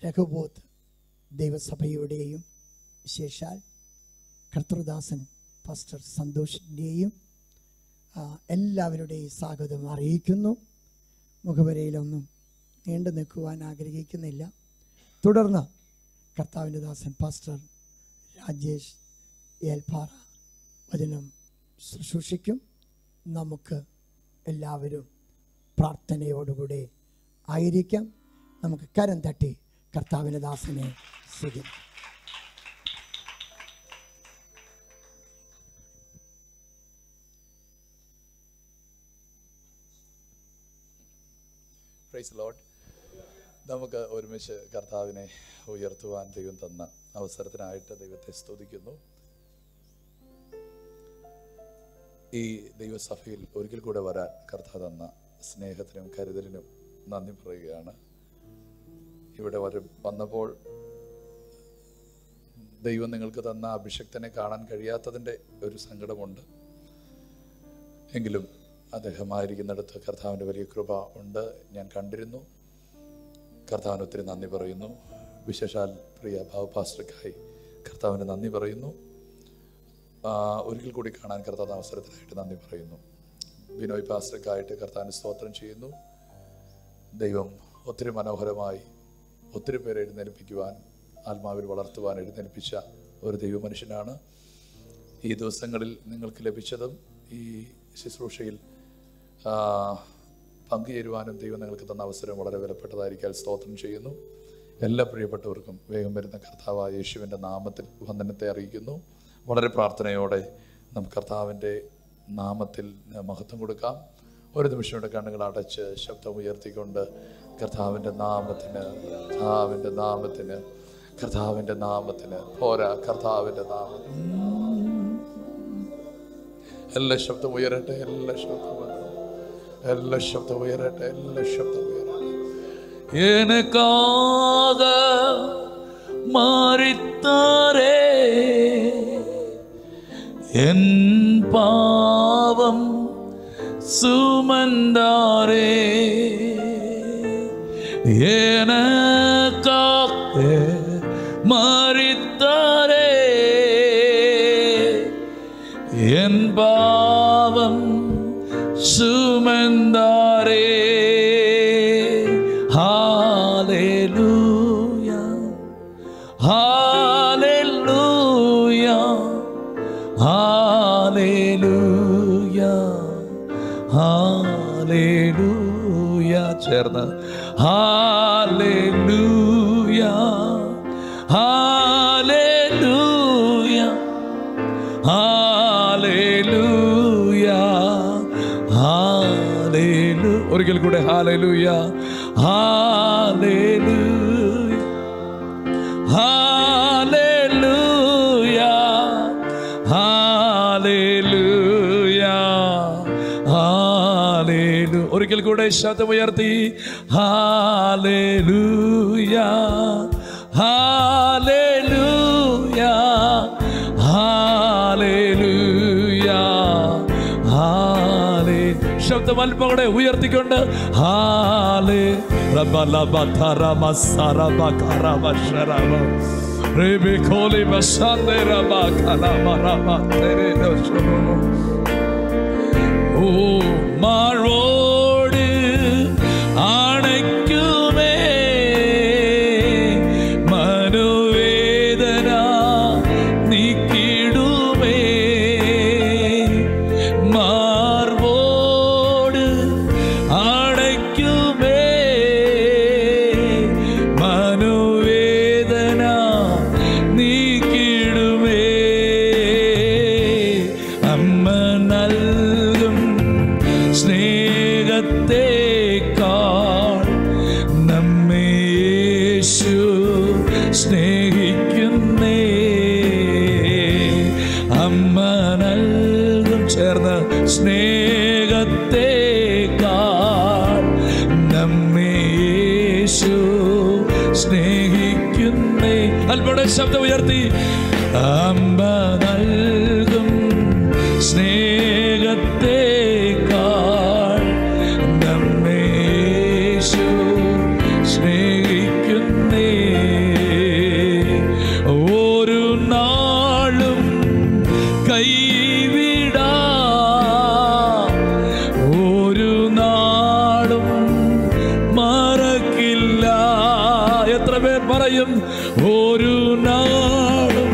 രഘുബോധ് ദൈവസഭയുടെയും വിശേഷാൽ കർത്തൃദാസൻ പാസ്റ്റർ സന്തോഷിൻ്റെയും എല്ലാവരുടെയും സ്വാഗതം അറിയിക്കുന്നു മുഖവരയിലൊന്നും നീണ്ടു നിൽക്കുവാൻ ആഗ്രഹിക്കുന്നില്ല തുടർന്ന് കർത്താവിൻ്റെ ദാസൻ പാസ്റ്റർ രാജേഷ് ഏൽപ്പാറ വചനം ശുശ്രൂഷിക്കും നമുക്ക് എല്ലാവരും പ്രാർത്ഥനയോടുകൂടി ആയിരിക്കാം നമുക്ക് കരം തട്ടി കർത്താവിൻ്റെ ദാസനെ സ്വീകരിക്കാം പ്രൈസ് ലോഡ് നമുക്ക് ഒരുമിച്ച് കർത്താവിനെ ഉയർത്തുവാൻ ദൈവം തന്ന അവസരത്തിനായിട്ട് ദൈവത്തെ സ്തുതിക്കുന്നു ഈ ദൈവസഭയിൽ ഒരിക്കൽ കൂടെ വരാൻ കർത്താവ് തന്ന സ്നേഹത്തിനും കരുതലിനും നന്ദി പറയുകയാണ് ഇവിടെ വരും വന്നപ്പോൾ ദൈവം നിങ്ങൾക്ക് തന്ന അഭിഷക്തനെ കാണാൻ കഴിയാത്തതിൻ്റെ ഒരു സങ്കടമുണ്ട് എങ്കിലും അദ്ദേഹമായിരിക്കുന്നിടത്ത് കർത്താവിൻ്റെ വലിയ കൃപ ഉണ്ട് ഞാൻ കണ്ടിരുന്നു കർത്താവിന് ഒത്തിരി നന്ദി പറയുന്നു വിശേഷാൽ പ്രിയ ഭാവ പാസ്റ്റർക്കായി കർത്താവിന് നന്ദി പറയുന്നു ആ, ഒരിക്കൽ കൂടി കാണാൻ കർത്താവ് അവസരത്തിനായിട്ട് നന്ദി പറയുന്നു ബിനോയ് പാസ്റ്റർക്കായിട്ട് കർത്താവിന് സ്തോത്രം ചെയ്യുന്നു ദൈവം ഒത്തിരി മനോഹരമായി ഒത്തിരി പേരെ എഴുന്നേൽപ്പിക്കുവാൻ ആത്മാവിൽ വളർത്തുവാൻ എഴുന്നേൽപ്പിച്ച ഒരു ദൈവമനുഷ്യനാണ് ഈ ദിവസങ്ങളിൽ നിങ്ങൾക്ക് ലഭിച്ചതും ഈ ശുശ്രൂഷയിൽ ആ, പങ്കുചേരുവാനും ദൈവം നിങ്ങൾക്ക് തന്ന അവസരം വളരെ വിലപ്പെട്ടതായിരിക്കാൻ സ്തോത്രം ചെയ്യുന്നു എല്ലാ പ്രിയപ്പെട്ടവർക്കും വേഗം വരുന്ന കർത്താവായ യേശുവിൻ്റെ നാമത്തിൽ വന്ദനത്തെ അറിയിക്കുന്നു വളരെ പ്രാർത്ഥനയോടെ നമുക്ക് കർത്താവിൻ്റെ നാമത്തിൽ മഹത്വം കൊടുക്കാം ഒരു നിമിഷം കൂടെ കണ്ണുകൾ അടച്ച് ശബ്ദം ഉയർത്തിക്കൊണ്ട് കർത്താവിൻ്റെ നാമത്തിന് കർത്താവിൻ്റെ നാമത്തിന് കർത്താവിൻ്റെ നാമത്തിന് പോരാ കർത്താവിൻ്റെ നാമത്തിന് എല്ലാ ശബ്ദം ഉയരട്ടെ എല്ലാ ശബ്ദം ഉയരട്ടെ എല്ലാ ശബ്ദം ഉയരട്ടെ എല്ലാ ശബ്ദം ഉയരട്ടെ எனக்காக மாறித்தாரே என் பாவம் சுமந்தாரே எனக்காக மாறித்தாரே என் பாவம் சுமந்தாரே ஹalleluya ஹalleluya ஹalleluya ஹalleluya ചേർന്ന് ഹല്ലേലൂയ ഹല്ലേലൂയ ഹാലേലൂയ ഹാലേലു ഒരിക്കൽ കൂടെ ഹാലേലൂയ ഹാലേലൂയ ഹാലേലൂയ ഹാലേലൂയ ഹാലേലു ഒരിക്കൽ കൂടെ ശബ്ദമുയർത്തി ഹാലേലൂയ ഹാലേലൂയ ഹാലേലൂയ ഹാലേ ശബ്ദം അല്പം കൂടെ ഉയർത്തിക്കൊണ്ട് ഹാലേ റബ ലബ ധരമ സരബ കരമ ശരമ റേബി കോലി ബസാന്ദേ റബ കലമ റബ തെരേ ദശമോ ഓ മാറോട് അണയ്ക്കുമേ മനോവേദന നീക്കിടുമേ മാർവോട് അണയ്ക്കുമേ മനോവേദന നീക്കിടുമേ അമ്മ നൽകും സ്നേഹത്തേക്കാൾ നമ്മെ യേശു സ്നേഹിക്കുന്നേ അമ്മ നൽകും ചേർന്ന് സ്നേഹത്തേക്കാൾ നമ്മെ യേശു സ്നേഹിക്കുന്നേ അല്പടെ ശബ്ദം ഉയർത്തി അമ്മ നൽകും സ്നേഹത്തേക്കാൾ നമ്മെ യേശു സ്നേഹിക്കുന്നേ പേർ പറയും ഒരു നാളും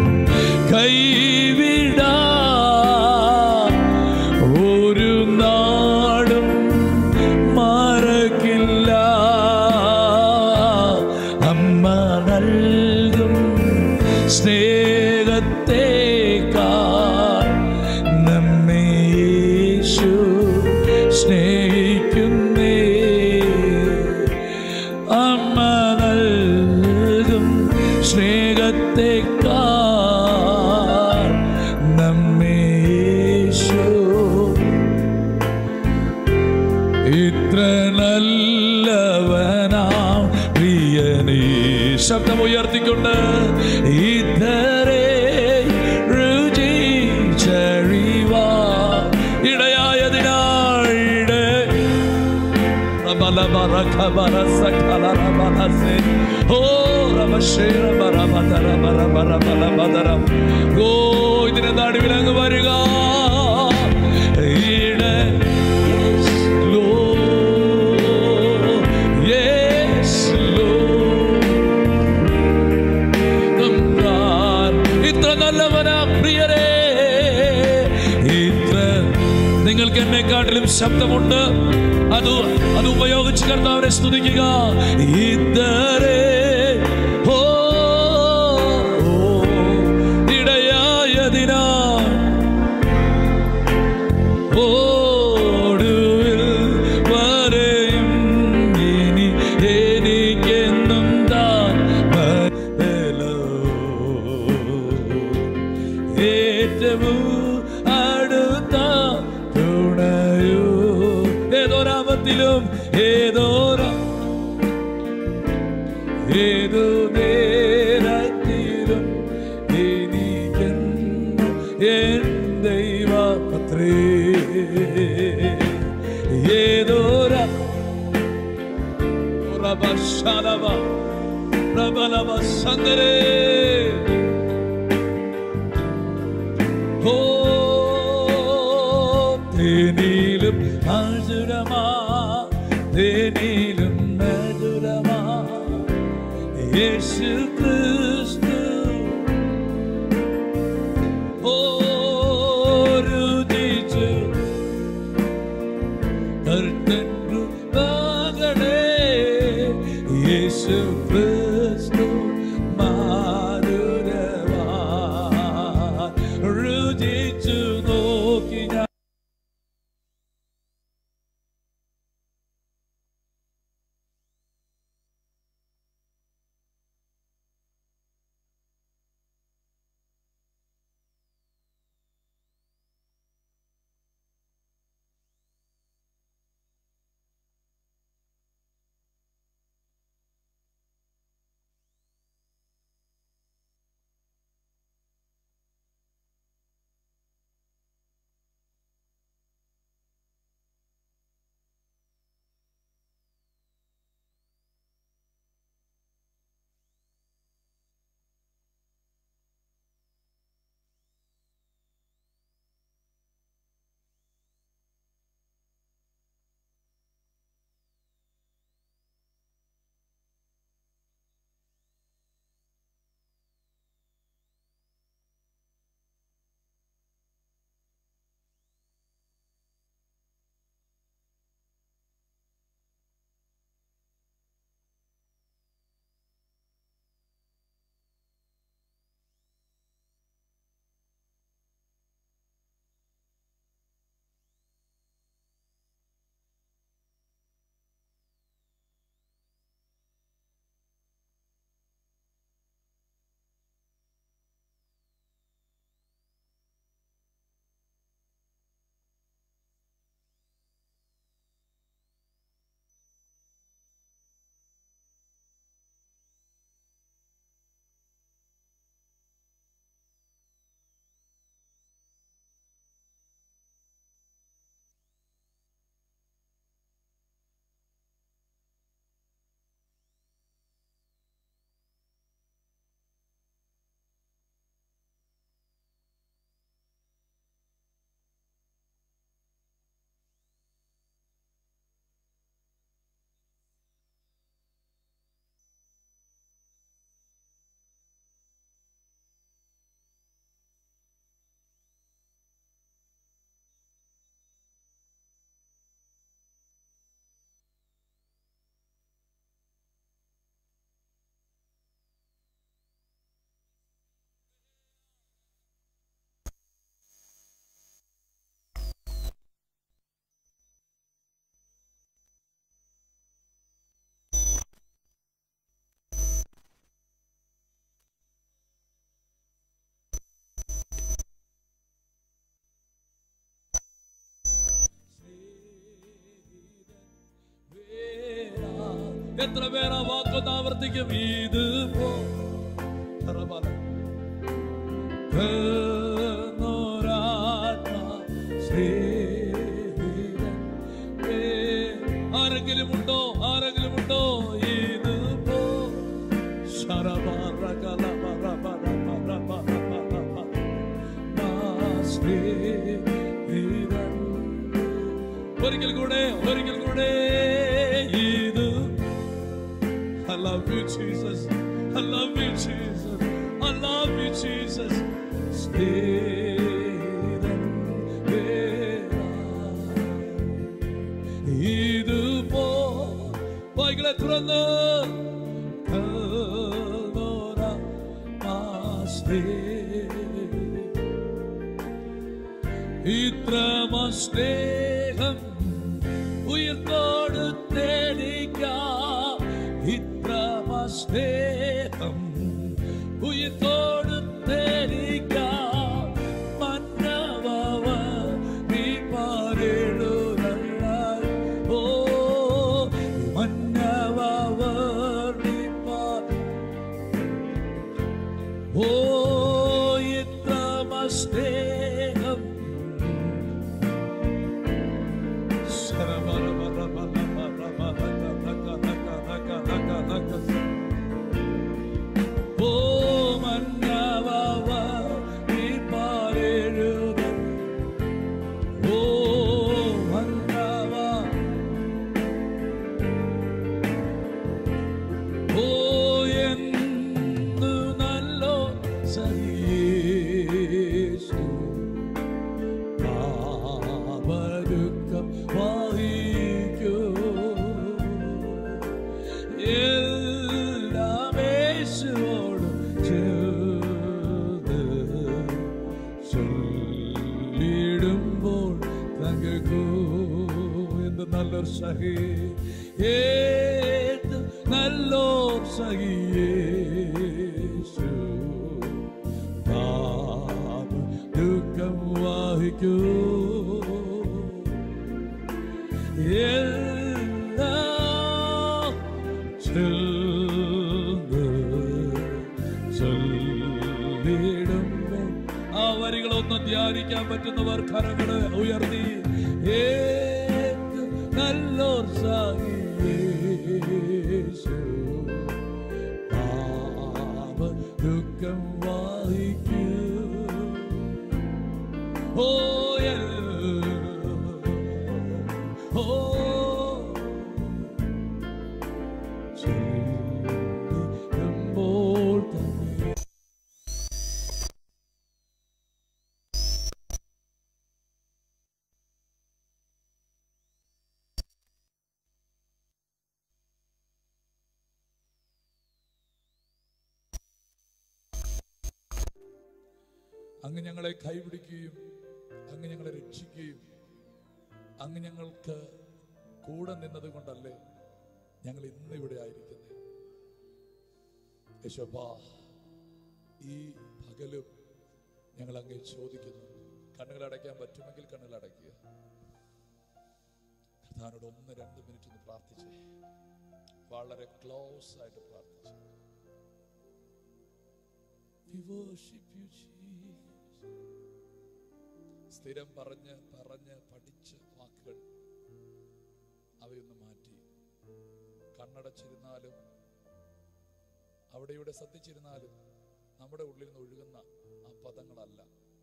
കൈവിടാ ഒരു നാടും മറക്കില്ല അമ്മ നൽകും സ്നേഹത്തേക്കാൾ നമ്മെ യേശു സ്നേഹിക്കുന്നേ അമ്മ നൽകും സ്നേഹത്തേക്കാൾ നമ്മെ യേശു ഇത്ര നല്ലവനാം പ്രിയനീ ശബ്ദം ഉയർത്തിക്കൊണ്ട് ഇതരേ രുചിച്ചറിവാ ഇടയായതിനാൾ ഇട ഓ ഓ ഇതിന്റെ നടുവിൽ അങ്ങ് വരിക ഈട Yes, Lord. തമ്പുരാൻ ഇത്ര നല്ലവനാ പ്രിയരേ ഇത്ര നിങ്ങൾക്ക് എന്നെക്കാട്ടിലും ശബ്ദമുണ്ട് അത് അത് ഉപയോഗിച്ച് കർത്താവിനെ സ്തുതിക്കുക ഇതരേ ഓ ഓ, ഇടയായതിനാ ഓടുവിൽ വരെയും ഇനി എനിക്കെന്നും താൻ ബലോ. ഏറ്റവും അടുത്ത തുണയോ ഏതൊരാപത്തിലും ഏതോരാ ഏതു നേരത്തിലും എനിക്കെന്നും എൻ ദൈവപത്രേ ഏതോര പ്രഭശാലവ പ്രബലവ സന്ദരേ ഓ തേനിലും മധുരമാ തേനിലും മധുരമാ യേശു ക്രിസ്തു ഓ രുചിച്ചു കർത്തൻ കൃപകളെ യേശു ക്രിസ്തു മാധുരമാ രുചിച്ചു നോക്കി ഞാൻ എത്ര പേർ ആ വാക്കൊന്ന് ആവർത്തിക്കും ഇത് പോ തറബല. എന്നൊരാത്മാ സ്നേഹിതൻ ഏ. ആരെങ്കിലും ഉണ്ടോ ആരെങ്കിലും ഉണ്ടോ ഇത് പോ ഒരിക്കൽ കൂടെ ഒരിക്കൽ കൂടെ ഇത് I love you, Jesus. I love you, Jesus. I love you, Jesus. സ്നേഹിതൻ വേറായി. ഇത് പോ വായികളെ തുറന്ന് കൽനോര ആസ്തേ. ഇത്രമ സ്നേഹം ഉയർത്തോട് തേടിക്കാം ഇത്രമ സ്നേഹം ഉയർത്തോട് തേടിക്കാം മന്നവവ നീ പാരേടുതല്ല ഓ മന്നവവ നീ പാ ഓ ഇത്രമ സ്നേഹം ഓ മന്നവവ നീ പാരേഴുതൻ ഓ മന്നവ ഓ എന്തു നല്ലോ സഹിയേശു പാപദുഃഖം വഹിക്കൂ എല്ലാം യേശുവോട് ചേർന്ന് ചൊല്ലിടുമ്പോൾ തങ്ങൾക്കൂ എന്ത് നല്ലൊരു സഹി ഏത് നല്ലോർ സഹിയേശു പാപ ദുഃഖം വാഹിക്കൂ എല്ലാം ചെന്ന് ചൊല്ലിടുമ്പോൾ ആ വരികളൊന്ന് ധ്യാനിക്കാൻ പറ്റുന്നവർ കരങ്ങള് ഉയർത്തി ഏത് നല്ലോർ സാഹിയേശു പാപ ദുഃഖം വായിക്കൂ ഓ ഓ ചൊല്ലുമ്പോൾ തന്നെ അങ്ങ് ഞങ്ങളെ കൈപിടിക്കുകയും അങ്ങ് ഞങ്ങളെ രക്ഷിക്കുകയും അങ്ങ് ഞങ്ങൾക്ക് കൂടെ നിന്നത് കൊണ്ടല്ലേ ഞങ്ങൾ ഇന്ന് ഇവിടെ ആയിരിക്കുന്നത് യശോപ്പാ ഈ പകലും ഞങ്ങൾ അങ്ങേ ചോദിക്കുന്നു കണ്ണുകൾ അടയ്ക്കാൻ പറ്റുമെങ്കിൽ കണ്ണുകൾ അടയ്ക്കുക കർത്താനോട് ഒന്ന് രണ്ട് മിനിറ്റ് ഒന്ന് പ്രാർത്ഥിച്ചേ വളരെ ക്ലോസ് ആയിട്ട് പ്രാർത്ഥിച്ചു We worship you, Jesus. സ്ഥിരം പറഞ്ഞ് പറഞ്ഞ് പഠിച്ച് വാക്കുകൾ അവയൊന്ന് മാറ്റി കണ്ണടച്ചിരുന്നാലും അവിടെ ഇവിടെ ശ്രദ്ധിച്ചിരുന്നാലും നമ്മുടെ ഉള്ളിൽ നിന്ന് ഒഴുകുന്ന ആ പദങ്ങളല്ല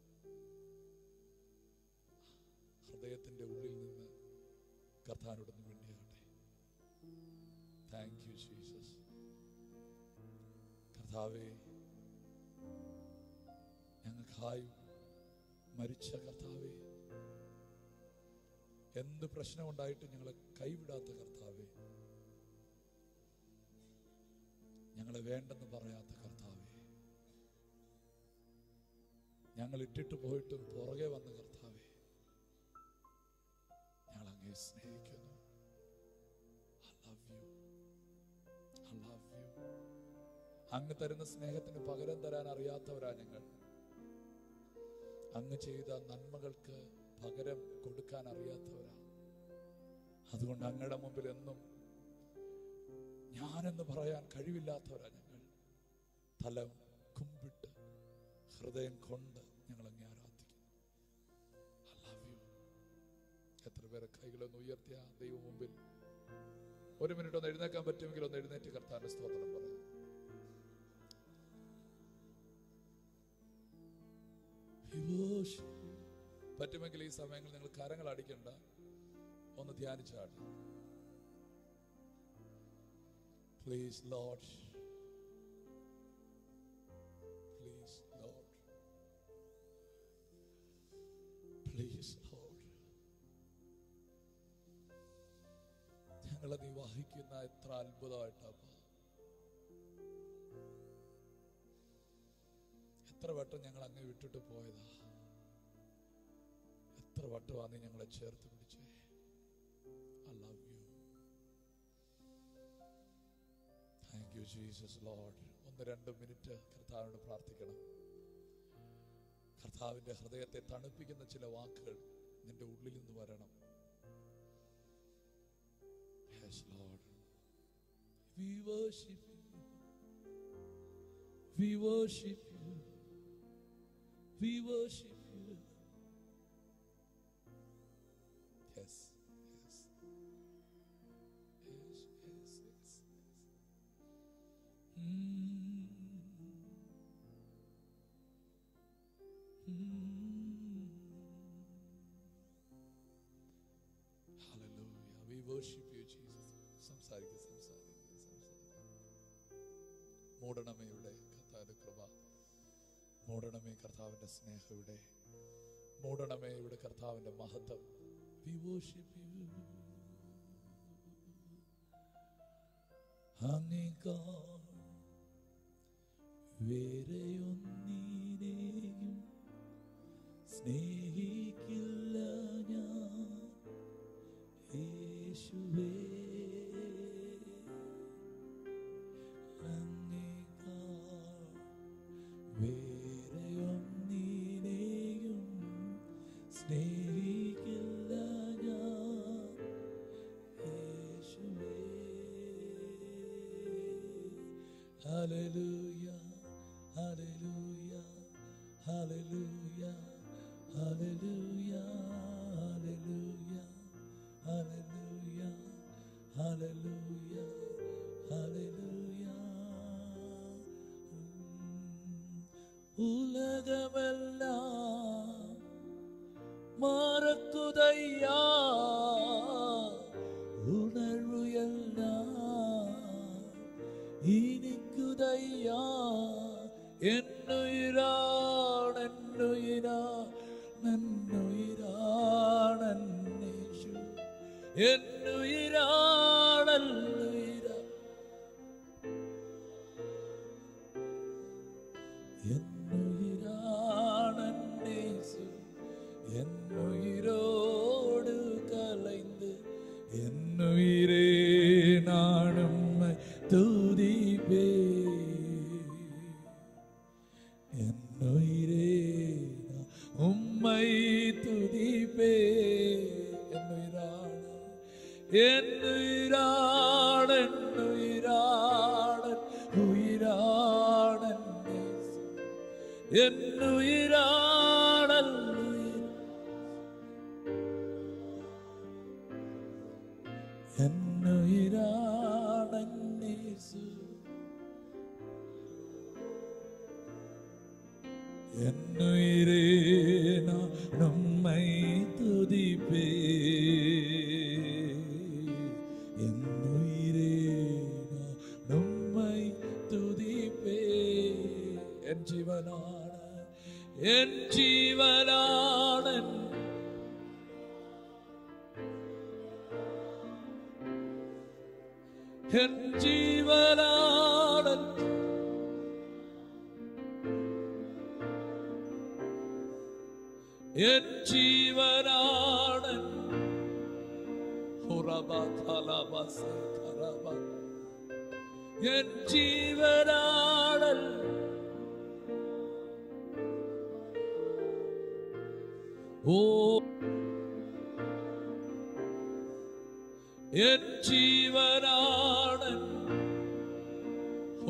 ഹൃദയത്തിന്റെ ഉള്ളിൽ നിന്ന് കർത്താനോടൊന്ന് വേണ്ടിയാകട്ടെ താങ്ക് യു ജീസസ് കർത്താവേ ഞങ്ങൾക്കായി മരിച്ച കർത്താവേ എന്ത് പ്രശ്നമുണ്ടായിട്ട് ഞങ്ങളെ കൈവിടാത്ത കർത്താവേ ഞങ്ങളെ വേണ്ടെന്ന് പറയാത്ത കർത്താവേ ഞങ്ങൾ ഇട്ടിട്ട് പോയിട്ടും പുറകെ വന്ന കർത്താവേ ഞങ്ങൾ അങ്ങേ സ്നേഹിക്കുന്നു I love you. I love you. അങ്ങ് തരുന്ന സ്നേഹത്തിന് പകരം തരാൻ അറിയാത്തവരാ ഞങ്ങൾ അങ്ങ് ചെയ്ത നന്മകൾക്ക് പകരം കൊടുക്കാൻ അറിയാത്തവരാ അതുകൊണ്ട് അങ്ങയുടെ മുമ്പിൽ എന്നും ഞാനെന്ന് പറയാൻ കഴിവില്ലാത്തവരാ ഞങ്ങൾ തല കുമ്പിട്ട് ഹൃദയം കൊണ്ട് ഞങ്ങൾ അങ്ങേ ആരാധിക്കുന്നു I love you. എത്ര പേരെ കൈകളൊന്ന് ഉയർത്തിയ ദൈവം മുമ്പിൽ ഒരു മിനിറ്റ് ഒന്ന് എഴുന്നേക്കാൻ പറ്റുമെങ്കിൽ ഒന്ന് എഴുന്നേറ്റ് കർത്താന്റെ സ്തോത്രം പറയാം We worship you. പറ്റുമെങ്കിൽ ഈ സമയങ്ങളിൽ നിങ്ങൾ കരങ്ങൾ അടിക്കണ്ട ഒന്ന് ധ്യാനിച്ചാട്ട് please lord please lord please lord ഞങ്ങളെ നീ വഹിക്കുന്ന എത്ര അത്ഭുതമായിട്ടാ എത്ര വട്ടം ഞങ്ങൾ അങ്ങ് വിട്ടിട്ട് പോയതാ എത്ര വട്ടമാ നീ ഞങ്ങളെ ചേർത്ത് പിടിച്ചേ I love you thank you Jesus lord ഒന്ന് രണ്ട് മിനിറ്റ് കർത്താവിനോട് പ്രാർത്ഥിക്കണം കർത്താവിന്റെ ഹൃദയത്തെ തണുപ്പിക്കുന്ന ചില വാക്കുകൾ നിന്റെ ഉള്ളിൽ നിന്ന് വരണം Yes, Lord. We worship you. We worship you. We worship you. Yes, yes. Yes, yes, yes, yes. Mm. Hallelujah. We worship you, Jesus. സംസാരിക്കുക സംസാരിക്കുക സംസാരിക്കുക മൂടണമേ ഇവിടെ കർത്താവിന്റെ കൃപ മൂടണമേ കർത്താവിന്റെ സ്നേഹം ഇവിടെ മൂടണമേ ഇവിടെ കർത്താവിന്റെ മഹത്വം We worship you. അങ്ങേക്കാൾ വേറെയൊന്നിനെയും സ്നേഹിക്കില്ല ഞാൻ യേശുവേ അങ്ങേക്കാൾ വേറെയൊന്നിനെയും സ്നേഹിക്കില്ല ഞാൻ യേശുവേ Hallelujah, hallelujah, hallelujah, hallelujah, hallelujah, hallelujah, hallelujah, hallelujah. ഉലകമെല്ലാം മറക്കുതയ്യാ ഉണർവ് എല്ലാം ഇനിക്കുതയ്യാ എന്നുയിരാണ് എന്നുയിരാ എന്നുയിരാണന്നേശു എന്നുയിരാണെന്നുയിരാ എന്നുയിരാണന്നേശു എന്നുയിരോട് കലൈந்து എന്നുയിരേ നാണുമ്മ തുതിപേ എന്നുയിരേ ഉമ്മൈ തുതിപേ എന്നുയിരാണ് എന്നുയിരാണ് എന്നുയിരാണ് ഉയിരാണ് എന്നുയിരാണല്ലുയിർ എന്നുയിരാണന്നേസു എന്നുയിരേ നമ്മை തുതിപ്പേ എന്നുയിരേ നമ്മை തുതിപ്പേ എൻ ജീവനാണ് എൻ ജീവനാണ് എൻ ജീവനാണ് എൻ ജീവനാണ് എൻ ജീവനാണ് ഓ എൻ ജീവനാണ്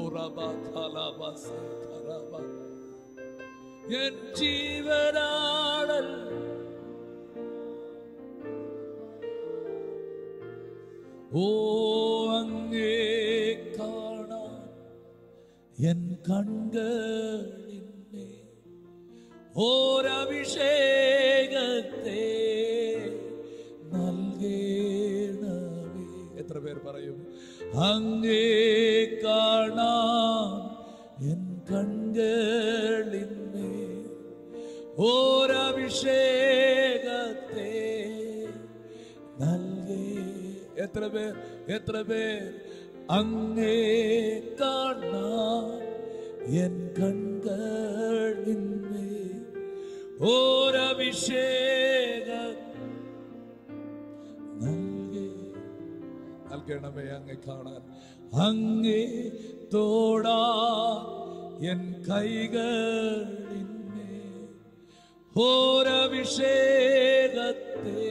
Koraba kalaba sakaraba. എൻ ജീവനാടൽ ഓ അങ്ങേ കാണാൻ എൻ കൺകളിന്മേ ഓരഭിഷേകത്തെ നൽകേണമേ എത്ര പേർ പറയും അങ്ങേ കാണാൻ എൻ കൺകളിന്മേ ഓരഭിഷേകത്തെ നൽകേ എത്ര പേർ എത്ര പേർ അങ്ങേ കാണാൻ എൻ കൺകളിന്മേ ഓരഭിഷേക നൽകേ നൽകണമേ അങ്ങേ കാണാൻ അങ്ങേ തോടാ എൻ കൈകളിന്മേ ഓരഭിഷേകത്തെ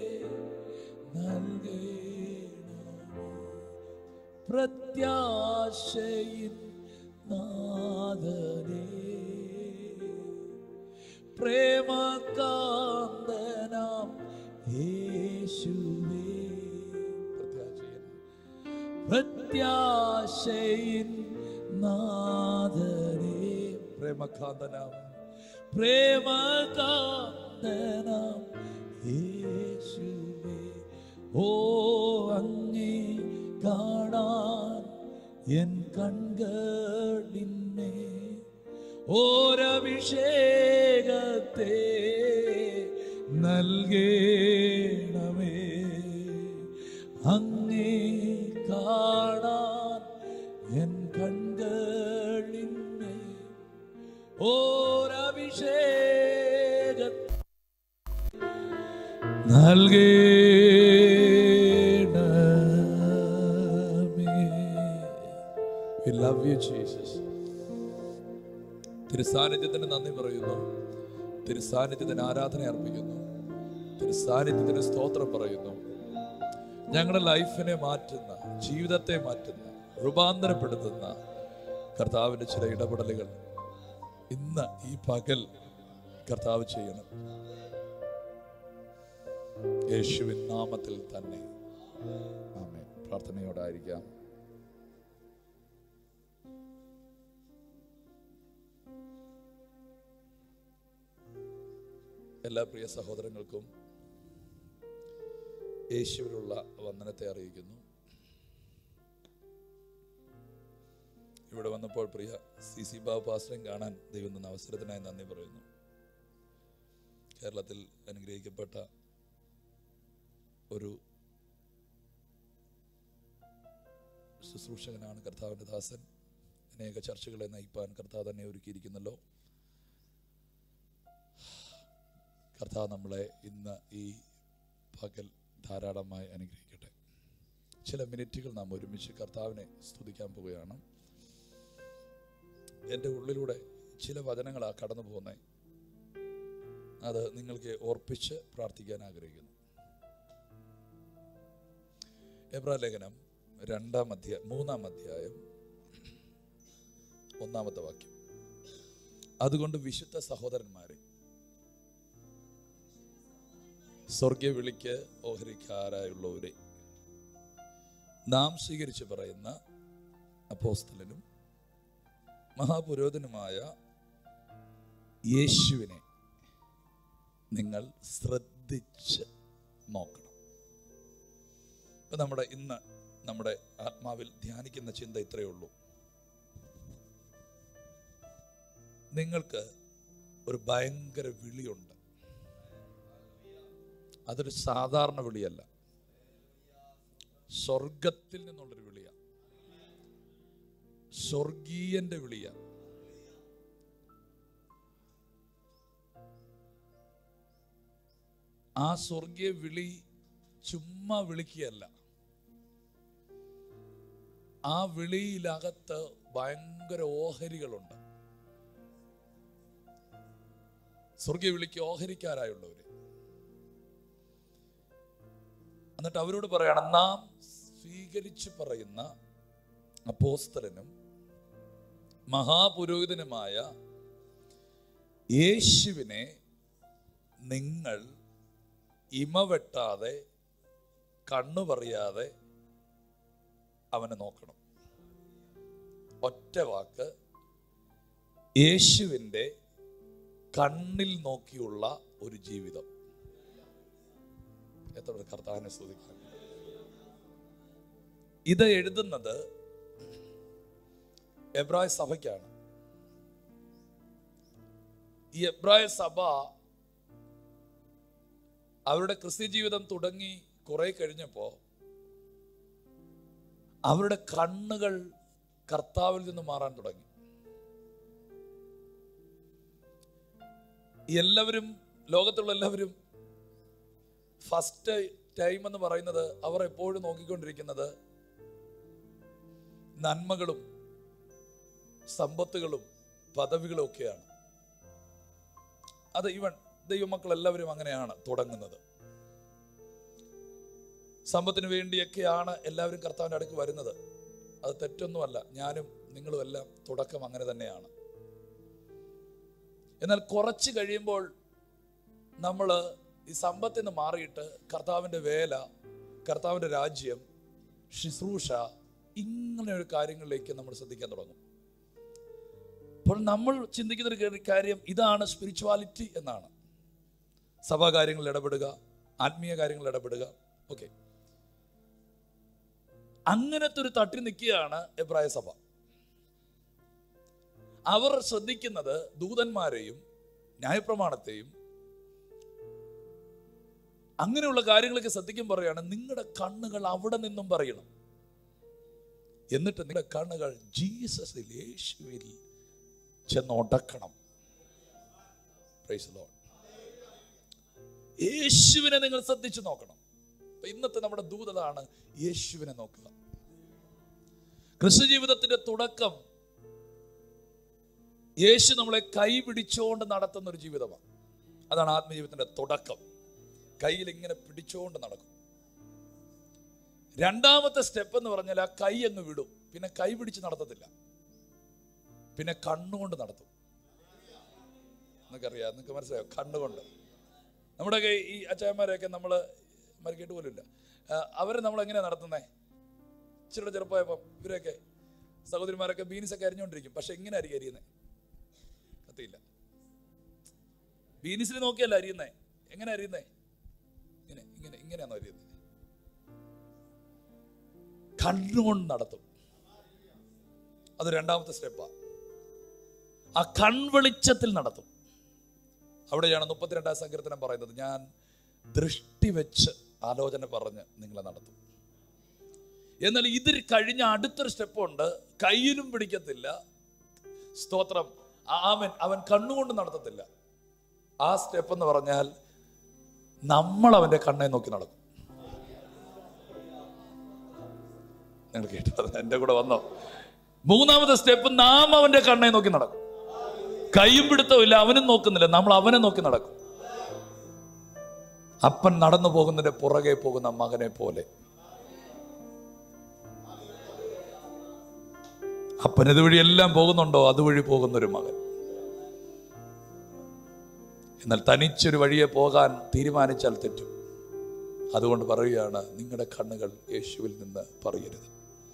നൽകേണമേ പ്രത്യാശയിൻ നാദനേ പ്രേമകാന്തനാം യേശുവേ പ്രത്യാശയിൻ പ്രത്യാശയിൻ നാദനേ പ്രേമകാന്തനാം പ്രേമകാന്തനാം യേശുവേ ഓ അങ്ങേ കാണാൻ എൻ കൺകളിന്മേ ഓരഭിഷേകത്തെ നൽകേണമേ അങ്ങേ കാണാൻ എൻ കൺകളിന്മേ ഓരഭിഷേക നൽകേണമേ We love you, Jesus. തിരുസാന്നിധ്യത്തിന് നന്ദി പറയുന്നു തിരുസാന്നിധ്യത്തിന് ആരാധന അർപ്പിക്കുന്നു തിരുസാന്നിധ്യത്തിന് സ്തോത്രം പറയുന്നു ഞങ്ങളുടെ ലൈഫിനെ മാറ്റുന്ന ജീവിതത്തെ മാറ്റുന്ന രൂപാന്തരപ്പെടുത്തുന്ന കർത്താവിൻ്റെ ചില ഇടപെടലുകൾ ഇന്ന് ഈ പകൽ കർത്താവ് ചെയ്യണം യേശുവിൻ നാമത്തിൽ തന്നെ ആമേ പ്രാർത്ഥനയോടായിരിക്കാം എല്ലാ പ്രിയ സഹോദരങ്ങൾക്കും യേശുവിലുള്ള വന്ദനത്തെ അറിയിക്കുന്നു ഇവിടെ വന്നപ്പോൾ പ്രിയ സി സി ബാബു പാസ്റ്ററേയും കാണാൻ ദൈവം തന്ന അവസരത്തിനായി നന്ദി പറയുന്നു കേരളത്തിൽ അനുഗ്രഹിക്കപ്പെട്ട ഒരു ശുശ്രൂഷകനാണ് കർത്താവിൻ്റെ ദാസൻ അനേക ചർച്ചകളെ നയിപ്പാൻ കർത്താവ് തന്നെ ഒരുക്കിയിരിക്കുന്നല്ലോ കർത്താവ് നമ്മളെ ഇന്ന് ഈ പകൽ ധാരാളമായി അനുഗ്രഹിക്കട്ടെ ചില മിനിറ്റുകൾ നാം ഒരുമിച്ച് കർത്താവിനെ സ്തുതിക്കാൻ പോവുകയാണ് എൻ്റെ ഉള്ളിലൂടെ ചില വചനങ്ങളാ കടന്നു പോകുന്നത് അത് നിങ്ങൾക്ക് ഓർപ്പിച്ച് പ്രാർത്ഥിക്കാൻ ആഗ്രഹിക്കുന്നു എബ്രാ ലേഖനം രണ്ടാം അധ്യായ മൂന്നാം അധ്യായം ഒന്നാമത്തെ വാക്യം അതുകൊണ്ട് വിശുദ്ധ സഹോദരന്മാരെ സ്വർഗീയ വിളിക്ക് ഓഹരിക്കാരായുള്ളവരെ നാം സ്വീകരിച്ച് പറയുന്ന അപ്പോസ്തലനും മഹാപുരോധനുമായ യേശുവിനെ നിങ്ങൾ ശ്രദ്ധിച്ച് നോക്കണം ഇപ്പൊ നമ്മുടെ ഇന്ന് നമ്മുടെ ആത്മാവിൽ ധ്യാനിക്കുന്ന ചിന്ത ഇത്രയേ ഉള്ളൂ നിങ്ങൾക്ക് ഒരു ഭയങ്കര വിളിയുണ്ട് അതൊരു സാധാരണ വിളിയല്ല സ്വർഗത്തിൽ നിന്നുള്ളൊരു വിളിയ സ്വർഗീയന്റെ വിളിയ ആ സ്വർഗീയ വിളി ചുമ്മാ വിളിക്കുകയല്ല ആ വിളിയിലകത്ത് ഭയങ്കര ഓഹരികളുണ്ട് സ്വർഗീയ വിളിക്ക് ഓഹരിക്കാരായുള്ളവര് എന്നിട്ട് അവരോട് പറയണം നാം സ്വീകരിച്ചു പറയുന്ന അപ്പോസ്തലനും മഹാപുരോഹിതനുമായ യേശുവിനെ നിങ്ങൾ ഇമവെട്ടാതെ കണ്ണു പറയാതെ അവനെ നോക്കണം ഒറ്റ വാക്ക് യേശുവിൻ്റെ കണ്ണിൽ നോക്കിയുള്ള ഒരു ജീവിതം എത്ര പേർ കർത്താവിനെ സ്തുതിക്കാൻ ഇത് എഴുതുന്നത് എബ്രായ സഭയ്ക്കാണ് ഈ എബ്രായ സഭ അവരുടെ ക്രിസ്ത്യ ജീവിതം തുടങ്ങി കുറെ കഴിഞ്ഞപ്പോൾ അവരുടെ കണ്ണുകൾ കർത്താവിൽ നിന്ന് മാറാൻ തുടങ്ങി എല്ലാവരും ലോകത്തുള്ള എല്ലാവരും ഫസ്റ്റ് ടൈം എന്ന് പറയുന്നത് അവർ എപ്പോഴും നോക്കിക്കൊണ്ടിരിക്കുന്നത് നന്മകളും സമ്പത്തുകളും പദവികളും ഒക്കെയാണ് അത് ഇവൻ ദൈവമക്കൾ എല്ലാവരും അങ്ങനെയാണ് തുടങ്ങുന്നത് സമ്പത്തിന് വേണ്ടിയൊക്കെയാണ് എല്ലാവരും കർത്താവിൻ്റെ അടുക്ക് വരുന്നത് അത് തെറ്റൊന്നുമല്ല ഞാനും നിങ്ങളും എല്ലാം തുടക്കം അങ്ങനെ തന്നെയാണ് എന്നാൽ കുറച്ച് കഴിയുമ്പോൾ നമ്മൾ ഈ സമ്പത്തിൽ നിന്ന് മാറിയിട്ട് കർത്താവിൻ്റെ വേല കർത്താവിൻ്റെ രാജ്യം ശുശ്രൂഷ ഇങ്ങനെ ഒരു കാര്യങ്ങളിലേക്ക് നമ്മൾ ശ്രദ്ധിക്കാൻ തുടങ്ങും അപ്പോൾ നമ്മൾ ചിന്തിക്കുന്ന ഒരു കാര്യം ഇതാണ് സ്പിരിച്വാലിറ്റി എന്നാണ് സഭാ കാര്യങ്ങളിൽ ഇടപെടുക ആത്മീയ കാര്യങ്ങളിൽ ഇടപെടുക ഓക്കെ അങ്ങനത്തെ ഒരു തട്ടി നിൽക്കുകയാണ് എബ്രായ സഭ അവർ ശ്രദ്ധിക്കുന്നത് ദൂതന്മാരെയും ന്യായപ്രമാണത്തെയും അങ്ങനെയുള്ള കാര്യങ്ങളൊക്കെ ശ്രദ്ധിക്കും പറയാണ് നിങ്ങളുടെ കണ്ണുകൾ അവിടെ നിന്നും പറയണം എന്നിട്ട് നിങ്ങളുടെ കണ്ണുകൾ ജീസസിൽ യേശുവിൽ ചെന്നൊടക്കണം Praise the Lord. യേശുവിനെ നിങ്ങൾ ശ്രദ്ധിച്ചു നോക്കണം അപ്പൊ ഇന്നത്തെ നമ്മുടെ ദൂതതാണ് യേശുവിനെ നോക്കുക ക്രിസ്തു ജീവിതത്തിന്റെ തുടക്കം യേശു നമ്മളെ കൈ പിടിച്ചുകൊണ്ട് നടത്തുന്ന ഒരു ജീവിതമാണ് അതാണ് ആത്മജീവിതത്തിന്റെ തുടക്കം കയ്യിൽ ഇങ്ങനെ പിടിച്ചുകൊണ്ട് നടക്കും രണ്ടാമത്തെ സ്റ്റെപ്പ് എന്ന് പറഞ്ഞാൽ ആ കൈ അങ്ങ് വിടും പിന്നെ കൈ പിടിച്ച് നടത്തത്തില്ല പിന്നെ കണ്ണുകൊണ്ട് നടത്തും നിങ്ങൾക്കറിയാം നിങ്ങൾക്ക് മനസ്സിലായോ കണ്ണുകൊണ്ട് നമ്മുടെ കൈ ഈ അച്ചായന്മാരെയൊക്കെ നമ്മൾ മരിക്കേട്ട് പോലുമില്ല ആ, അവരെ നമ്മൾ എങ്ങനെയാണ് നടത്തുന്നേ ഇച്ചിരി ചെറുപ്പമായപ്പം ഇവരൊക്കെ സഹോദരിമാരൊക്കെ ബീൻസൊക്കെ അരിഞ്ഞുകൊണ്ടിരിക്കും പക്ഷെ എങ്ങനെ ആയിരിക്കും അരിയുന്നത് കത്തിയില്ല ബീൻസിനെ നോക്കിയല്ല അരിയുന്നേ എങ്ങനെ അരിയുന്നേ ഇങ്ങനെ ഇങ്ങനെ ഇങ്ങനെയാണോ അരിയുന്നത് കണ്ണുകൊണ്ട് നടത്തും അത് രണ്ടാമത്തെ സ്റ്റെപ്പാണ് ആ കൺവെളിച്ചത്തിൽ നടത്തും അവിടെയാണ് മുപ്പത്തിരണ്ടാം സങ്കീർത്തനം പറയുന്നത് ഞാൻ ദൃഷ്ടി വെച്ച് ആലോചന പറഞ്ഞ് നിങ്ങളെ നടത്തും എന്നാൽ ഇതിൽ കഴിഞ്ഞ അടുത്തൊരു സ്റ്റെപ്പ് ഉണ്ട് കയ്യിലും പിടിക്കത്തില്ല സ്തോത്രം അവൻ അവൻ കണ്ണുകൊണ്ട് നടത്തത്തില്ല ആ സ്റ്റെപ്പ് എന്ന് പറഞ്ഞാൽ നമ്മൾ അവന്റെ കണ്ണെ നോക്കി നടക്കും നിങ്ങൾ കേട്ടോ എൻ്റെ കൂടെ വന്നോ മൂന്നാമത്തെ സ്റ്റെപ്പ് നാം അവന്റെ കണ്ണെ നോക്കി നടക്കും കൈയും പിടുത്തമില്ല അവനും നോക്കുന്നില്ല നമ്മൾ അവനെ നോക്കി നടക്കും അപ്പൻ നടന്നു പോകുന്നതിന്റെ പുറകെ പോകുന്ന മകനെ പോലെ അപ്പൻ ഇതുവഴി എല്ലാം പോകുന്നുണ്ടോ അതുവഴി പോകുന്ന ഒരു മകൻ എന്നാൽ തനിച്ചൊരു വഴിയെ പോകാൻ തീരുമാനിച്ചാൽ തെറ്റും അതുകൊണ്ട് പറയുകയാണ് നിങ്ങളുടെ കണ്ണുകൾ യേശുവിൽ നിന്ന് പറയരുത്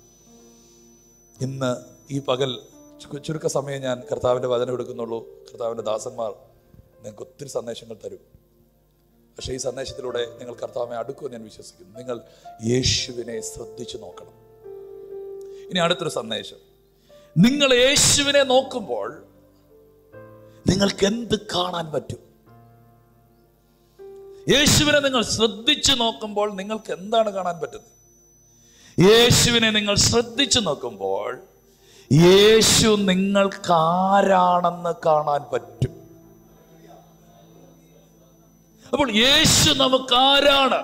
ഇന്ന് ഈ പകൽ ചു- ചുരുക്ക സമയം ഞാൻ കർത്താവിൻ്റെ വചനം എടുക്കുന്നുള്ളൂ കർത്താവിൻ്റെ ദാസന്മാർ നിങ്ങൾക്ക് ഒത്തിരി സന്ദേശങ്ങൾ തരും പക്ഷേ ഈ സന്ദേശത്തിലൂടെ നിങ്ങൾ കർത്താവിനെ അടുക്കുമെന്ന് ഞാൻ വിശ്വസിക്കുന്നു നിങ്ങൾ യേശുവിനെ ശ്രദ്ധിച്ചു നോക്കണം ഇനി അടുത്തൊരു സന്ദേശം നിങ്ങൾ യേശുവിനെ നോക്കുമ്പോൾ നിങ്ങൾക്ക് എന്ത് കാണാൻ പറ്റും യേശുവിനെ നിങ്ങൾ ശ്രദ്ധിച്ചു നോക്കുമ്പോൾ നിങ്ങൾക്ക് എന്താണ് കാണാൻ പറ്റുന്നത് യേശുവിനെ നിങ്ങൾ ശ്രദ്ധിച്ചു നോക്കുമ്പോൾ യേശു നിങ്ങൾക്ക് ആരാണെന്ന് കാണാൻ പറ്റും അപ്പോൾ യേശു നമുക്ക് ആരാണ്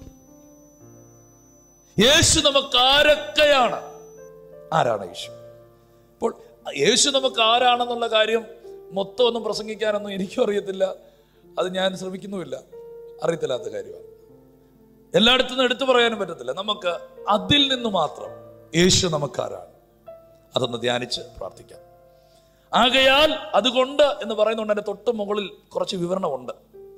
യേശു നമുക്ക് ആരൊക്കെയാണ് ആരാണ് യേശു അപ്പോൾ യേശു നമുക്ക് ആരാണെന്നുള്ള കാര്യം മൊത്തം ഒന്നും പ്രസംഗിക്കാനൊന്നും എനിക്കും അറിയത്തില്ല അത് ഞാൻ ശ്രമിക്കുന്നുമില്ല അറിയത്തില്ലാത്ത കാര്യമാണ് എല്ലായിടത്തു നിന്ന് എടുത്തു പറയാനും പറ്റത്തില്ല നമുക്ക് അതിൽ നിന്ന് മാത്രം യേശു നമുക്കാരാണ് അതൊന്ന് ധ്യാനിച്ച് പ്രാർത്ഥിക്കാം ആകയാൽ അതുകൊണ്ട് എന്ന് പറയുന്നുണ്ട് എൻ്റെ തൊട്ട് മുകളിൽ കുറച്ച് വിവരണമുണ്ട്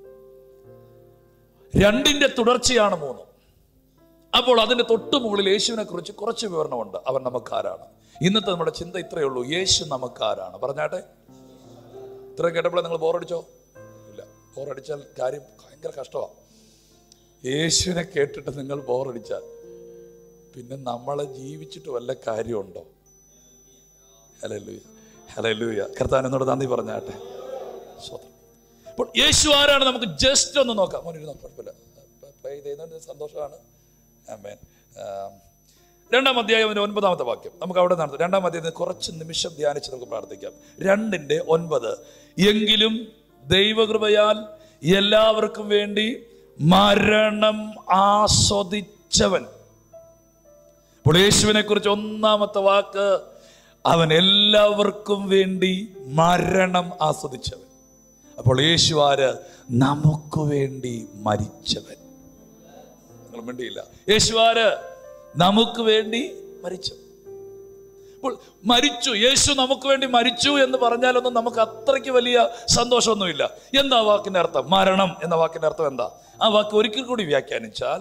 രണ്ടിന്റെ തുടർച്ചയാണ് മൂന്ന് അപ്പോൾ അതിന്റെ തൊട്ട് മുകളിൽ യേശുവിനെ കുറിച്ച് കുറച്ച് വിവരണമുണ്ട് അവൻ നമുക്കാരാണ് ഇന്നത്തെ നമ്മുടെ ചിന്ത ഇത്രയേ ഉള്ളൂ യേശു നമുക്കാരാണ് പറഞ്ഞാട്ടെ ഇത്ര കേട്ടപ്പോൾ നിങ്ങൾ ബോറടിച്ചോ ഇല്ല ബോറടിച്ചാൽ കാര്യം ഭയങ്കര കഷ്ടമാണ് യേശുവിനെ കേട്ടിട്ട് നിങ്ങൾ ബോറടിച്ചാൽ പിന്നെ നമ്മളെ ജീവിച്ചിട്ട് വല്ല കാര്യമുണ്ടോ ഹലലൂയ ഹലലൂയ കർത്താൻ എന്നോട് നന്ദി പറഞ്ഞാട്ടെ സ്വതം അപ്പോൾ യേശു ആരാണ് നമുക്ക് ജസ്റ്റ് ഒന്ന് നോക്കാം മോനിരുന്നോ കുഴപ്പമില്ല പ്ലേ ചെയ്യുന്നതിന് സന്തോഷമാണ് ആമേൻ ആം. രണ്ടാം അധ്യായം അതിന്റെ ഒൻപതാമത്തെ വാക്യം നമുക്ക് അവിടെ നടത്തും രണ്ടാം അധ്യായത്തിൽ കുറച്ച് നിമിഷം ധ്യാനിച്ച് നമുക്ക് പ്രാർത്ഥിക്കാം രണ്ടിന്റെ ഒൻപത് എങ്കിലും ദൈവകൃപയാൽ എല്ലാവർക്കും വേണ്ടി മരണം ആസ്വദിച്ചവൻ അപ്പോൾ യേശുവിനെ കുറിച്ച് ഒന്നാമത്തെ വാക്ക് അവൻ എല്ലാവർക്കും വേണ്ടി മരണം ആസ്വദിച്ചവൻ അപ്പോൾ യേശു ആര് നമുക്ക് വേണ്ടി മരിച്ചവൻ നിങ്ങൾ മിണ്ടിയില്ല യേശു ആര് നമുക്ക് വേണ്ടി മരിച്ചു അപ്പോൾ മരിച്ചു യേശു നമുക്ക് വേണ്ടി മരിച്ചു എന്ന് പറഞ്ഞാലൊന്നും നമുക്ക് അത്രയ്ക്ക് വലിയ സന്തോഷമൊന്നുമില്ല എന്താ ആ വാക്കിന്റെ അർത്ഥം മരണം എന്ന വാക്കിന്റെ അർത്ഥം എന്താ ആ വാക്ക് ഒരിക്കൽ കൂടി വ്യാഖ്യാനിച്ചാൽ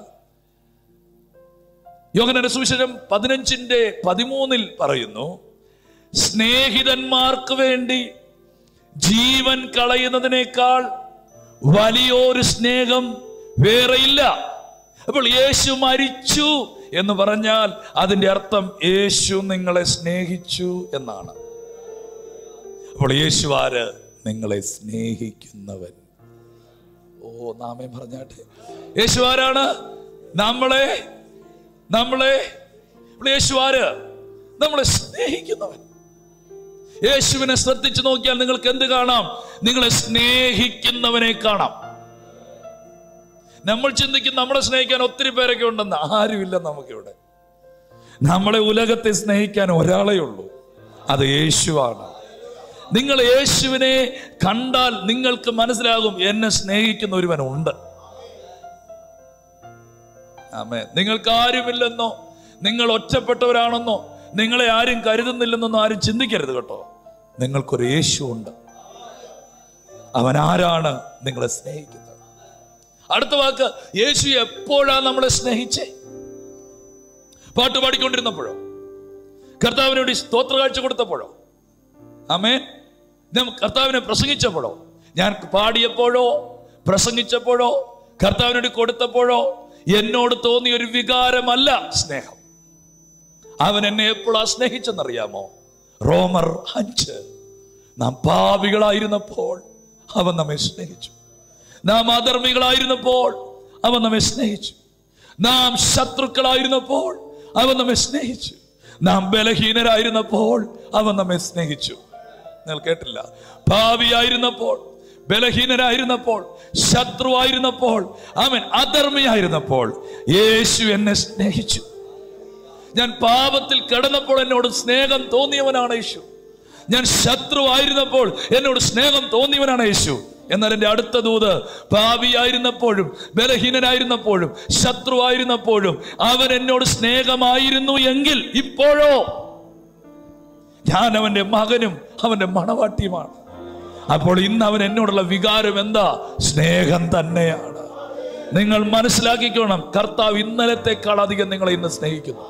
യോഗനന്റെ സുവിശേഷം പതിനഞ്ചിന്റെ പതിമൂന്നിൽ പറയുന്നു സ്നേഹിതന്മാർക്ക് വേണ്ടി ജീവൻ കളയുന്നതിനേക്കാൾ വലിയൊരു സ്നേഹം വേറെയില്ല അപ്പോൾ യേശു മരിച്ചു എന്ന് പറഞ്ഞാൽ അതിന്റെ അർത്ഥം യേശു നിങ്ങളെ സ്നേഹിച്ചു എന്നാണ് അപ്പോൾ യേശു ആര് നിങ്ങളെ സ്നേഹിക്കുന്നവൻ ഓ നാമേ പറഞ്ഞാട്ടെ യേശു ആരാണ് നമ്മളെ നമ്മളെ അപ്പോൾ യേശു ആര് നമ്മളെ സ്നേഹിക്കുന്നവൻ യേശുവിനെ ശ്രദ്ധിച്ചു നോക്കിയാൽ നിങ്ങൾക്ക് എന്ത് കാണാം നിങ്ങളെ സ്നേഹിക്കുന്നവനെ കാണാം നമ്മൾ ചിന്തിക്കും നമ്മളെ സ്നേഹിക്കാൻ ഒത്തിരി പേരൊക്കെ ഉണ്ടെന്ന് ആരുമില്ല നമുക്കിവിടെ നമ്മളെ ഉലകത്തെ സ്നേഹിക്കാൻ ഒരാളേ ഉള്ളൂ അത് യേശുവാണ് നിങ്ങൾ യേശുവിനെ കണ്ടാൽ നിങ്ങൾക്ക് മനസ്സിലാകും എന്നെ സ്നേഹിക്കുന്ന ഒരുവനുണ്ട് ആമേ നിങ്ങൾക്ക് ആരുമില്ലെന്നോ നിങ്ങൾ ഒറ്റപ്പെട്ടവരാണെന്നോ നിങ്ങളെ ആരും കരുതുന്നില്ലെന്നൊന്നും ആരും ചിന്തിക്കരുത് കേട്ടോ നിങ്ങൾക്കൊരു യേശു ഉണ്ട് അവൻ ആരാണ് നിങ്ങളെ സ്നേഹിക്കുന്നത് അടുത്ത വാക്ക് യേശു എപ്പോഴാ നമ്മളെ സ്നേഹിച്ചേ പാട്ട് പാടിക്കൊണ്ടിരുന്നപ്പോഴോ കർത്താവിന് വേണ്ടി സ്തോത്ര കാഴ്ച കൊടുത്തപ്പോഴോ ആമേ നാം കർത്താവിനെ പ്രസംഗിച്ചപ്പോഴോ ഞാൻ പാടിയപ്പോഴോ പ്രസംഗിച്ചപ്പോഴോ കർത്താവിന് വേണ്ടി കൊടുത്തപ്പോഴോ എന്നോട് തോന്നിയ ഒരു വികാരമല്ല സ്നേഹം അവൻ എന്നെ എപ്പോഴാ സ്നേഹിച്ചെന്നറിയാമോ റോമർ അഞ്ച് നാം പാപികളായിരുന്നപ്പോൾ അവൻ നമ്മെ സ്നേഹിച്ചു നാം അധർമ്മികളായിരുന്നപ്പോൾ അവൻ നമ്മെ സ്നേഹിച്ചു നാം ശത്രുക്കളായിരുന്നപ്പോൾ അവൻ നമ്മെ സ്നേഹിച്ചു നാം ബലഹീനരായിരുന്നപ്പോൾ അവൻ നമ്മെ സ്നേഹിച്ചു നിങ്ങൾ കേട്ടില്ല ഭാവിയായിരുന്നപ്പോൾ ബലഹീനരായിരുന്നപ്പോൾ ശത്രുവായിരുന്നപ്പോൾ അവൻ അധർമ്മിയായിരുന്നപ്പോൾ യേശു എന്നെ സ്നേഹിച്ചു ഞാൻ പാപത്തിൽ കിടന്നപ്പോൾ എന്നോട് സ്നേഹം തോന്നിയവനാണ് യേശു ഞാൻ ശത്രുവായിരുന്നപ്പോൾ എന്നോട് സ്നേഹം തോന്നിയവനാണ് യേശു എന്നാൽ എൻ്റെ അടുത്ത ദൂത് പാപിയായിരുന്നപ്പോഴും ബലഹീനനായിരുന്നപ്പോഴും ശത്രുവായിരുന്നപ്പോഴും അവൻ എന്നോട് സ്നേഹമായിരുന്നു എങ്കിൽ ഇപ്പോഴോ ഞാൻ അവന്റെ മകനും അവന്റെ മണവാട്ടിയുമാണ് അപ്പോൾ ഇന്ന് അവൻ എന്നോടുള്ള വികാരം എന്താ സ്നേഹം തന്നെയാണ് നിങ്ങൾ മനസ്സിലാക്കിക്കോണം കർത്താവ് ഇന്നലത്തെക്കാൾ അധികം നിങ്ങളെ ഇന്ന് സ്നേഹിക്കുന്നു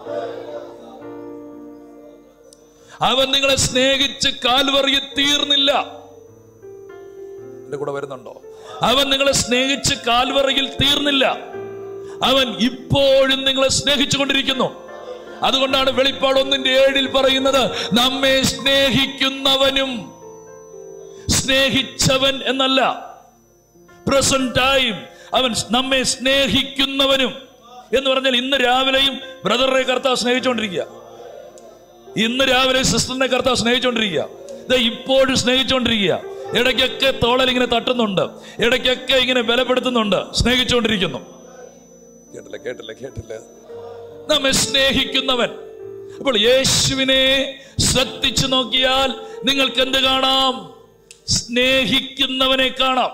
അവൻ നിങ്ങളെ സ്നേഹിച്ച് കാൽവറിയെ തീർന്നില്ല എന്റെ കൂടെ വരുന്നുണ്ടോ അവൻ നിങ്ങളെ സ്നേഹിച്ച് കാൽവറയിൽ തീർന്നില്ല അവൻ ഇപ്പോഴും നിങ്ങളെ സ്നേഹിച്ചു കൊണ്ടിരിക്കുന്നു അതുകൊണ്ടാണ് വെളിപ്പാട് ഒന്നിന്റെ ഏഴിൽ പറയുന്നത് നമ്മെ സ്നേഹിക്കുന്നവനും സ്നേഹിച്ചവൻ എന്നല്ല പ്രസന്റ് ടൈം അവൻ നമ്മെ സ്നേഹിക്കുന്നവനും എന്ന് പറഞ്ഞാൽ ഇന്ന് രാവിലെയും ബ്രദറിനെ കർത്താവ് സ്നേഹിച്ചുകൊണ്ടിരിക്കുക ഇന്ന് രാവിലെ സിസ്റ്ററിനെ കർത്താവ് സ്നേഹിച്ചുകൊണ്ടിരിക്കുക ഇത് ഇപ്പോഴും സ്നേഹിച്ചുകൊണ്ടിരിക്കുക ഇടയ്ക്കൊക്കെ തോളൽ ഇങ്ങനെ തട്ടുന്നുണ്ട് ഇടയ്ക്കൊക്കെ ഇങ്ങനെ ബലപ്പെടുത്തുന്നുണ്ട് സ്നേഹിച്ചുകൊണ്ടിരിക്കുന്നു കേട്ടില്ല കേട്ടില്ല കേട്ടില്ല നമ്മെ സ്നേഹിക്കുന്നവൻ അപ്പോൾ യേശുവിനെ ശ്രദ്ധിച്ചു നോക്കിയാൽ നിങ്ങൾക്ക് എന്ത് കാണാം സ്നേഹിക്കുന്നവനെ കാണാം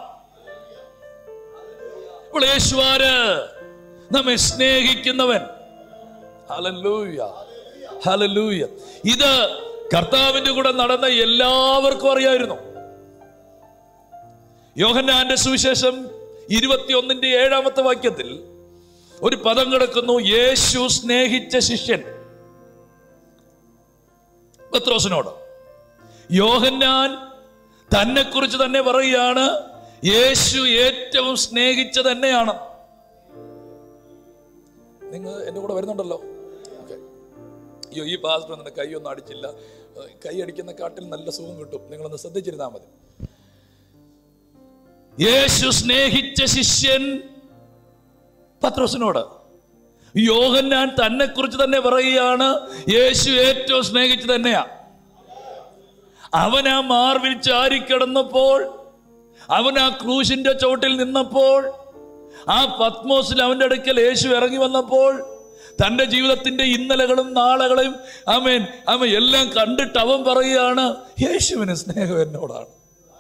അപ്പോൾ യേശുവാര് നമ്മെ സ്നേഹിക്കുന്നവൻ ഹലലൂയ ഹലലൂയ ഇത് കർത്താവിന്റെ കൂടെ നടന്ന എല്ലാവർക്കും അറിയായിരുന്നു യോഹന്നാന്റെ സുവിശേഷം ഇരുപത്തിയൊന്നിന്റെ ഏഴാമത്തെ വാക്യത്തിൽ ഒരു പദം കിടക്കുന്നു യേശു സ്നേഹിച്ച ശിഷ്യൻ പത്രോസിനോട് യോഹന്നാൻ തന്നെ കുറിച്ച് തന്നെ പറയുകയാണ് യേശു ഏറ്റവും സ്നേഹിച്ച തന്നെയാണ് നിങ്ങൾ എൻ്റെ കൂടെ വരുന്നുണ്ടല്ലോ ഓക്കെ അയ്യോ ഈ പാസ്റ്റർ നിന്റെ കൈയൊന്നും അടിച്ചില്ല ഏഹ് കൈ അടിക്കുന്ന കാട്ടിൽ നല്ല സുഖം കിട്ടും നിങ്ങളൊന്ന് ശ്രദ്ധിച്ചിരുന്നാൽ മതി യേശു സ്നേഹിച്ച ശിഷ്യൻ പത്രോസിനോട് യോഹന്നാൻ തന്നെ കുറിച്ച് തന്നെ പറയുകയാണ് യേശു ഏറ്റവും സ്നേഹിച്ചു തന്നെയാ അവൻ ആ മാർവിൽ ചാരിക്കിടന്നപ്പോൾ അവൻ ആ ക്രൂശിന്റെ ചോട്ടിൽ നിന്നപ്പോൾ ആ പത്മോസിൽ അവന്റെ അടുക്കൽ യേശു ഇറങ്ങി വന്നപ്പോൾ തന്റെ ജീവിതത്തിന്റെ ഇന്നലകളും നാളെകളും അവൻ അവൻ എല്ലാം കണ്ടിട്ട് അവൻ പറയുകയാണ് യേശുവിന് സ്നേഹം എന്നോടാണ്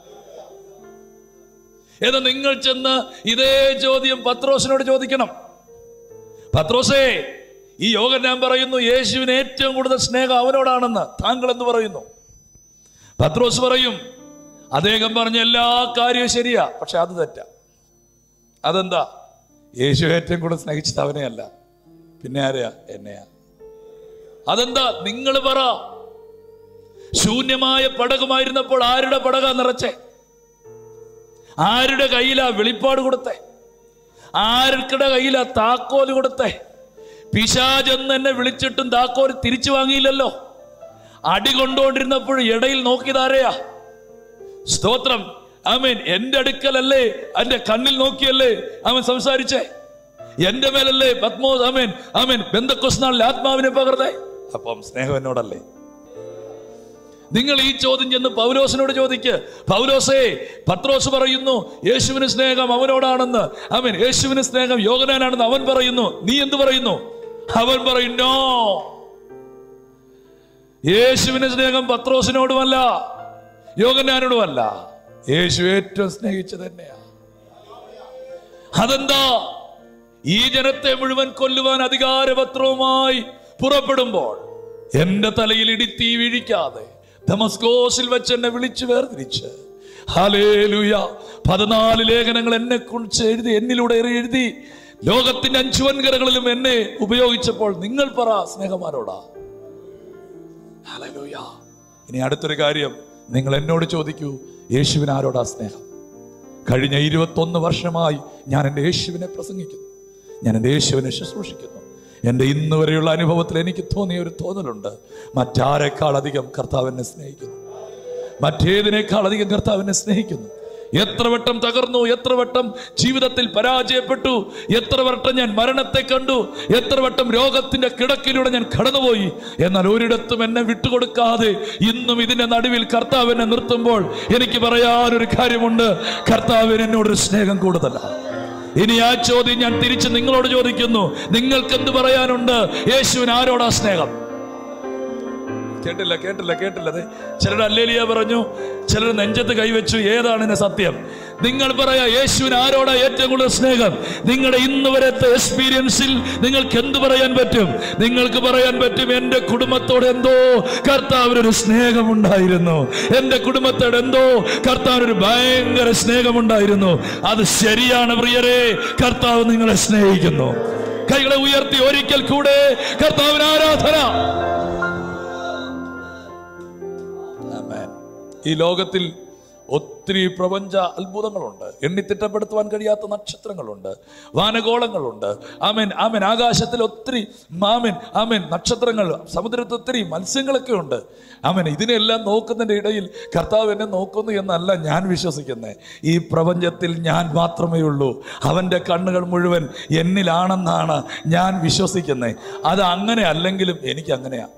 എന്ന് നിങ്ങൾ ചെന്ന് ഇതേ ചോദ്യം പത്രോസിനോട് ചോദിക്കണം പത്രോസേ ഈ യോഗം ഞാൻ പറയുന്നു യേശുവിന് ഏറ്റവും കൂടുതൽ സ്നേഹം അവനോടാണെന്ന് താങ്കൾ എന്ന് പറയുന്നു പത്രോസ് പറയും അദ്ദേഹം പറഞ്ഞ എല്ലാ കാര്യവും ശരിയാ പക്ഷെ അത് തെറ്റാ അതെന്താ യേശു ഏറ്റവും കൂടുതൽ സ്നേഹിച്ചത് അവനെയല്ല പിന്നെ ആരെയാ എന്നെയാ അതെന്താ നിങ്ങൾ പറ ശൂന്യമായ പടകുമായിരുന്നപ്പോൾ ആരുടെ പടക നിറച്ചേ ആരുടെ കയ്യിലാ വെളിപ്പാട് കൊടുത്തേ ആർക്കുടെ കയ്യിലാ താക്കോല് കൊടുത്തേ പിശാചെന്ന് എന്നെ വിളിച്ചിട്ടും താക്കോൽ തിരിച്ചു വാങ്ങിയില്ലല്ലോ അടി കൊണ്ടുകൊണ്ടിരുന്നപ്പോൾ ഇടയിൽ നോക്കിയതാരെയാ സ്തോത്രം ആമേൻ എന്റെ അടുക്കലല്ലേ എന്റെ കണ്ണിൽ നോക്കിയല്ലേ അവൻ സംസാരിച്ചേ എന്റെ മേലല്ലേ പത്മോ ആമേൻ ആമേൻ ബന്ധക്കൊസ്നാളിൽ ആത്മാവിനെ പകർന്നേ അപ്പം സ്നേഹം എന്നോടല്ലേ നിങ്ങൾ ഈ ചോദ്യം ചെന്ന് പൗലോസിനോട് ചോദിക്ക് പൗലോസേ പത്രോസ് പറയുന്നു യേശുവിന് സ്നേഹം അവനോടാണെന്ന് അവൻ യേശുവിന് സ്നേഹം യോഗനാനാണെന്ന് അവൻ പറയുന്നു നീ എന്ത് പറയുന്നു അവൻ പറയുന്നോ യേശുവിന് സ്നേഹം പത്രോസിനോടുമല്ല യോഗനാനോടുമല്ല യേശു ഏറ്റവും സ്നേഹിച്ചത് തന്നെയാ അതെന്താ ഈ ജനത്തെ മുഴുവൻ കൊല്ലുവാൻ അധികാരപത്രവുമായി പുറപ്പെടുമ്പോൾ എന്റെ തലയിൽ ഇടിത്തീ വീഴിക്കാതെ ദമസ്കോസിൽ വെച്ച് എന്നെ വിളിച്ചു വേർതിരിച്ച് ഹലേലുയ പതിനാല് ലേഖനങ്ങൾ എന്നെ കുറിച്ച് എഴുതി എന്നിലൂടെ എഴുതി ലോകത്തിന്റെ അഞ്ചു വൻകരകളിലും എന്നെ ഉപയോഗിച്ചപ്പോൾ നിങ്ങൾ പറ സ്നേഹമാരോടാ ഹല്ലേലൂയ. ഇനി അടുത്തൊരു കാര്യം നിങ്ങൾ എന്നോട് ചോദിക്കൂ യേശുവിന് ആരോടാ സ്നേഹം കഴിഞ്ഞ ഇരുപത്തൊന്ന് വർഷമായി ഞാൻ എൻ്റെ യേശുവിനെ പ്രസംഗിക്കുന്നു ഞാൻ എൻ്റെ യേശുവിനെ ശുശ്രൂഷിക്കുന്നു എൻ്റെ ഇന്ന് വരെയുള്ള അനുഭവത്തിൽ എനിക്ക് തോന്നിയ ഒരു തോന്നലുണ്ട് മറ്റാരെക്കാൾ അധികം കർത്താവിനെ സ്നേഹിക്കുന്നു മറ്റേതിനേക്കാൾ അധികം കർത്താവിനെ സ്നേഹിക്കുന്നു എത്ര വട്ടം തകർന്നു എത്ര വട്ടം ജീവിതത്തിൽ പരാജയപ്പെട്ടു എത്ര വട്ടം ഞാൻ മരണത്തെ കണ്ടു എത്ര വട്ടം രോഗത്തിന്റെ കിടക്കിലൂടെ ഞാൻ കടന്നുപോയി എന്നാൽ ഒരിടത്തും എന്നെ വിട്ടുകൊടുക്കാതെ ഇന്നും ഇതിന്റെ നടുവിൽ കർത്താവ് എന്നെ നിർത്തുമ്പോൾ എനിക്ക് പറയാനൊരു കാര്യമുണ്ട് കർത്താവിന് എന്നോടൊരു സ്നേഹം കൂടുതലാണ് ഇനി ആ ചോദ്യം ഞാൻ തിരിച്ച് നിങ്ങളോട് ചോദിക്കുന്നു നിങ്ങൾക്ക് എന്ത് പറയാനുണ്ട് യേശുവിന് ആരോടാ സ്നേഹം കേട്ടില്ല കേട്ടില്ല കേട്ടില്ല ദേ, ചിലർ അല്ലേലിയ പറഞ്ഞു ചിലർ നെഞ്ചത്ത് കൈവച്ചു ഏതാണ് ഇതിന്റെ സത്യം നിങ്ങൾ പറയാ യേശുവിന് ആരോടാ ഏറ്റവും കൂടുതൽ സ്നേഹം നിങ്ങളുടെ ഇന്ന് വരത്തെ എക്സ്പീരിയൻസിൽ നിങ്ങൾക്ക് എന്ത് പറയാൻ പറ്റും നിങ്ങൾക്ക് പറയാൻ പറ്റും എൻ്റെ കുടുംബത്തോട് എന്തോ കർത്താവിനൊരു സ്നേഹമുണ്ടായിരുന്നു എൻ്റെ കുടുംബത്തോട് എന്തോ കർത്താവിനൊരു ഭയങ്കര സ്നേഹമുണ്ടായിരുന്നു അത് ശരിയാണ് പ്രിയരെ കർത്താവ് നിങ്ങളെ സ്നേഹിക്കുന്നു കൈകളെ ഉയർത്തി ഒരിക്കൽ കൂടെ കർത്താവിന് ആരാധന ആമേൻ. ഈ ലോകത്തിൽ ഒത്തിരി പ്രപഞ്ച അത്ഭുതങ്ങളുണ്ട് എണ്ണിത്തിട്ടപ്പെടുത്തുവാൻ കഴിയാത്ത നക്ഷത്രങ്ങളുണ്ട് വാനഗോളങ്ങളുണ്ട് ആമേൻ ആമേൻ ആകാശത്തിൽ ഒത്തിരി മാമൻ ആമേൻ നക്ഷത്രങ്ങൾ സമുദ്രത്തിൽ ഒത്തിരി മത്സ്യങ്ങളൊക്കെ ഉണ്ട് ആമേൻ ഇതിനെല്ലാം നോക്കുന്നതിൻ്റെ ഇടയിൽ കർത്താവ് എന്നെ നോക്കുന്നു എന്നല്ല ഞാൻ വിശ്വസിക്കുന്നത് ഈ പ്രപഞ്ചത്തിൽ ഞാൻ മാത്രമേ ഉള്ളൂ അവൻ്റെ കണ്ണുകൾ മുഴുവൻ എന്നിലാണെന്നാണ് ഞാൻ വിശ്വസിക്കുന്നത് അത് അങ്ങനെ അല്ലെങ്കിലും എനിക്ക് അങ്ങനെയാണ്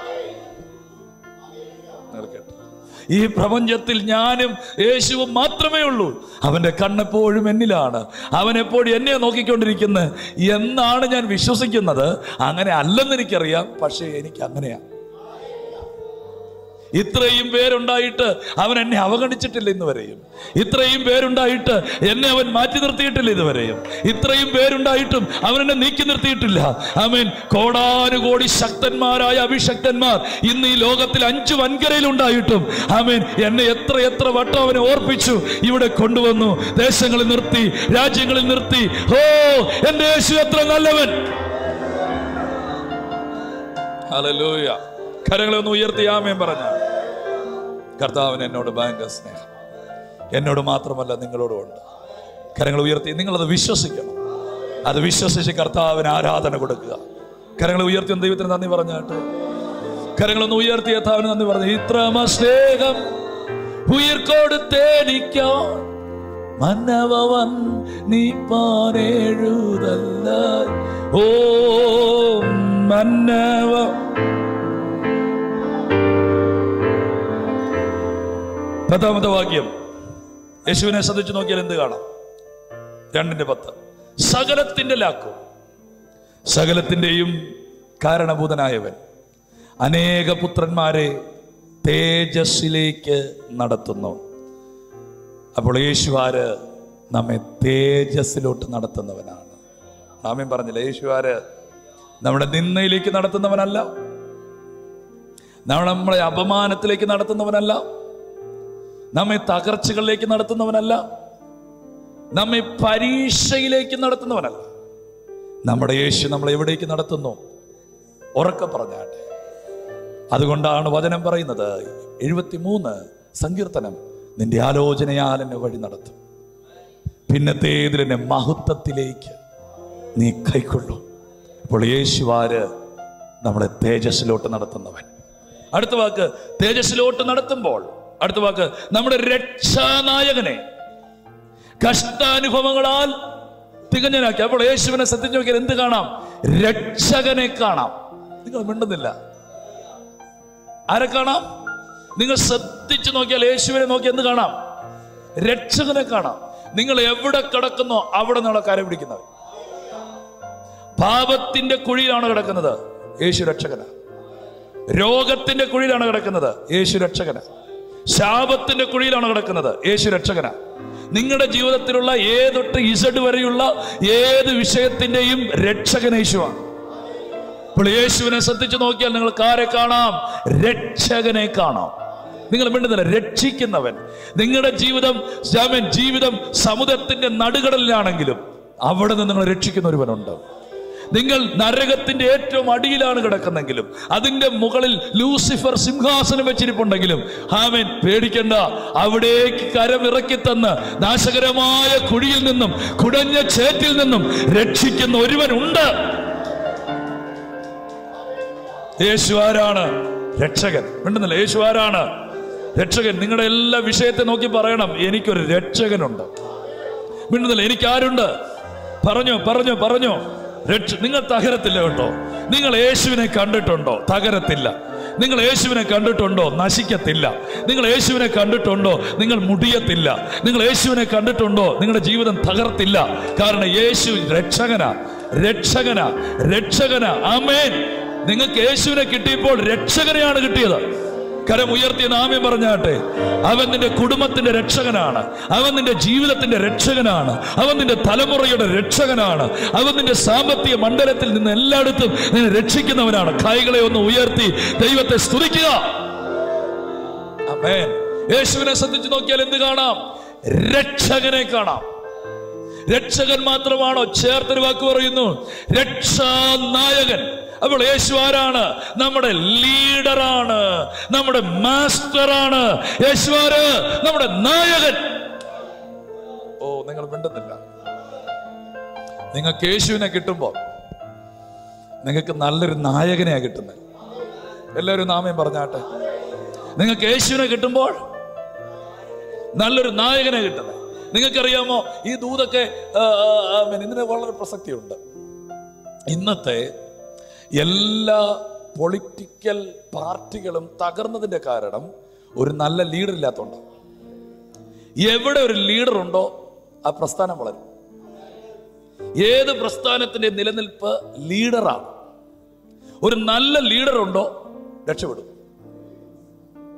നിൽക്കട്ടെ. ഈ പ്രപഞ്ചത്തിൽ ഞാനും യേശുവും മാത്രമേ ഉള്ളൂ അവന്റെ കണ്ണെപ്പോഴും എന്നിലാണ് അവൻ എപ്പോഴും എന്നെ നോക്കിക്കൊണ്ടിരിക്കുന്നത് എന്നാണ് ഞാൻ വിശ്വസിക്കുന്നത് അങ്ങനെ അല്ലെന്ന് എനിക്കറിയാം പക്ഷേ എനിക്ക് അങ്ങനെയാണ് ഇത്രയും പേരുണ്ടായിട്ട് അവൻ എന്നെ അവഗണിച്ചിട്ടില്ല ഇന്ന് വരെയും ഇത്രയും പേരുണ്ടായിട്ട് എന്നെ അവൻ മാറ്റി നിർത്തിയിട്ടില്ല ഇതുവരെയും ഇത്രയും പേരുണ്ടായിട്ടും അവൻ എന്നെ നീക്കി നിർത്തിയിട്ടില്ല അവൻ കോടാനുകോടി ശക്തന്മാരായ അഭിഷക്തന്മാർ ഇന്ന് ഈ ലോകത്തിൽ അഞ്ചു വൻകരയിൽ ഉണ്ടായിട്ടും അവൻ എന്നെ എത്ര എത്ര വട്ടം അവനെ ഓർപ്പിച്ചു ഇവിടെ കൊണ്ടുവന്നു ദേശങ്ങളിൽ നിർത്തി രാജ്യങ്ങളിൽ നിർത്തി ഓ എന്റെ യേശു എത്ര നല്ലവൻ ഹല്ലേലൂയ കരങ്ങളെ ഒന്ന് ഉയർത്തി ആമേൻ പറഞ്ഞ കർത്താവിന് എന്നോട് ഭയങ്കര സ്നേഹം എന്നോട് മാത്രമല്ല നിങ്ങളോടും ഉണ്ട് കരങ്ങൾ ഉയർത്തി നിങ്ങളത് വിശ്വസിക്കണം അത് വിശ്വസിച്ച് കർത്താവിന് ആരാധന കൊടുക്കുക കരങ്ങൾ ഉയർത്തി ഒന്ന് ദൈവത്തിന് നന്ദി പറഞ്ഞാട്ട് കരങ്ങളൊന്ന് ഉയർത്തി കർത്താവിന് നന്ദി പറഞ്ഞു ഇത്രമ സ്നേഹം ഉയർ കൊടുത്തേനിക്കോ മന്നവൻ നീ പാനേഴുതല്ല ഓ മന്നവ പത്താമത്തെ വാക്യം യേശുവിനെ ശ്രദ്ധിച്ചു നോക്കിയാൽ എന്ത് കാണാം രണ്ടിന്റെ പത്ത് സകലത്തിന്റെ ലാക്കോ സകലത്തിന്റെയും കാരണഭൂതനായവൻ അനേക പുത്രന്മാരെ തേജസ്സിലേക്ക് നടത്തുന്നു അപ്പോൾ യേശുവാര് നമ്മെ തേജസ്സിലോട്ട് നടത്തുന്നവനാണ് നാമേം പറഞ്ഞില്ല യേശുവാര് നമ്മുടെ നിന്നയിലേക്ക് നടത്തുന്നവനല്ല നമ്മൾ നമ്മളെ അപമാനത്തിലേക്ക് നടത്തുന്നവനല്ല നമ്മെ തകർച്ചകളിലേക്ക് നടത്തുന്നവനല്ല നമ്മെ പരീക്ഷയിലേക്ക് നടത്തുന്നവനല്ല നമ്മുടെ യേശു നമ്മളെ എവിടേക്ക് നടത്തുന്നു ഉറക്കെ പറഞ്ഞാട്ടെ അതുകൊണ്ടാണ് വചനം പറയുന്നത് എഴുപത്തിമൂന്ന് സങ്കീർത്തനം നിന്റെ ആലോചനയാൽ എന്നെ വഴി നടത്തും പിന്നത്തേതിൽ എന്നെ മഹത്വത്തിലേക്ക് നീ കൈക്കൊള്ളും അപ്പോൾ യേശുവാര് നമ്മളെ തേജസ്സിലോട്ട് നടത്തുന്നവൻ അടുത്ത വാക്ക് തേജസ്സിലോട്ട് നടത്തുമ്പോൾ അടുത്ത വാക്ക് നമ്മുടെ രക്ഷാനായകനെ കഷ്ടാനുഭവങ്ങളാൽ തികഞ്ഞനാക്കി അപ്പോൾ യേശുവിനെ ശ്രദ്ധിച്ചു നോക്കിയാൽ എന്ത് കാണാം രക്ഷകനെ കാണാം നിങ്ങൾ മിണ്ടുന്നില്ല ആരെ കാണാം നിങ്ങൾ ശ്രദ്ധിച്ചു നോക്കിയാൽ യേശുവിനെ നോക്കി എന്ത് കാണാം രക്ഷകനെ കാണാം നിങ്ങൾ എവിടെ കിടക്കുന്നോ അവിടെ നിന്നുള്ള കാര്യം പിടിക്കുന്നവർ പാപത്തിന്റെ കുഴിയിലാണ് കിടക്കുന്നത് യേശു രക്ഷകന രോഗത്തിന്റെ കുഴിയിലാണ് കിടക്കുന്നത് യേശു രക്ഷകന ശാപത്തിന്റെ കുഴിയിലാണ് കിടക്കുന്നത് യേശു രക്ഷകന നിങ്ങളുടെ ജീവിതത്തിലുള്ള ഏതൊട്ട് ഇസഡ് വരെയുള്ള ഏത് വിഷയത്തിന്റെയും രക്ഷകൻ യേശുവാണ് ഇപ്പോൾ യേശുവിനെ ശ്രദ്ധിച്ചു നോക്കിയാൽ നിങ്ങൾക്ക് ആരെ കാണാം രക്ഷകനെ കാണാം നിങ്ങൾ മിണ്ടുന്നില്ല രക്ഷിക്കുന്നവൻ നിങ്ങളുടെ ജീവിതം ജാമീൻ ജീവിതം സമുദ്രത്തിന്റെ നടുകടലിലാണെങ്കിലും അവിടെ നിന്ന് നിങ്ങൾ രക്ഷിക്കുന്ന ഒരുവനുണ്ട് നിങ്ങൾ നരകത്തിന്റെ ഏറ്റവും അടിയിലാണ് കിടക്കുന്നെങ്കിലും അതിന്റെ മുകളിൽ ലൂസിഫർ സിംഹാസനം വെച്ചിരിപ്പുണ്ടെങ്കിലും ഹാമൻ പേടിക്കണ്ട അവിടേക്ക് കരമിറക്കി തന്ന് നാശകരമായ കുഴിയിൽ നിന്നും കുടഞ്ഞ ചേറ്റിൽ നിന്നും രക്ഷിക്കുന്ന ഒരുവനുണ്ട് യേശു ആരാണ് രക്ഷകൻ മിണ്ടുന്നില്ല യേശു ആരാണ് രക്ഷകൻ നിങ്ങളുടെ എല്ലാ വിഷയത്തെ നോക്കി പറയണം എനിക്കൊരു രക്ഷകനുണ്ട് മിണ്ടുന്നില്ല എനിക്ക് ആരുണ്ട് പറഞ്ഞോ പറഞ്ഞോ പറഞ്ഞോ രക്ഷ നിങ്ങൾ തകരത്തില്ല കേട്ടോ നിങ്ങൾ യേശുവിനെ കണ്ടിട്ടുണ്ടോ തകരത്തില്ല നിങ്ങൾ യേശുവിനെ കണ്ടിട്ടുണ്ടോ നശിക്കത്തില്ല നിങ്ങൾ യേശുവിനെ കണ്ടിട്ടുണ്ടോ നിങ്ങൾ മുടിയത്തില്ല നിങ്ങൾ യേശുവിനെ കണ്ടിട്ടുണ്ടോ നിങ്ങളുടെ ജീവിതം തകർത്തില്ല കാരണം യേശു രക്ഷകന രക്ഷകന രക്ഷകന ആമേൻ നിങ്ങൾക്ക് യേശുവിനെ കിട്ടിയപ്പോൾ രക്ഷകനെയാണ് കിട്ടിയത് കരം ഉയർത്തിയ നാമ്യം പറഞ്ഞാട്ടെ അവൻ നിന്റെ കുടുംബത്തിന്റെ രക്ഷകനാണ് അവൻ നിന്റെ ജീവിതത്തിന്റെ രക്ഷകനാണ് അവൻ നിന്റെ തലമുറയുടെ രക്ഷകനാണ് അവൻ നിന്റെ സാമ്പത്തിക മണ്ഡലത്തിൽ നിന്ന് എല്ലായിടത്തും നിന്നെ രക്ഷിക്കുന്നവനാണ് കൈകളെ ഒന്ന് ഉയർത്തി ദൈവത്തെ സ്തുതിക്കുക അമേൻ യേശുവിനെ ശ്രദ്ധിച്ചു നോക്കിയാൽ എന്ത് കാണാം രക്ഷകനെ കാണാം രക്ഷകൻ മാത്രമാണോ ചേർത്തൊരു വാക്ക് പറയുന്നു രക്ഷാനായകൻ അപ്പോൾ യേശു ആരാണ് നമ്മുടെ ലീഡറാണ് നമ്മുടെ മാസ്റ്ററാണ് യേശു ആര് നമ്മുടെ നായകൻ ഓ നിങ്ങൾ മിണ്ടുന്നില്ല നിങ്ങൾക്ക് യേശുവിനെ കിട്ടുമ്പോൾ നിങ്ങൾക്ക് നല്ലൊരു നായകനെയാ കിട്ടുന്നത് എല്ലാവരും നാമയം പറഞ്ഞാട്ടെ നിങ്ങൾക്ക് യേശുവിനെ കിട്ടുമ്പോൾ നല്ലൊരു നായകനെ കിട്ടുന്നത് നിങ്ങൾക്കറിയാമോ ഈ ദൂതൊക്കെ ആ, ആ, ആ, ഇതിന് വളരെ പ്രസക്തിയുണ്ട് ഇന്നത്തെ എല്ലാ പൊളിറ്റിക്കൽ പാർട്ടികളും തകർന്നതിന്റെ കാരണം ഒരു നല്ല ലീഡർ ഇല്ലാത്തതുകൊണ്ട് എവിടെ ഒരു ലീഡർ ഉണ്ടോ ആ പ്രസ്ഥാനം വളരും ഏത് പ്രസ്ഥാനത്തിന്റെ നിലനിൽപ്പ് ലീഡറാണ് ഒരു നല്ല ലീഡർ ഉണ്ടോ രക്ഷപ്പെടും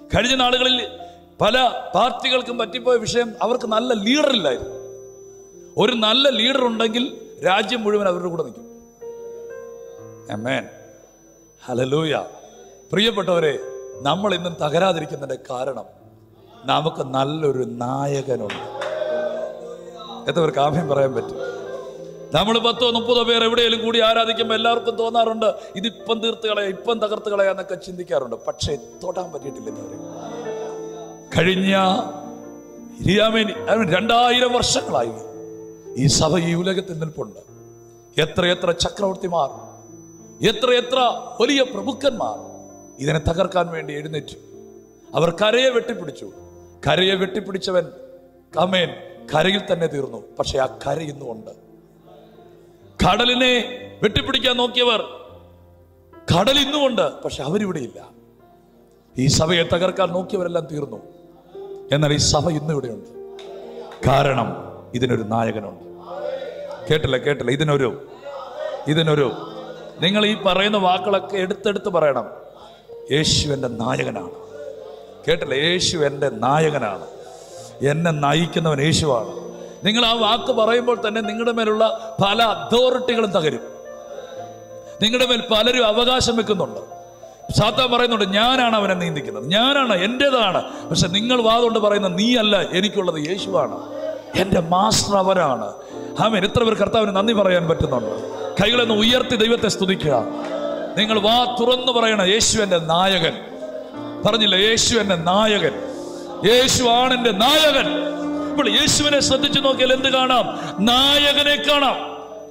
കഴിഞ്ഞ നാളുകളിൽ പല പാർട്ടികൾക്കും പറ്റിപ്പോയ വിഷയം അവർക്ക് നല്ല ലീഡർ ഇല്ലായിരുന്നു ഒരു നല്ല ലീഡർ ഉണ്ടെങ്കിൽ രാജ്യം മുഴുവൻ അവരുടെ കൂടെ നിൽക്കും അമേൻ ഹലലൂയ പ്രിയപ്പെട്ടവരെ നമ്മൾ ഇന്നും തകരാതിരിക്കുന്നതിന്റെ കാരണം നമുക്ക് നല്ലൊരു നായകനുണ്ട് എത്ര പേർക്ക് ആഭ്യം പറയാൻ പറ്റും നമ്മൾ പത്തോ മുപ്പതോ പേർ എവിടെയെങ്കിലും കൂടി ആരാധിക്കുമ്പോൾ എല്ലാവർക്കും തോന്നാറുണ്ട് ഇതിപ്പം തീർത്ത് കളയാ ഇപ്പം തകർത്ത് കളയാന്നൊക്കെ ചിന്തിക്കാറുണ്ട് പക്ഷേ തൊടാൻ പറ്റിയിട്ടില്ല ഇതുവരെ കഴിഞ്ഞ ഇരിയാമേനി അവൻ രണ്ടായിരം വർഷങ്ങളായി ഈ സഭ ഈ ഉലകത്തിൽ നിൽപ്പുണ്ട് എത്ര എത്ര ചക്രവർത്തിമാർ എത്ര എത്ര വലിയ പ്രഭുക്കന്മാർ ഇതിനെ തകർക്കാൻ വേണ്ടി എഴുന്നേറ്റു അവർ കരയെ വെട്ടിപ്പിടിച്ചു കരയെ വെട്ടിപ്പിടിച്ചവൻ കമേൻ കരയിൽ തന്നെ തീർന്നു പക്ഷെ ആ കര ഇന്നും ഉണ്ട് കടലിനെ വെട്ടിപ്പിടിക്കാൻ നോക്കിയവർ കടൽ ഇന്നുമുണ്ട് പക്ഷെ അവരിവിടെ ഇല്ല ഈ സഭയെ തകർക്കാൻ നോക്കിയവരെല്ലാം തീർന്നു എന്നാൽ ഈ സഭ ഇന്നും ഇവിടെയുണ്ട് കാരണം ഇതിനൊരു നായകനുണ്ട് കേട്ടില്ല കേട്ടില്ല ഇതിനൊരു ഇതിനൊരു നിങ്ങൾ ഈ പറയുന്ന വാക്കുകളൊക്കെ എടുത്തെടുത്ത് പറയണം യേശു എൻ്റെ നായകനാണ് കേട്ടില്ല യേശു എൻ്റെ നായകനാണ് എന്നെ നയിക്കുന്നവൻ യേശുവാണ് നിങ്ങൾ ആ വാക്ക് പറയുമ്പോൾ തന്നെ നിങ്ങളുടെ മേലുള്ള പല അതോറിറ്റികളും തകരും നിങ്ങളുടെ മേൽ പലരും അവകാശം വെക്കുന്നുണ്ട് സാത്താൻ പറയുന്നുണ്ട് ഞാനാണ് അവനെ നീന്തിക്കുന്നത് ഞാനാണ് എൻ്റെതാണ് പക്ഷെ നിങ്ങൾ വാതുകൊണ്ട് പറയുന്ന നീയല്ല എനിക്കുള്ളത് യേശുവാണ് എൻ്റെ മാസ്റ്റർ അവരാണ് ആമേൻ എത്ര പേർ കർത്താവിന് നന്ദി പറയാൻ പറ്റുന്നുണ്ട് കൈകളൊന്ന് ഉയർത്തി ദൈവത്തെ സ്തുതിക്കുക നിങ്ങൾ വാ തുറന്നു പറയണം യേശു എൻ്റെ നായകൻ പറഞ്ഞില്ല യേശു എൻ്റെ നായകൻ യേശു ആണ് എൻ്റെ നായകൻ ഇപ്പോൾ യേശുവിനെ ശ്രദ്ധിച്ചു നോക്കിയാൽ എന്ത് കാണാം നായകനെ കാണാം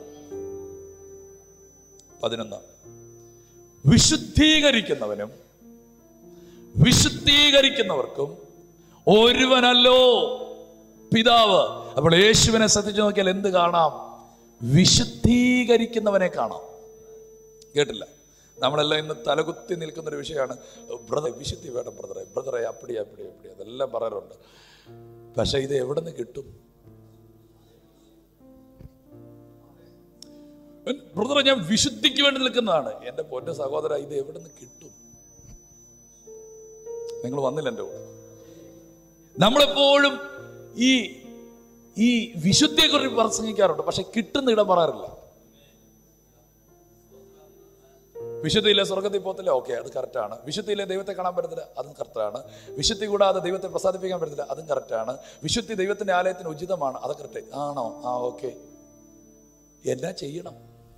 പതിനൊന്ന് വിശുദ്ധീകരിക്കുന്നവനും വിശുദ്ധീകരിക്കുന്നവർക്കും ഒരുവനല്ലോ പിതാവ് അപ്പോൾ യേശുവിനെ ശ്രദ്ധിച്ചു നോക്കിയാൽ എന്ത് കാണാം വിശുദ്ധീകരിക്കുന്നവനെ കാണാം കേട്ടില്ല നമ്മളെല്ലാം ഇന്ന് തലകുത്തി നിൽക്കുന്ന ഒരു വിഷയമാണ് ബ്രദർ വിശുദ്ധി വേണം ബ്രദറെ ബ്രദറെ അപ്പടി അപ്പടി അപ്പടി അതെല്ലാം പറയാറുണ്ട് പക്ഷെ ഇത് എവിടെ നിന്ന് കിട്ടും ബ്രദറെ ഞാൻ വിശുദ്ധിക്ക് വേണ്ടി നിൽക്കുന്നതാണ് എൻ്റെ പൊന്ന സഹോദര ഇത് എവിടെ നിന്ന് കിട്ടും നിങ്ങൾ വന്നില്ല എൻ്റെ കൂടെ നമ്മളെപ്പോഴും ഈ ഈ വിശുദ്ധിയെക്കുറിച്ച് പ്രസംഗിക്കാറുണ്ട് പക്ഷെ കിട്ടുന്ന ഇടം പറയാറില്ല വിശുദ്ധിയിലെ സ്വർഗത്തിൽ പോകത്തില്ല ഓക്കെ അത് കറക്റ്റാണ് വിശുദ്ധിയിലെ ദൈവത്തെ കാണാൻ പറ്റത്തില്ല അതും കറക്റ്റാണ് വിശുദ്ധി കൂടാതെ ദൈവത്തെ പ്രസാദിപ്പിക്കാൻ പറ്റത്തില്ല അതും കറക്റ്റാണ് വിശുദ്ധി ദൈവത്തിന്റെ ആലയത്തിന് ഉചിതമാണ് അത് കറക്റ്റ് ആണോ ആ ഓക്കെ എന്നാ ചെയ്യണം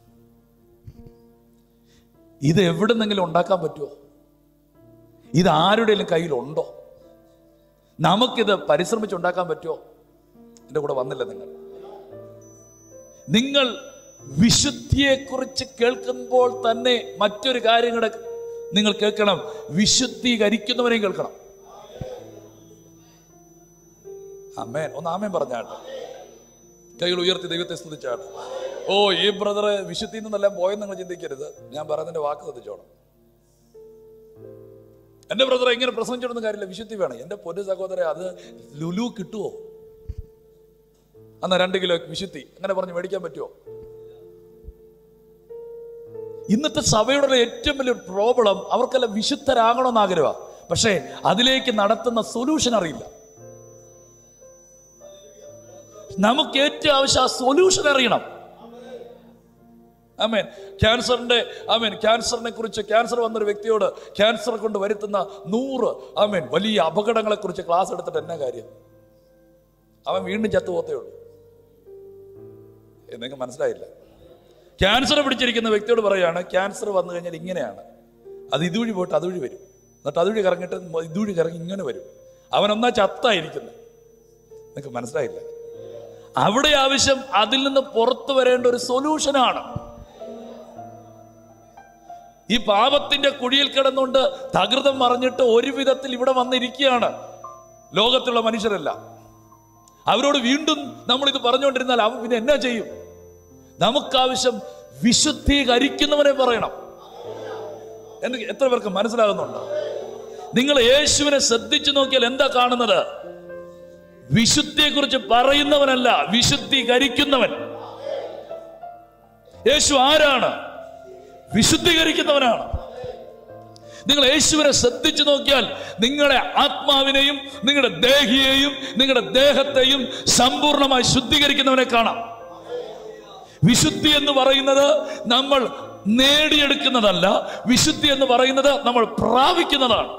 ഇത് എവിടുന്നെങ്കിലും ഉണ്ടാക്കാൻ പറ്റുമോ ഇത് ആരുടെയും കയ്യിലുണ്ടോ നമുക്കിത് പരിശ്രമിച്ചുണ്ടാക്കാൻ പറ്റുമോ എൻ്റെ കൂടെ വന്നില്ല നിങ്ങൾ നിങ്ങൾ വിശുദ്ധിയെക്കുറിച്ച് കേൾക്കുമ്പോൾ തന്നെ മറ്റൊരു കാര്യം കൂടെ നിങ്ങൾ കേൾക്കണം വിശുദ്ധീകരിക്കുന്നവരെയും കേൾക്കണം അമ്മേൻ ഒന്ന് ആമേൻ പറഞ്ഞാട്ടെ കൈകൾ ഉയർത്തി ദൈവത്തെ സ്തുതിച്ചാണ് ഓ ഈ ബ്രദറെ വിശുദ്ധിയിൽ നിന്നെല്ലാം പോയെന്ന് നിങ്ങൾ ചിന്തിക്കരുത് ഞാൻ പറയുന്നതിന്റെ വാക്ക് ശ്രദ്ധിച്ചോണം എന്റെ ബ്രദറെ ഇങ്ങനെ പ്രസംഗിച്ചോടൊന്നും കാര്യമില്ല വിശുദ്ധി വേണം എന്റെ പൊന്നു സഹോദരെ അത് ലുലു കിട്ടുമോ എന്നാ രണ്ട് കിലോ വിശുദ്ധി അങ്ങനെ പറഞ്ഞ് മേടിക്കാൻ പറ്റുമോ ഇന്നത്തെ സഭയുടെ ഏറ്റവും വലിയ പ്രോബ്ലം അവർക്കെല്ലാം വിശുദ്ധരാകണമെന്ന് ആഗ്രഹമാണ് പക്ഷേ അതിലേക്ക് നടത്തുന്ന സൊല്യൂഷൻ അറിയില്ല നമുക്ക് ഏറ്റവും ആവശ്യം ആ സൊല്യൂഷൻ അറിയണം ആമേൻ ക്യാൻസറിന്റെ ആമേൻ ക്യാൻസറിനെ കുറിച്ച് ക്യാൻസർ വന്നൊരു വ്യക്തിയോട് ക്യാൻസർ കൊണ്ട് വരുത്തുന്ന നൂറ് ആമേൻ വലിയ അപകടങ്ങളെ കുറിച്ച് ക്ലാസ് എടുത്തിട്ട് എന്നാ കാര്യം അവൻ വീണ്ടും ചത്തുപോത്തേ ഉള്ളൂ നിങ്ങൾക്ക് മനസ്സിലായില്ല ക്യാൻസർ പിടിച്ചിരിക്കുന്ന വ്യക്തിയോട് പറയാണ് ക്യാൻസർ വന്നു കഴിഞ്ഞാൽ ഇങ്ങനെയാണ് അത് ഇതുവഴി പോയിട്ട് അതുവഴി വരും എന്നിട്ട് അതുവഴി കറങ്ങിയിട്ട് ഇതുവഴി കറങ്ങി ഇങ്ങനെ വരും അവൻ ഒന്നാ ചത്തായിരിക്കുന്നത് നിങ്ങൾക്ക് മനസ്സിലായില്ല അവിടെ ആവശ്യം അതിൽ നിന്ന് പുറത്തു വരേണ്ട ഒരു സൊല്യൂഷനാണ് ഈ പാപത്തിന്റെ കുഴിയിൽ കിടന്നുകൊണ്ട് തകൃതം മറിഞ്ഞിട്ട് ഒരു വിധത്തിൽ ഇവിടെ വന്നിരിക്കുകയാണ് ലോകത്തുള്ള മനുഷ്യരെല്ലാം അവരോട് വീണ്ടും നമ്മൾ ഇത് പറഞ്ഞുകൊണ്ടിരുന്നാൽ അവൻ പിന്നെ എന്നാ ചെയ്യും നമുക്കാവശ്യം വിശുദ്ധീകരിക്കുന്നവനെ പറയണം എന്ന് എത്ര പേർക്ക് മനസ്സിലാകുന്നുണ്ട് നിങ്ങൾ യേശുവിനെ ശ്രദ്ധിച്ചു നോക്കിയാൽ എന്താ കാണുന്നത് വിശുദ്ധിയെക്കുറിച്ച് പറയുന്നവനല്ല വിശുദ്ധീകരിക്കുന്നവൻ യേശു ആരാണ് വിശുദ്ധീകരിക്കുന്നവനാണ് നിങ്ങൾ യേശുവിനെ ശ്രദ്ധിച്ചു നോക്കിയാൽ നിങ്ങളുടെ ആത്മാവിനെയും നിങ്ങളുടെ ദേഹിയെയും നിങ്ങളുടെ ദേഹത്തെയും സമ്പൂർണ്ണമായി ശുദ്ധീകരിക്കുന്നവനെ കാണാം വിശുദ്ധി എന്ന് പറയുന്നത് നമ്മൾ നേടിയെടുക്കുന്നതല്ല വിശുദ്ധി എന്ന് പറയുന്നത് നമ്മൾ പ്രാപിക്കുന്നതാണ്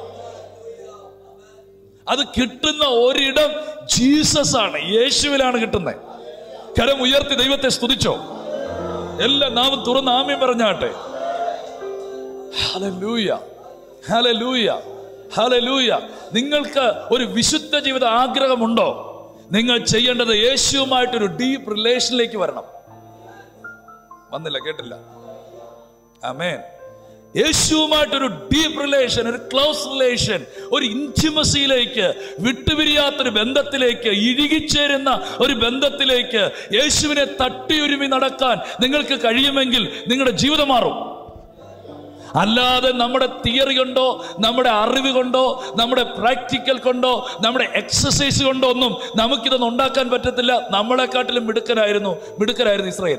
അത് കിട്ടുന്ന ഒരിടം ജീസസ് ആണ് യേശുവിലാണ് കിട്ടുന്നത് കരം ഉയർത്തി ദൈവത്തെ സ്തുതിച്ചോ എല്ലാ നാമം തുറന്ന് ആമ്യം പറഞ്ഞാട്ടെ ഹല്ലേലൂയ ഹല്ലേലൂയ ഹല്ലേലൂയ നിങ്ങൾക്ക് ഒരു വിശുദ്ധ ജീവിത ആഗ്രഹമുണ്ടോ നിങ്ങൾ ചെയ്യേണ്ടത് യേശുവുമായിട്ടൊരു ഡീപ്പ് റിലേഷനിലേക്ക് വരണം വന്നില്ല കേട്ടില്ല ആമേൻ യേശുവുമായിട്ടൊരു ഡീപ്പ് റിലേഷൻ ഒരു ക്ലോസ് റിലേഷൻ ഒരു ഇൻറ്റിമസിയിലേക്ക് വിട്ടുപിരിയാത്തൊരു ബന്ധത്തിലേക്ക് ഇഴുകിച്ചേരുന്ന ഒരു ബന്ധത്തിലേക്ക് യേശുവിനെ തട്ടിയുരുമി നടക്കാൻ നിങ്ങൾക്ക് കഴിയുമെങ്കിൽ നിങ്ങളുടെ ജീവിതം മാറും അല്ലാതെ നമ്മുടെ തിയറി കൊണ്ടോ നമ്മുടെ അറിവ് കൊണ്ടോ നമ്മുടെ പ്രാക്ടിക്കൽ കൊണ്ടോ നമ്മുടെ എക്സസൈസ് കൊണ്ടോ ഒന്നും നമുക്കിതൊന്നും ഉണ്ടാക്കാൻ പറ്റത്തില്ല നമ്മളെക്കാട്ടിലും മിടുക്കനായിരുന്നു മിടുക്കനായിരുന്നു ഇസ്രായേൽ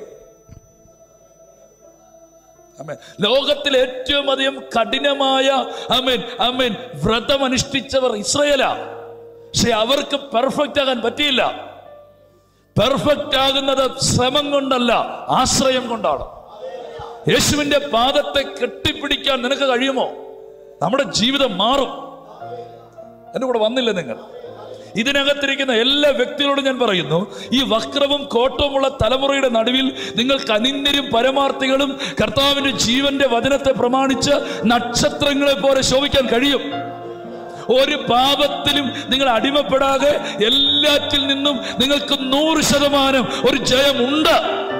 ആമേൻ. ലോകത്തിൽ ഏറ്റവും അധികം കഠിനമായ അമേൻ അമേൻ വ്രതം അനുഷ്ഠിച്ചവർ ഇസ്രയേലാ പക്ഷെ അവർക്ക് പെർഫെക്റ്റ് ആകാൻ പറ്റിയില്ല പെർഫെക്റ്റ് ആകുന്നത് ശ്രമം കൊണ്ടല്ല ആശ്രയം കൊണ്ടാണ് യേശുവിന്റെ പാദത്തെ കെട്ടിപ്പിടിക്കാൻ നിനക്ക് കഴിയുമോ നമ്മുടെ ജീവിതം മാറും എന്റെ കൂടെ വന്നില്ല നിങ്ങൾ ഇതിനകത്തിരിക്കുന്ന എല്ലാ വ്യക്തികളോടും ഞാൻ പറയുന്നു ഈ വക്രവും കോട്ടവുമുള്ള തലമുറയുടെ നടുവിൽ നിങ്ങൾ കനിന്യരും പരമാർത്ഥികളും കർത്താവിന്റെ ജീവന്റെ വചനത്തെ പ്രമാണിച്ച് നക്ഷത്രങ്ങളെ പോലെ ശോഭിക്കാൻ കഴിയും ഒരു പാപത്തിലും നിങ്ങൾ അടിമപ്പെടാതെ എല്ലാറ്റിൽ നിന്നും നിങ്ങൾക്ക് നൂറ് ശതമാനം ഒരു ജയമുണ്ട്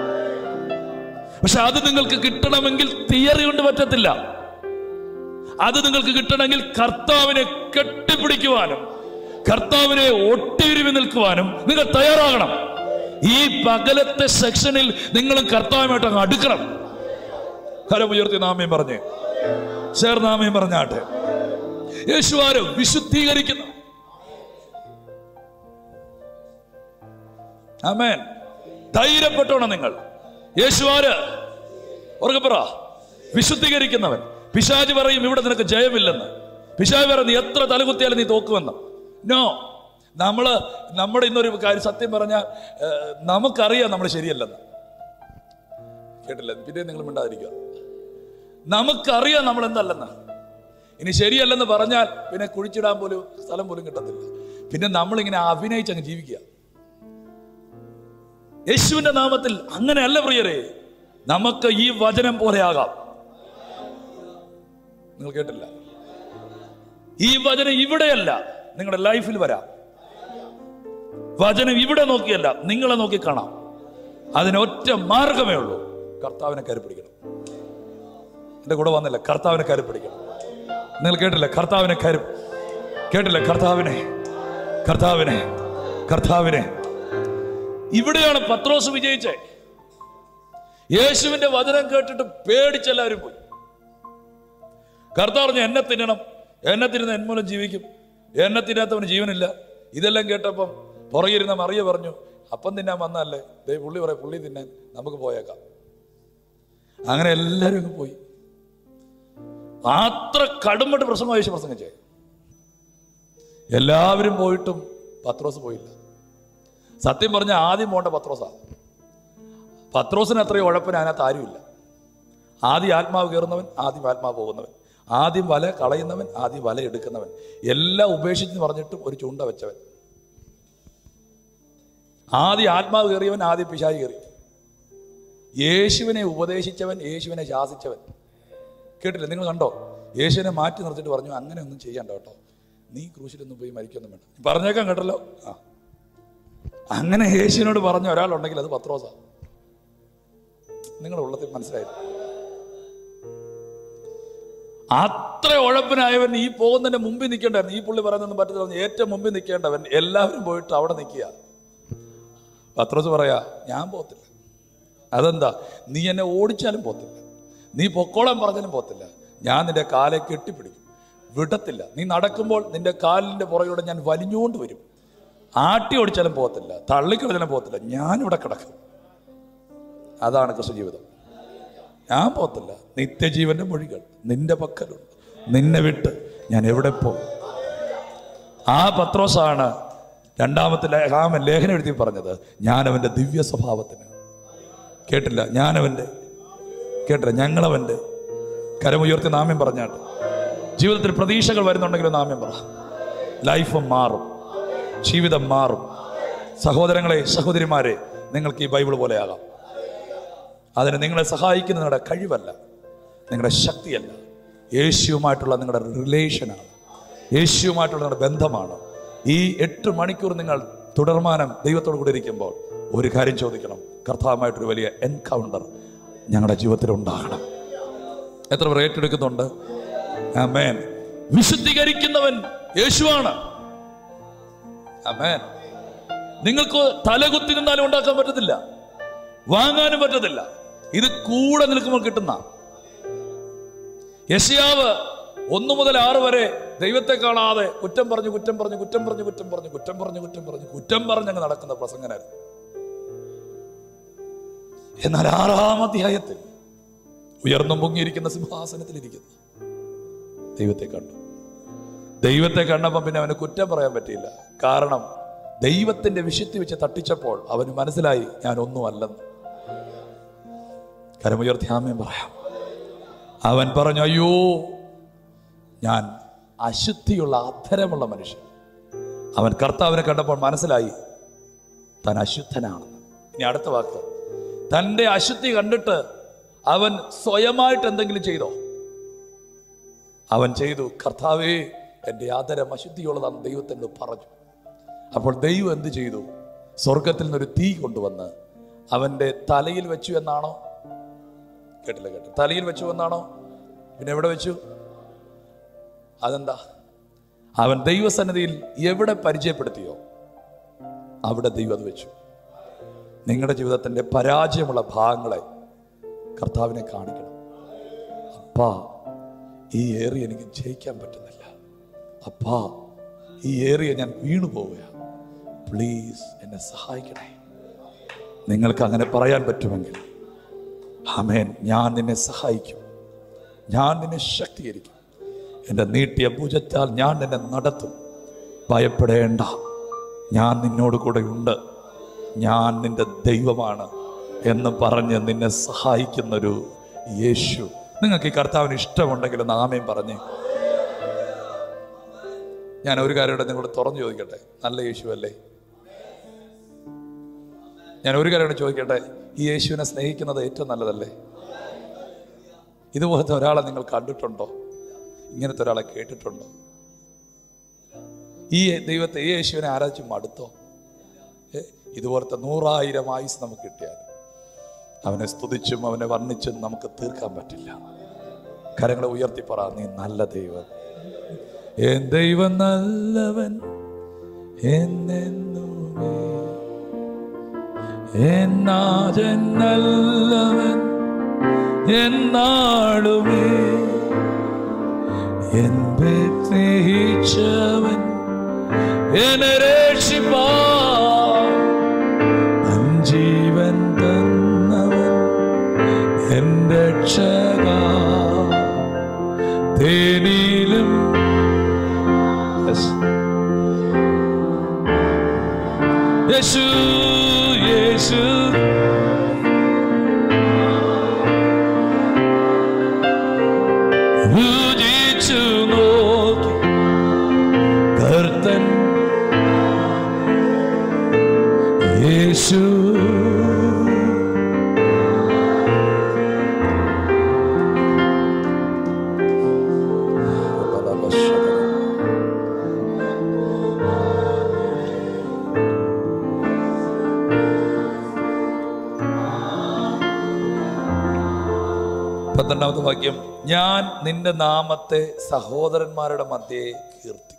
പക്ഷെ അത് നിങ്ങൾക്ക് കിട്ടണമെങ്കിൽ തിയറി കൊണ്ട് പറ്റത്തില്ല അത് നിങ്ങൾക്ക് കിട്ടണമെങ്കിൽ കർത്താവിനെ കെട്ടിപ്പിടിക്കുവാനും കർത്താവിനെ ഒട്ടിയുരുവി നിൽക്കുവാനും നിങ്ങൾ തയ്യാറാകണം ഈ പകലത്തെ സെക്ഷനിൽ നിങ്ങളും കർത്താവുമായിട്ട് അങ്ങ് അടുക്കണം കരം ഉയർത്തി നാമയും പറഞ്ഞ് ചേർന്നാമയും പറഞ്ഞാട്ടെ യേശുവാരും വിശുദ്ധീകരിക്കുന്ന ആമേൻ ധൈര്യപ്പെട്ടോണം നിങ്ങൾ യേശുവാര് ഉറക്കെ പറ വിശുദ്ധീകരിക്കുന്നവൻ പിശാജ് പറയും ഇവിടെ നിനക്ക് ജയമില്ലെന്ന് പിശാജ് പറയും നീ എത്ര തലകുത്തിയാലും നീ തോക്കുമെന്ന് നോ നമ്മള് നമ്മുടെ ഇന്നൊരു കാര്യം സത്യം പറഞ്ഞാൽ ഏഹ്, നമുക്കറിയാം നമ്മൾ ശരിയല്ലെന്ന് കേട്ടില്ല പിന്നെ നിങ്ങൾ മിണ്ടാതിരിക്കുക നമുക്കറിയാം നമ്മൾ എന്തല്ലെന്ന് ഇനി ശരിയല്ലെന്ന് പറഞ്ഞാൽ പിന്നെ കുഴിച്ചിടാൻ പോലും സ്ഥലം പോലും കിട്ടത്തില്ല പിന്നെ നമ്മളിങ്ങനെ അഭിനയിച്ചങ്ങ് ജീവിക്കുക യേശുവിന്റെ നാമത്തിൽ അങ്ങനെയല്ല പ്രിയരെ നമുക്ക് ഈ വചനം പോലെ ആകാം നിങ്ങൾ കേട്ടില്ല ഈ വചനം ഇവിടെയല്ല നിങ്ങളുടെ ലൈഫിൽ വരാം വചനം ഇവിടെ നോക്കിയല്ല നിങ്ങളെ നോക്കി കാണാം അതിന് ഒറ്റ മാർഗമേ ഉള്ളൂ കർത്താവിനെ കയറി പിടിക്കണം എന്റെ കൂടെ വന്നില്ല കർത്താവിനെ കയറി പിടിക്കണം നിങ്ങൾ കേട്ടില്ല കർത്താവിനെ കയറി കേട്ടില്ല കർത്താവിനെ കർത്താവിനെ കർത്താവിനെ ഇവിടെയാണ് പത്രോസ് വിജയിച്ചേ യേശുവിന്റെ വചനം കേട്ടിട്ട് പേടിച്ചെല്ലാവരും പോയി കർത്താവ് പറഞ്ഞു എന്നെ തിന്നണം എന്നെ തിരുന്ന എന്മൂലം ജീവിക്കും എന്നെ തിന്നാത്തവന് ജീവനില്ല ഇതെല്ലാം കേട്ടപ്പം പുറകിരുന്ന മറിയ പറഞ്ഞു അപ്പം തിന്നാൻ വന്നല്ലേ ദേ പുള്ളി പറയാം പുള്ളി തിന്നാൻ നമുക്ക് പോയേക്കാം അങ്ങനെ എല്ലാവരും അങ്ങ് പോയി അത്ര കടുമ്പട്ട് പ്രസംഗം യേശു പ്രസംഗിച്ചേ എല്ലാവരും പോയിട്ടും പത്രോസ് പോയില്ല സത്യം പറഞ്ഞ ആദ്യം പോണ്ട പത്രോസാ പത്രോസിന് അത്രയും ഉഴപ്പിന് അതിനകത്ത് ആരുമില്ല ആദ്യം ആത്മാവ് കയറുന്നവൻ ആദ്യം ആത്മാവ് പോകുന്നവൻ ആദ്യം വല കളയുന്നവൻ ആദ്യം വല എടുക്കുന്നവൻ എല്ലാം ഉപേക്ഷിച്ച് പറഞ്ഞിട്ടും ഒരു ചൂണ്ട വെച്ചവൻ ആദ്യം ആത്മാവ് കയറിയവൻ ആദ്യം പിശാചി കയറി യേശുവിനെ ഉപദേശിച്ചവൻ യേശുവിനെ ശാസിച്ചവൻ കേട്ടില്ല നിങ്ങൾ കണ്ടോ യേശുവിനെ മാറ്റി നിർത്തിയിട്ട് പറഞ്ഞു അങ്ങനെ ഒന്നും ചെയ്യണ്ട കേട്ടോ നീ ക്രൂശിലൊന്നും പോയി മരിക്കൊന്നും വേണ്ട പറഞ്ഞേക്കാൻ കേട്ടല്ലോ ആ അങ്ങനെ യേശുവിനോട് പറഞ്ഞ ഒരാളുണ്ടെങ്കിൽ അത് പത്രോസാ നിങ്ങളുടെ ഉള്ളത്തിൽ മനസ്സിലായി അത്ര ഉഴപ്പനായവൻ ഈ പോകുന്നതിന്റെ മുമ്പിൽ നിൽക്കേണ്ടവൻ ഈ പുള്ളി പറയുന്നൊന്നും പറ്റത്തില്ല ഏറ്റവും മുമ്പിൽ നിൽക്കേണ്ടവൻ എല്ലാവരും പോയിട്ട് അവിടെ നിൽക്കുക പത്രോസ് പറയാ ഞാൻ പോത്തില്ല അതെന്താ നീ എന്നെ ഓടിച്ചാലും പോത്തില്ല നീ പൊക്കോളാൻ പറഞ്ഞാലും പോത്തില്ല ഞാൻ നിന്റെ കാലെ കെട്ടിപ്പിടിക്കും വിടത്തില്ല നീ നടക്കുമ്പോൾ നിന്റെ കാലിന്റെ പുറകിലൂടെ ഞാൻ വലിഞ്ഞുകൊണ്ട് വരും ആട്ടി ഓടിച്ചാലും പോകത്തില്ല തള്ളിക്കളഞ്ഞാലും പോകത്തില്ല ഞാനിവിടെ കിടക്കും അതാണ് ക്രിസ്തു ജീവിതം ഞാൻ പോകത്തില്ല നിത്യജീവന്റെ മൊഴികൾ നിന്റെ പക്കലുണ്ട് നിന്നെ വിട്ട് ഞാൻ എവിടെ പോകും ആ പത്രോസാണ് രണ്ടാമത്തെ ലേഖാമൻ ലേഖനം എഴുതി പറഞ്ഞത് ഞാനവൻ്റെ ദിവ്യ സ്വഭാവത്തിന് കേട്ടില്ല ഞാനവൻ്റെ കേട്ടില്ല ഞങ്ങളവൻ്റെ കരമുയർത്തി നാമ്യം പറഞ്ഞാട്ട് ജീവിതത്തിൽ പ്രതീക്ഷകൾ വരുന്നുണ്ടെങ്കിലും നാമ്യം പറ ലൈഫ് മാറും ജീവിതം മാറും സഹോദരങ്ങളെ സഹോദരിമാരെ നിങ്ങൾക്ക് ഈ ബൈബിൾ പോലെയാകാം അതിന് നിങ്ങളെ സഹായിക്കുന്ന നിങ്ങളുടെ കഴിവല്ല നിങ്ങളുടെ ശക്തിയല്ല യേശുവുമായിട്ടുള്ള നിങ്ങളുടെ റിലേഷനാണ് യേശുവുമായിട്ടുള്ള നിങ്ങളുടെ ബന്ധമാണ് ഈ എട്ട് മണിക്കൂർ നിങ്ങൾ തുടർമാനം ദൈവത്തോട് കൂടി ഇരിക്കുമ്പോൾ ഒരു കാര്യം ചോദിക്കണം കർത്താവുമായിട്ടൊരു വലിയ എൻകൗണ്ടർ ഞങ്ങളുടെ ജീവിതത്തിൽ ഉണ്ടാകണം എത്ര പേർ ഏറ്റെടുക്കുന്നുണ്ട് ആമേൻ വിശുദ്ധീകരിക്കുന്നവൻ യേശുവാണ് ആമേൻ നിങ്ങൾക്ക് തലകുത്തി നിന്നാലും ഉണ്ടാക്കാൻ പറ്റത്തില്ല വാങ്ങാനും പറ്റത്തില്ല ഇത് കൂടെ നിൽക്കുമ്പോൾ കിട്ടുന്ന യശയാവ് ഒന്നു മുതൽ ആറ് വരെ ദൈവത്തെ കാണാതെ കുറ്റം പറഞ്ഞു കുറ്റം പറഞ്ഞു കുറ്റം പറഞ്ഞു കുറ്റം പറഞ്ഞു കുറ്റം പറഞ്ഞു കുറ്റം പറഞ്ഞു കുറ്റം പറഞ്ഞങ്ങ് നടക്കുന്ന പ്രസംഗനായിരുന്നു എന്നാൽ ആറാം അധ്യായത്തിൽ ഉയർന്നും പൊങ്ങിയിരിക്കുന്ന സിംഹാസനത്തിലിരിക്കുന്നു ദൈവത്തെ കണ്ടു ദൈവത്തെ കണ്ടപ്പോൾ പിന്നെ അവന് കുറ്റം പറയാൻ പറ്റിയില്ല കാരണം ദൈവത്തിന്റെ വിശുദ്ധി വെച്ച് തട്ടിച്ചപ്പോൾ അവന് മനസ്സിലായി ഞാൻ ഒന്നുമല്ലെന്ന് കരമുയർത്തി ആമയും പറയാം അവൻ പറഞ്ഞു അയ്യോ ഞാൻ അശുദ്ധിയുള്ള അധരമുള്ള മനുഷ്യൻ അവൻ കർത്താവിനെ കണ്ടപ്പോൾ മനസ്സിലായി താൻ അശുദ്ധനാണെന്ന് ഇനി അടുത്ത വാക്ക് തൻ്റെ അശുദ്ധി കണ്ടിട്ട് അവൻ സ്വയമായിട്ട് എന്തെങ്കിലും ചെയ്തോ അവൻ ചെയ്തു കർത്താവേ എൻ്റെ ആദരം അശുദ്ധിയുള്ളതാണെന്ന് ദൈവത്തിനോട് പറഞ്ഞു അപ്പോൾ ദൈവം എന്ത് ചെയ്തു സ്വർഗത്തിൽ നിന്നൊരു തീ കൊണ്ടുവന്ന് അവൻ്റെ തലയിൽ വെച്ചു എന്നാണോ കേട്ടില്ല കേട്ടില്ല തലയിൽ വെച്ചു എന്നാണോ പിന്നെ എവിടെ വെച്ചു അതെന്താ അവൻ ദൈവസന്നിധിയിൽ എവിടെ പരിചയപ്പെടുത്തിയോ അവിടെ ദൈവം അത് വെച്ചു നിങ്ങളുടെ ജീവിതത്തിൻ്റെ പരാജയമുള്ള ഭാഗങ്ങളെ കർത്താവിനെ കാണിക്കണം അപ്പാ ഈ ഏറിയ എനിക്ക് ജയിക്കാൻ പറ്റുന്നില്ല അപ്പാ ഈ ഏറിയ ഞാൻ വീണു പോവുക പ്ലീസ് എന്നെ സഹായിക്കണേ നിങ്ങൾക്ക് അങ്ങനെ പറയാൻ പറ്റുമെങ്കിൽ ആമേൻ ഞാൻ നിന്നെ സഹായിക്കും ഞാൻ നിന്നെ ശക്തീകരിക്കും എൻ്റെ നീട്ടിയ ഭുജത്താൽ ഞാൻ നിന്നെ നടത്തും ഭയപ്പെടേണ്ട ഞാൻ നിന്നോട് കൂടെ ഉണ്ട് ഞാൻ നിന്റെ ദൈവമാണ് എന്ന് പറഞ്ഞ് നിന്നെ സഹായിക്കുന്നൊരു യേശു നിങ്ങൾക്ക് ഈ കർത്താവിന് ഇഷ്ടമുണ്ടെങ്കിൽ ഒന്ന് ആമയും പറഞ്ഞ് ഞാൻ ഒരു കാര്യം ഇവിടെ നിങ്ങളോട് തുറന്നു ചോദിക്കട്ടെ നല്ല യേശു അല്ലേ ഞാൻ ഒരു കാര്യം കൂടെ ചോദിക്കട്ടെ ഈ യേശുവിനെ സ്നേഹിക്കുന്നത് ഏറ്റവും നല്ലതല്ലേ ഇതുപോലത്തെ ഒരാളെ നിങ്ങൾ കണ്ടിട്ടുണ്ടോ ഇങ്ങനത്തെ ഒരാളെ കേട്ടിട്ടുണ്ടോ ഈ ദൈവത്തെ ഈ യേശുവിനെ ആരാധിച്ച് മടുത്തോ ഏ, ഇതുപോലത്തെ നൂറായിരം ആയുസ് നമുക്ക് കിട്ടിയാൽ അവനെ സ്തുതിച്ചും അവനെ വർണ്ണിച്ചും നമുക്ക് തീർക്കാൻ പറ്റില്ല കരങ്ങളെ ഉയർത്തി പറ നീ നല്ല ദൈവം എൻ ദൈവം നല്ലവൻ എന്നെന്നുമേ എന്നാജൻ നല്ലവൻ എന്നാളുമേ എന്നെ സ്നേഹിച്ചവൻ എന്നെ രക്ഷിപ്പാ തൻ ജീവൻ തന്നവൻ എന്റെ രക്ഷക തേനിലും Yes. യേശു യേശു രുചിച്ചു നോക്കി കർത്തൻ യേശു പന്ത്രണ്ടാമത്തെ വാക്യം ഞാൻ നിന്റെ നാമത്തെ സഹോദരന്മാരുടെ മധ്യേ കീർത്തിക്കും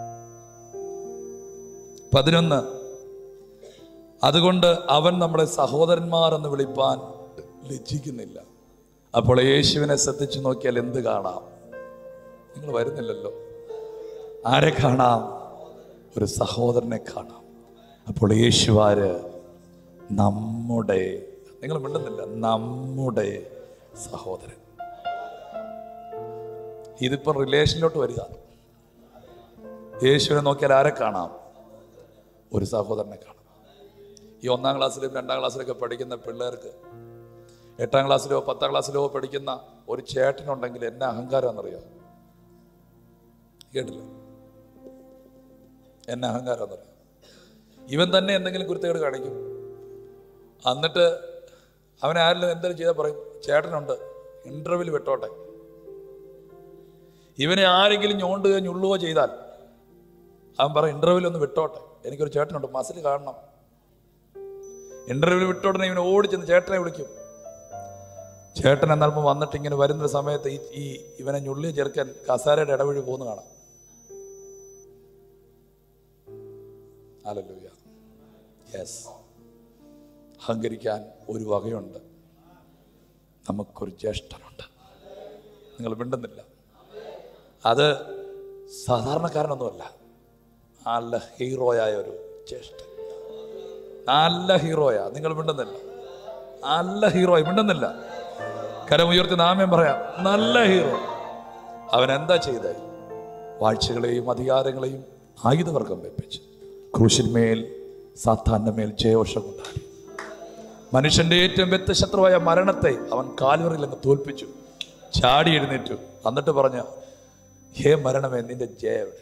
പതിനൊന്ന് അതുകൊണ്ട് അവൻ നമ്മളെ സഹോദരന്മാർ എന്ന് വിളിപ്പാൻ ലജ്ജിക്കുന്നില്ല അപ്പോൾ യേശുവിനെ ശ്രദ്ധിച്ചു നോക്കിയാൽ എന്ത് കാണാം നിങ്ങൾ വരുന്നില്ലല്ലോ ആരെ കാണാം ഒരു സഹോദരനെ കാണാം അപ്പോൾ യേശുവാര് നമ്മുടെ നിങ്ങൾ മിണ്ടുന്നില്ല നമ്മുടെ സഹോദരൻ ഇതിപ്പം റിലേഷനിലോട്ട് വരിക യേശുവിനെ നോക്കിയാൽ ആരെ കാണാം ഒരു സഹോദരനെ കാണാം ഈ ഒന്നാം ക്ലാസ്സിലും രണ്ടാം ക്ലാസ്സിലൊക്കെ പഠിക്കുന്ന പിള്ളേർക്ക് എട്ടാം ക്ലാസ്സിലോ പത്താം ക്ലാസ്സിലോ പഠിക്കുന്ന ഒരു ചേട്ടനുണ്ടെങ്കിൽ എന്നെ അഹങ്കാരം എന്നറിയോ കേട്ടില്ല എന്നെ അഹങ്കാരം എന്നറിയോ ഇവൻ തന്നെ എന്തെങ്കിലും കുരുത്തക്കേട് കാണിക്കും എന്നിട്ട് അവൻ ആരെങ്കിലും എന്തെങ്കിലും ചെയ്താൽ പറയും ചേട്ടനുണ്ട് ഇന്റർവ്യൂവിൽ വിട്ടോട്ടെ ഇവനെ ആരെങ്കിലും ഞോണ്ടുകയോ ഞുള്ളുകയോ ചെയ്താൽ അവൻ പറയും ഇന്റർവ്യൂവിൽ ഒന്ന് വിട്ടോട്ടെ എനിക്കൊരു ചേട്ടനുണ്ട് മസിൽ കാണണം ഇന്റർവ്യൂവിൽ വിട്ടോടനെ ഇവനെ ഓടിച്ചെന്ന് ചേട്ടനെ വിളിക്കും ചേട്ടൻ എന്നൽപ്പം വന്നിട്ട് ഇങ്ങനെ വരുന്ന സമയത്ത് ഈ ഈ ഇവനെ ഞുള്ളിയ ചെറുക്കൻ കസാരയുടെ ഇടവഴി പോകുന്ന കാണാം ഹല്ലേലൂയ യെസ് അഹങ്കരിക്കാൻ ഒരു വകയുണ്ട് നമുക്കൊരു ജ്യേഷ്ഠനുണ്ട് നിങ്ങൾ മിണ്ടുന്നില്ല അത് സാധാരണക്കാരനൊന്നുമല്ല നല്ല ഹീറോയായ ഒരു ജ്യേഷ്ഠൻ നല്ല ഹീറോയാ നിങ്ങൾ മിണ്ടുന്നില്ല നല്ല ഹീറോയ മിണ്ടുന്നില്ല കരം ഉയർത്തി നാമ്യം പറയാം നല്ല ഹീറോ അവൻ എന്താ ചെയ്തത് വാഴ്ചകളെയും അധികാരങ്ങളെയും ആയുധവർഗം വെപ്പിച്ച് ക്രൂശിന്മേൽ സാത്താന്റെ മേൽ ജയവർഷം കൊണ്ടാടി മനുഷ്യന്റെ ഏറ്റവും വ്യത്യശത്രുവായ മരണത്തെ അവൻ കാൽവറിൽ അങ്ങ് തോൽപ്പിച്ചു ചാടി എഴുന്നേറ്റു എന്നിട്ട് പറഞ്ഞ ഹേ മരണമേ നിന്റെ ജയ എവിടെ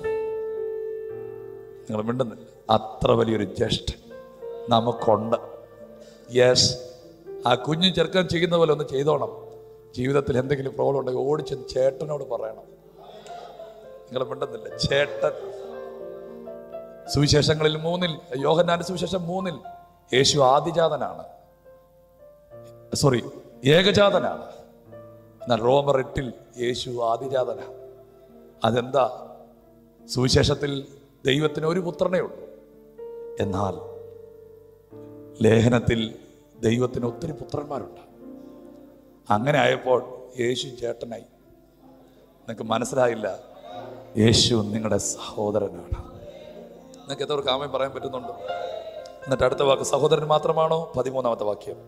നിങ്ങൾ മിണ്ടുന്നില്ല അത്ര വലിയൊരു ജ്യേഷ്ഠൻ നമുക്കുണ്ട് യെസ് ആ കുഞ്ഞു ചെറുക്കൻ ചെയ്യുന്ന പോലെ ഒന്ന് ചെയ്തോണം ജീവിതത്തിൽ എന്തെങ്കിലും പ്രോബ്ലം ഉണ്ടെങ്കിൽ ഓടിച്ചെന്ന് ചേട്ടനോട് പറയണം നിങ്ങൾ മിണ്ടുന്നില്ല ചേട്ടൻ സുവിശേഷങ്ങളിൽ മൂന്നിൽ യോഹന്നാന്റെ സുവിശേഷം മൂന്നിൽ യേശു ആദിജാതനാണ് സോറി ഏകജാതനാണ് എന്നാൽ റോമർ എട്ടിൽ യേശു ആദിജാതനാണ് അതെന്താ സുവിശേഷത്തിൽ ദൈവത്തിന് ഒരു പുത്രനേ ഉള്ളൂ എന്നാൽ ലേഖനത്തിൽ ദൈവത്തിന് ഒത്തിരി പുത്രന്മാരുണ്ട് അങ്ങനെ ആയപ്പോൾ യേശു ചേട്ടനായി നിങ്ങൾക്ക് മനസ്സിലായില്ല യേശു നിങ്ങളുടെ സഹോദരനാണ് നിങ്ങൾക്ക് എത്ര കാമയം പറയാൻ പറ്റുന്നുണ്ട് എന്നിട്ട് അടുത്ത വാക്ക് സഹോദരൻ മാത്രമാണോ പതിമൂന്നാമത്തെ വാക്യം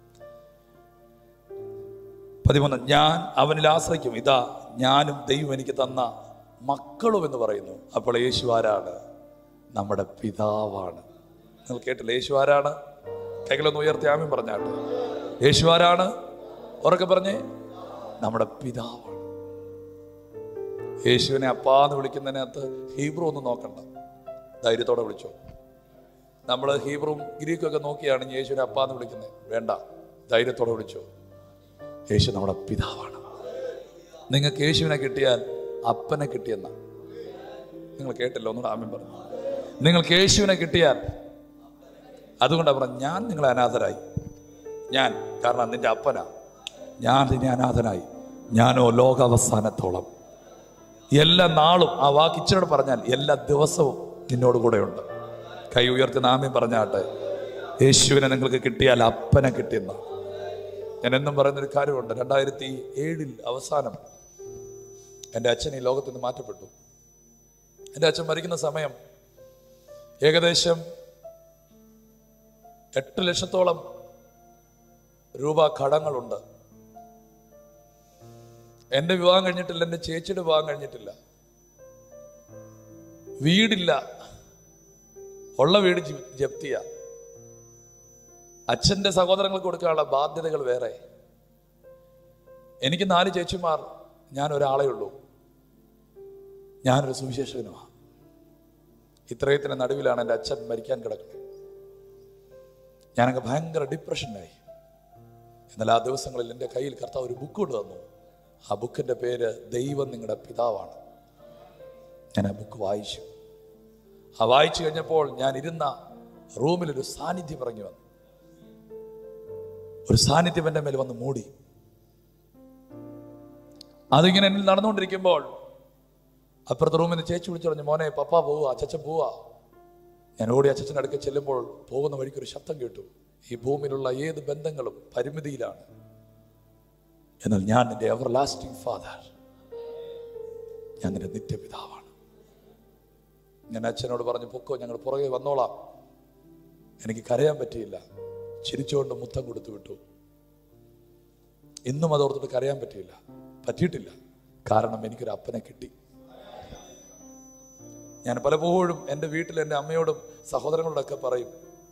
പതിമൂന്ന് ഞാൻ അവനിൽ ആശ്രയിക്കും ഇതാ ഞാനും ദൈവം എനിക്ക് തന്ന മക്കളും എന്ന് പറയുന്നു അപ്പോൾ യേശു ആരാണ് നമ്മുടെ പിതാവാണ് നിങ്ങൾ കേട്ടില്ല യേശു ആരാണ് കൈകളൊന്ന് ഉയർത്തി ആമ്യം പറഞ്ഞാട്ട് യേശു ആരാണ് ഉറക്കെ പറഞ്ഞേ നമ്മുടെ പിതാവാണ് യേശുവിനെ അപ്പാന്ന് വിളിക്കുന്നതിനകത്ത് ഹീബ്രു ഒന്നും നോക്കണ്ട ധൈര്യത്തോടെ വിളിച്ചോ നമ്മൾ ഹീബ്രും ഗ്രീക്കും ഒക്കെ നോക്കിയാണ് ഇനി യേശുവിനെ അപ്പാന്ന് വിളിക്കുന്നത് വേണ്ട ധൈര്യത്തോടെ വിളിച്ചോ യേശു നമ്മുടെ പിതാവാണ് നിങ്ങൾക്ക് യേശുവിനെ കിട്ടിയാൽ അപ്പനെ കിട്ടിയെന്ന നിങ്ങൾ കേട്ടില്ല ഒന്നുകൂടെ ആമ്യം പറഞ്ഞു നിങ്ങൾക്ക് യേശുവിനെ കിട്ടിയാൽ അതുകൊണ്ടാണ് പറഞ്ഞത് ഞാൻ നിങ്ങളെ അനാഥരായി ഞാൻ കാരണം നിന്റെ അപ്പനാ ഞാൻ നിന്നെ അനാഥനായി ഞാനോ ലോകാവസാനത്തോളം എല്ലാ നാളും ആ വാക്ക് ഇച്ചിനോട് പറഞ്ഞാൽ എല്ലാ ദിവസവും നിന്നോട് കൂടെയുണ്ട് കൈ ഉയർത്തി നാമ്യം പറഞ്ഞാട്ടെ യേശുവിനെ നിങ്ങൾക്ക് കിട്ടിയാൽ അപ്പനെ കിട്ടിയെന്ന ഞാൻ എന്നും പറയുന്നൊരു കാര്യമുണ്ട് രണ്ടായിരത്തി ഏഴിൽ അവസാനം എൻ്റെ അച്ഛൻ ഈ ലോകത്ത് നിന്ന് മാറ്റപ്പെട്ടു എൻ്റെ അച്ഛൻ മരിക്കുന്ന സമയം ഏകദേശം എട്ട് ലക്ഷത്തോളം രൂപ കടങ്ങളുണ്ട് എൻ്റെ വിവാഹം കഴിഞ്ഞിട്ടില്ല എൻ്റെ ചേച്ചിയുടെ വിവാഹം കഴിഞ്ഞിട്ടില്ല വീടില്ല ഉള്ള വീട് ജി- ജപ്തിയ അച്ഛൻ്റെ സഹോദരങ്ങൾക്ക് കൊടുക്കാനുള്ള ബാധ്യതകൾ വേറെ എനിക്ക് നാല് ചേച്ചിമാർ ഞാൻ ഒരാളേ ഉള്ളൂ ഞാനൊരു സുവിശേഷകനുമാണ് ഇത്രയത്തിന് നടുവിലാണ് എൻ്റെ അച്ഛൻ മരിക്കാൻ കിടക്കുന്നത് ഞാനങ്ങ് ഭയങ്കര ഡിപ്രഷനായി എന്നാൽ ആ ദിവസങ്ങളിൽ എൻ്റെ കയ്യിൽ കർത്താവ് ഒരു ബുക്ക് കൊണ്ട് തന്നു ആ ബുക്കിൻ്റെ പേര് ദൈവം നിങ്ങളുടെ പിതാവാണ് ഞാൻ ആ ബുക്ക് വായിച്ചു ആ വായിച്ചു കഴിഞ്ഞപ്പോൾ ഞാൻ ഇരുന്ന റൂമിലൊരു സാന്നിധ്യം ഇറങ്ങി വന്നു ഒരു സാന്നിധ്യം എൻ്റെ മേൽ വന്ന് മൂടി അതിങ്ങനെ എന്നിൽ നടന്നുകൊണ്ടിരിക്കുമ്പോൾ അപ്പുറത്തെ റൂമിൽ നിന്ന് ചേച്ചി വിളിച്ചു പറഞ്ഞു മോനെ പപ്പ പോവുക അച്ചച്ചൻ പോവുക ഞാൻ ഓടി അച്ചച്ചൻ്റെ അടുക്ക ചെല്ലുമ്പോൾ പോകുന്ന വഴിക്ക് ഒരു ശബ്ദം കേട്ടു ഈ ഭൂമിയിലുള്ള ഏത് ബന്ധങ്ങളും പരിമിതിയിലാണ് എന്നാൽ ഞാൻ നിന്റെ എവർ ലാസ്റ്റിംഗ് ഫാദർ ഞാൻ നിന്റെ നിത്യപിതാവാണ് ഞാൻ അച്ഛനോട് പറഞ്ഞു പൊക്കോ ഞങ്ങൾ പുറകെ വന്നോളാം എനിക്ക് കരയാൻ പറ്റിയില്ല ചിരിച്ചുകൊണ്ട് മുത്തം കൊടുത്തു വിട്ടു ഇന്നും അതോർത്തിട്ട് കരയാൻ പറ്റിയില്ല പറ്റിയിട്ടില്ല കാരണം എനിക്കൊരു അപ്പനെ കിട്ടി ഞാൻ പലപ്പോഴും എൻ്റെ വീട്ടിൽ എൻ്റെ അമ്മയോടും സഹോദരങ്ങളോടൊക്കെ പറയും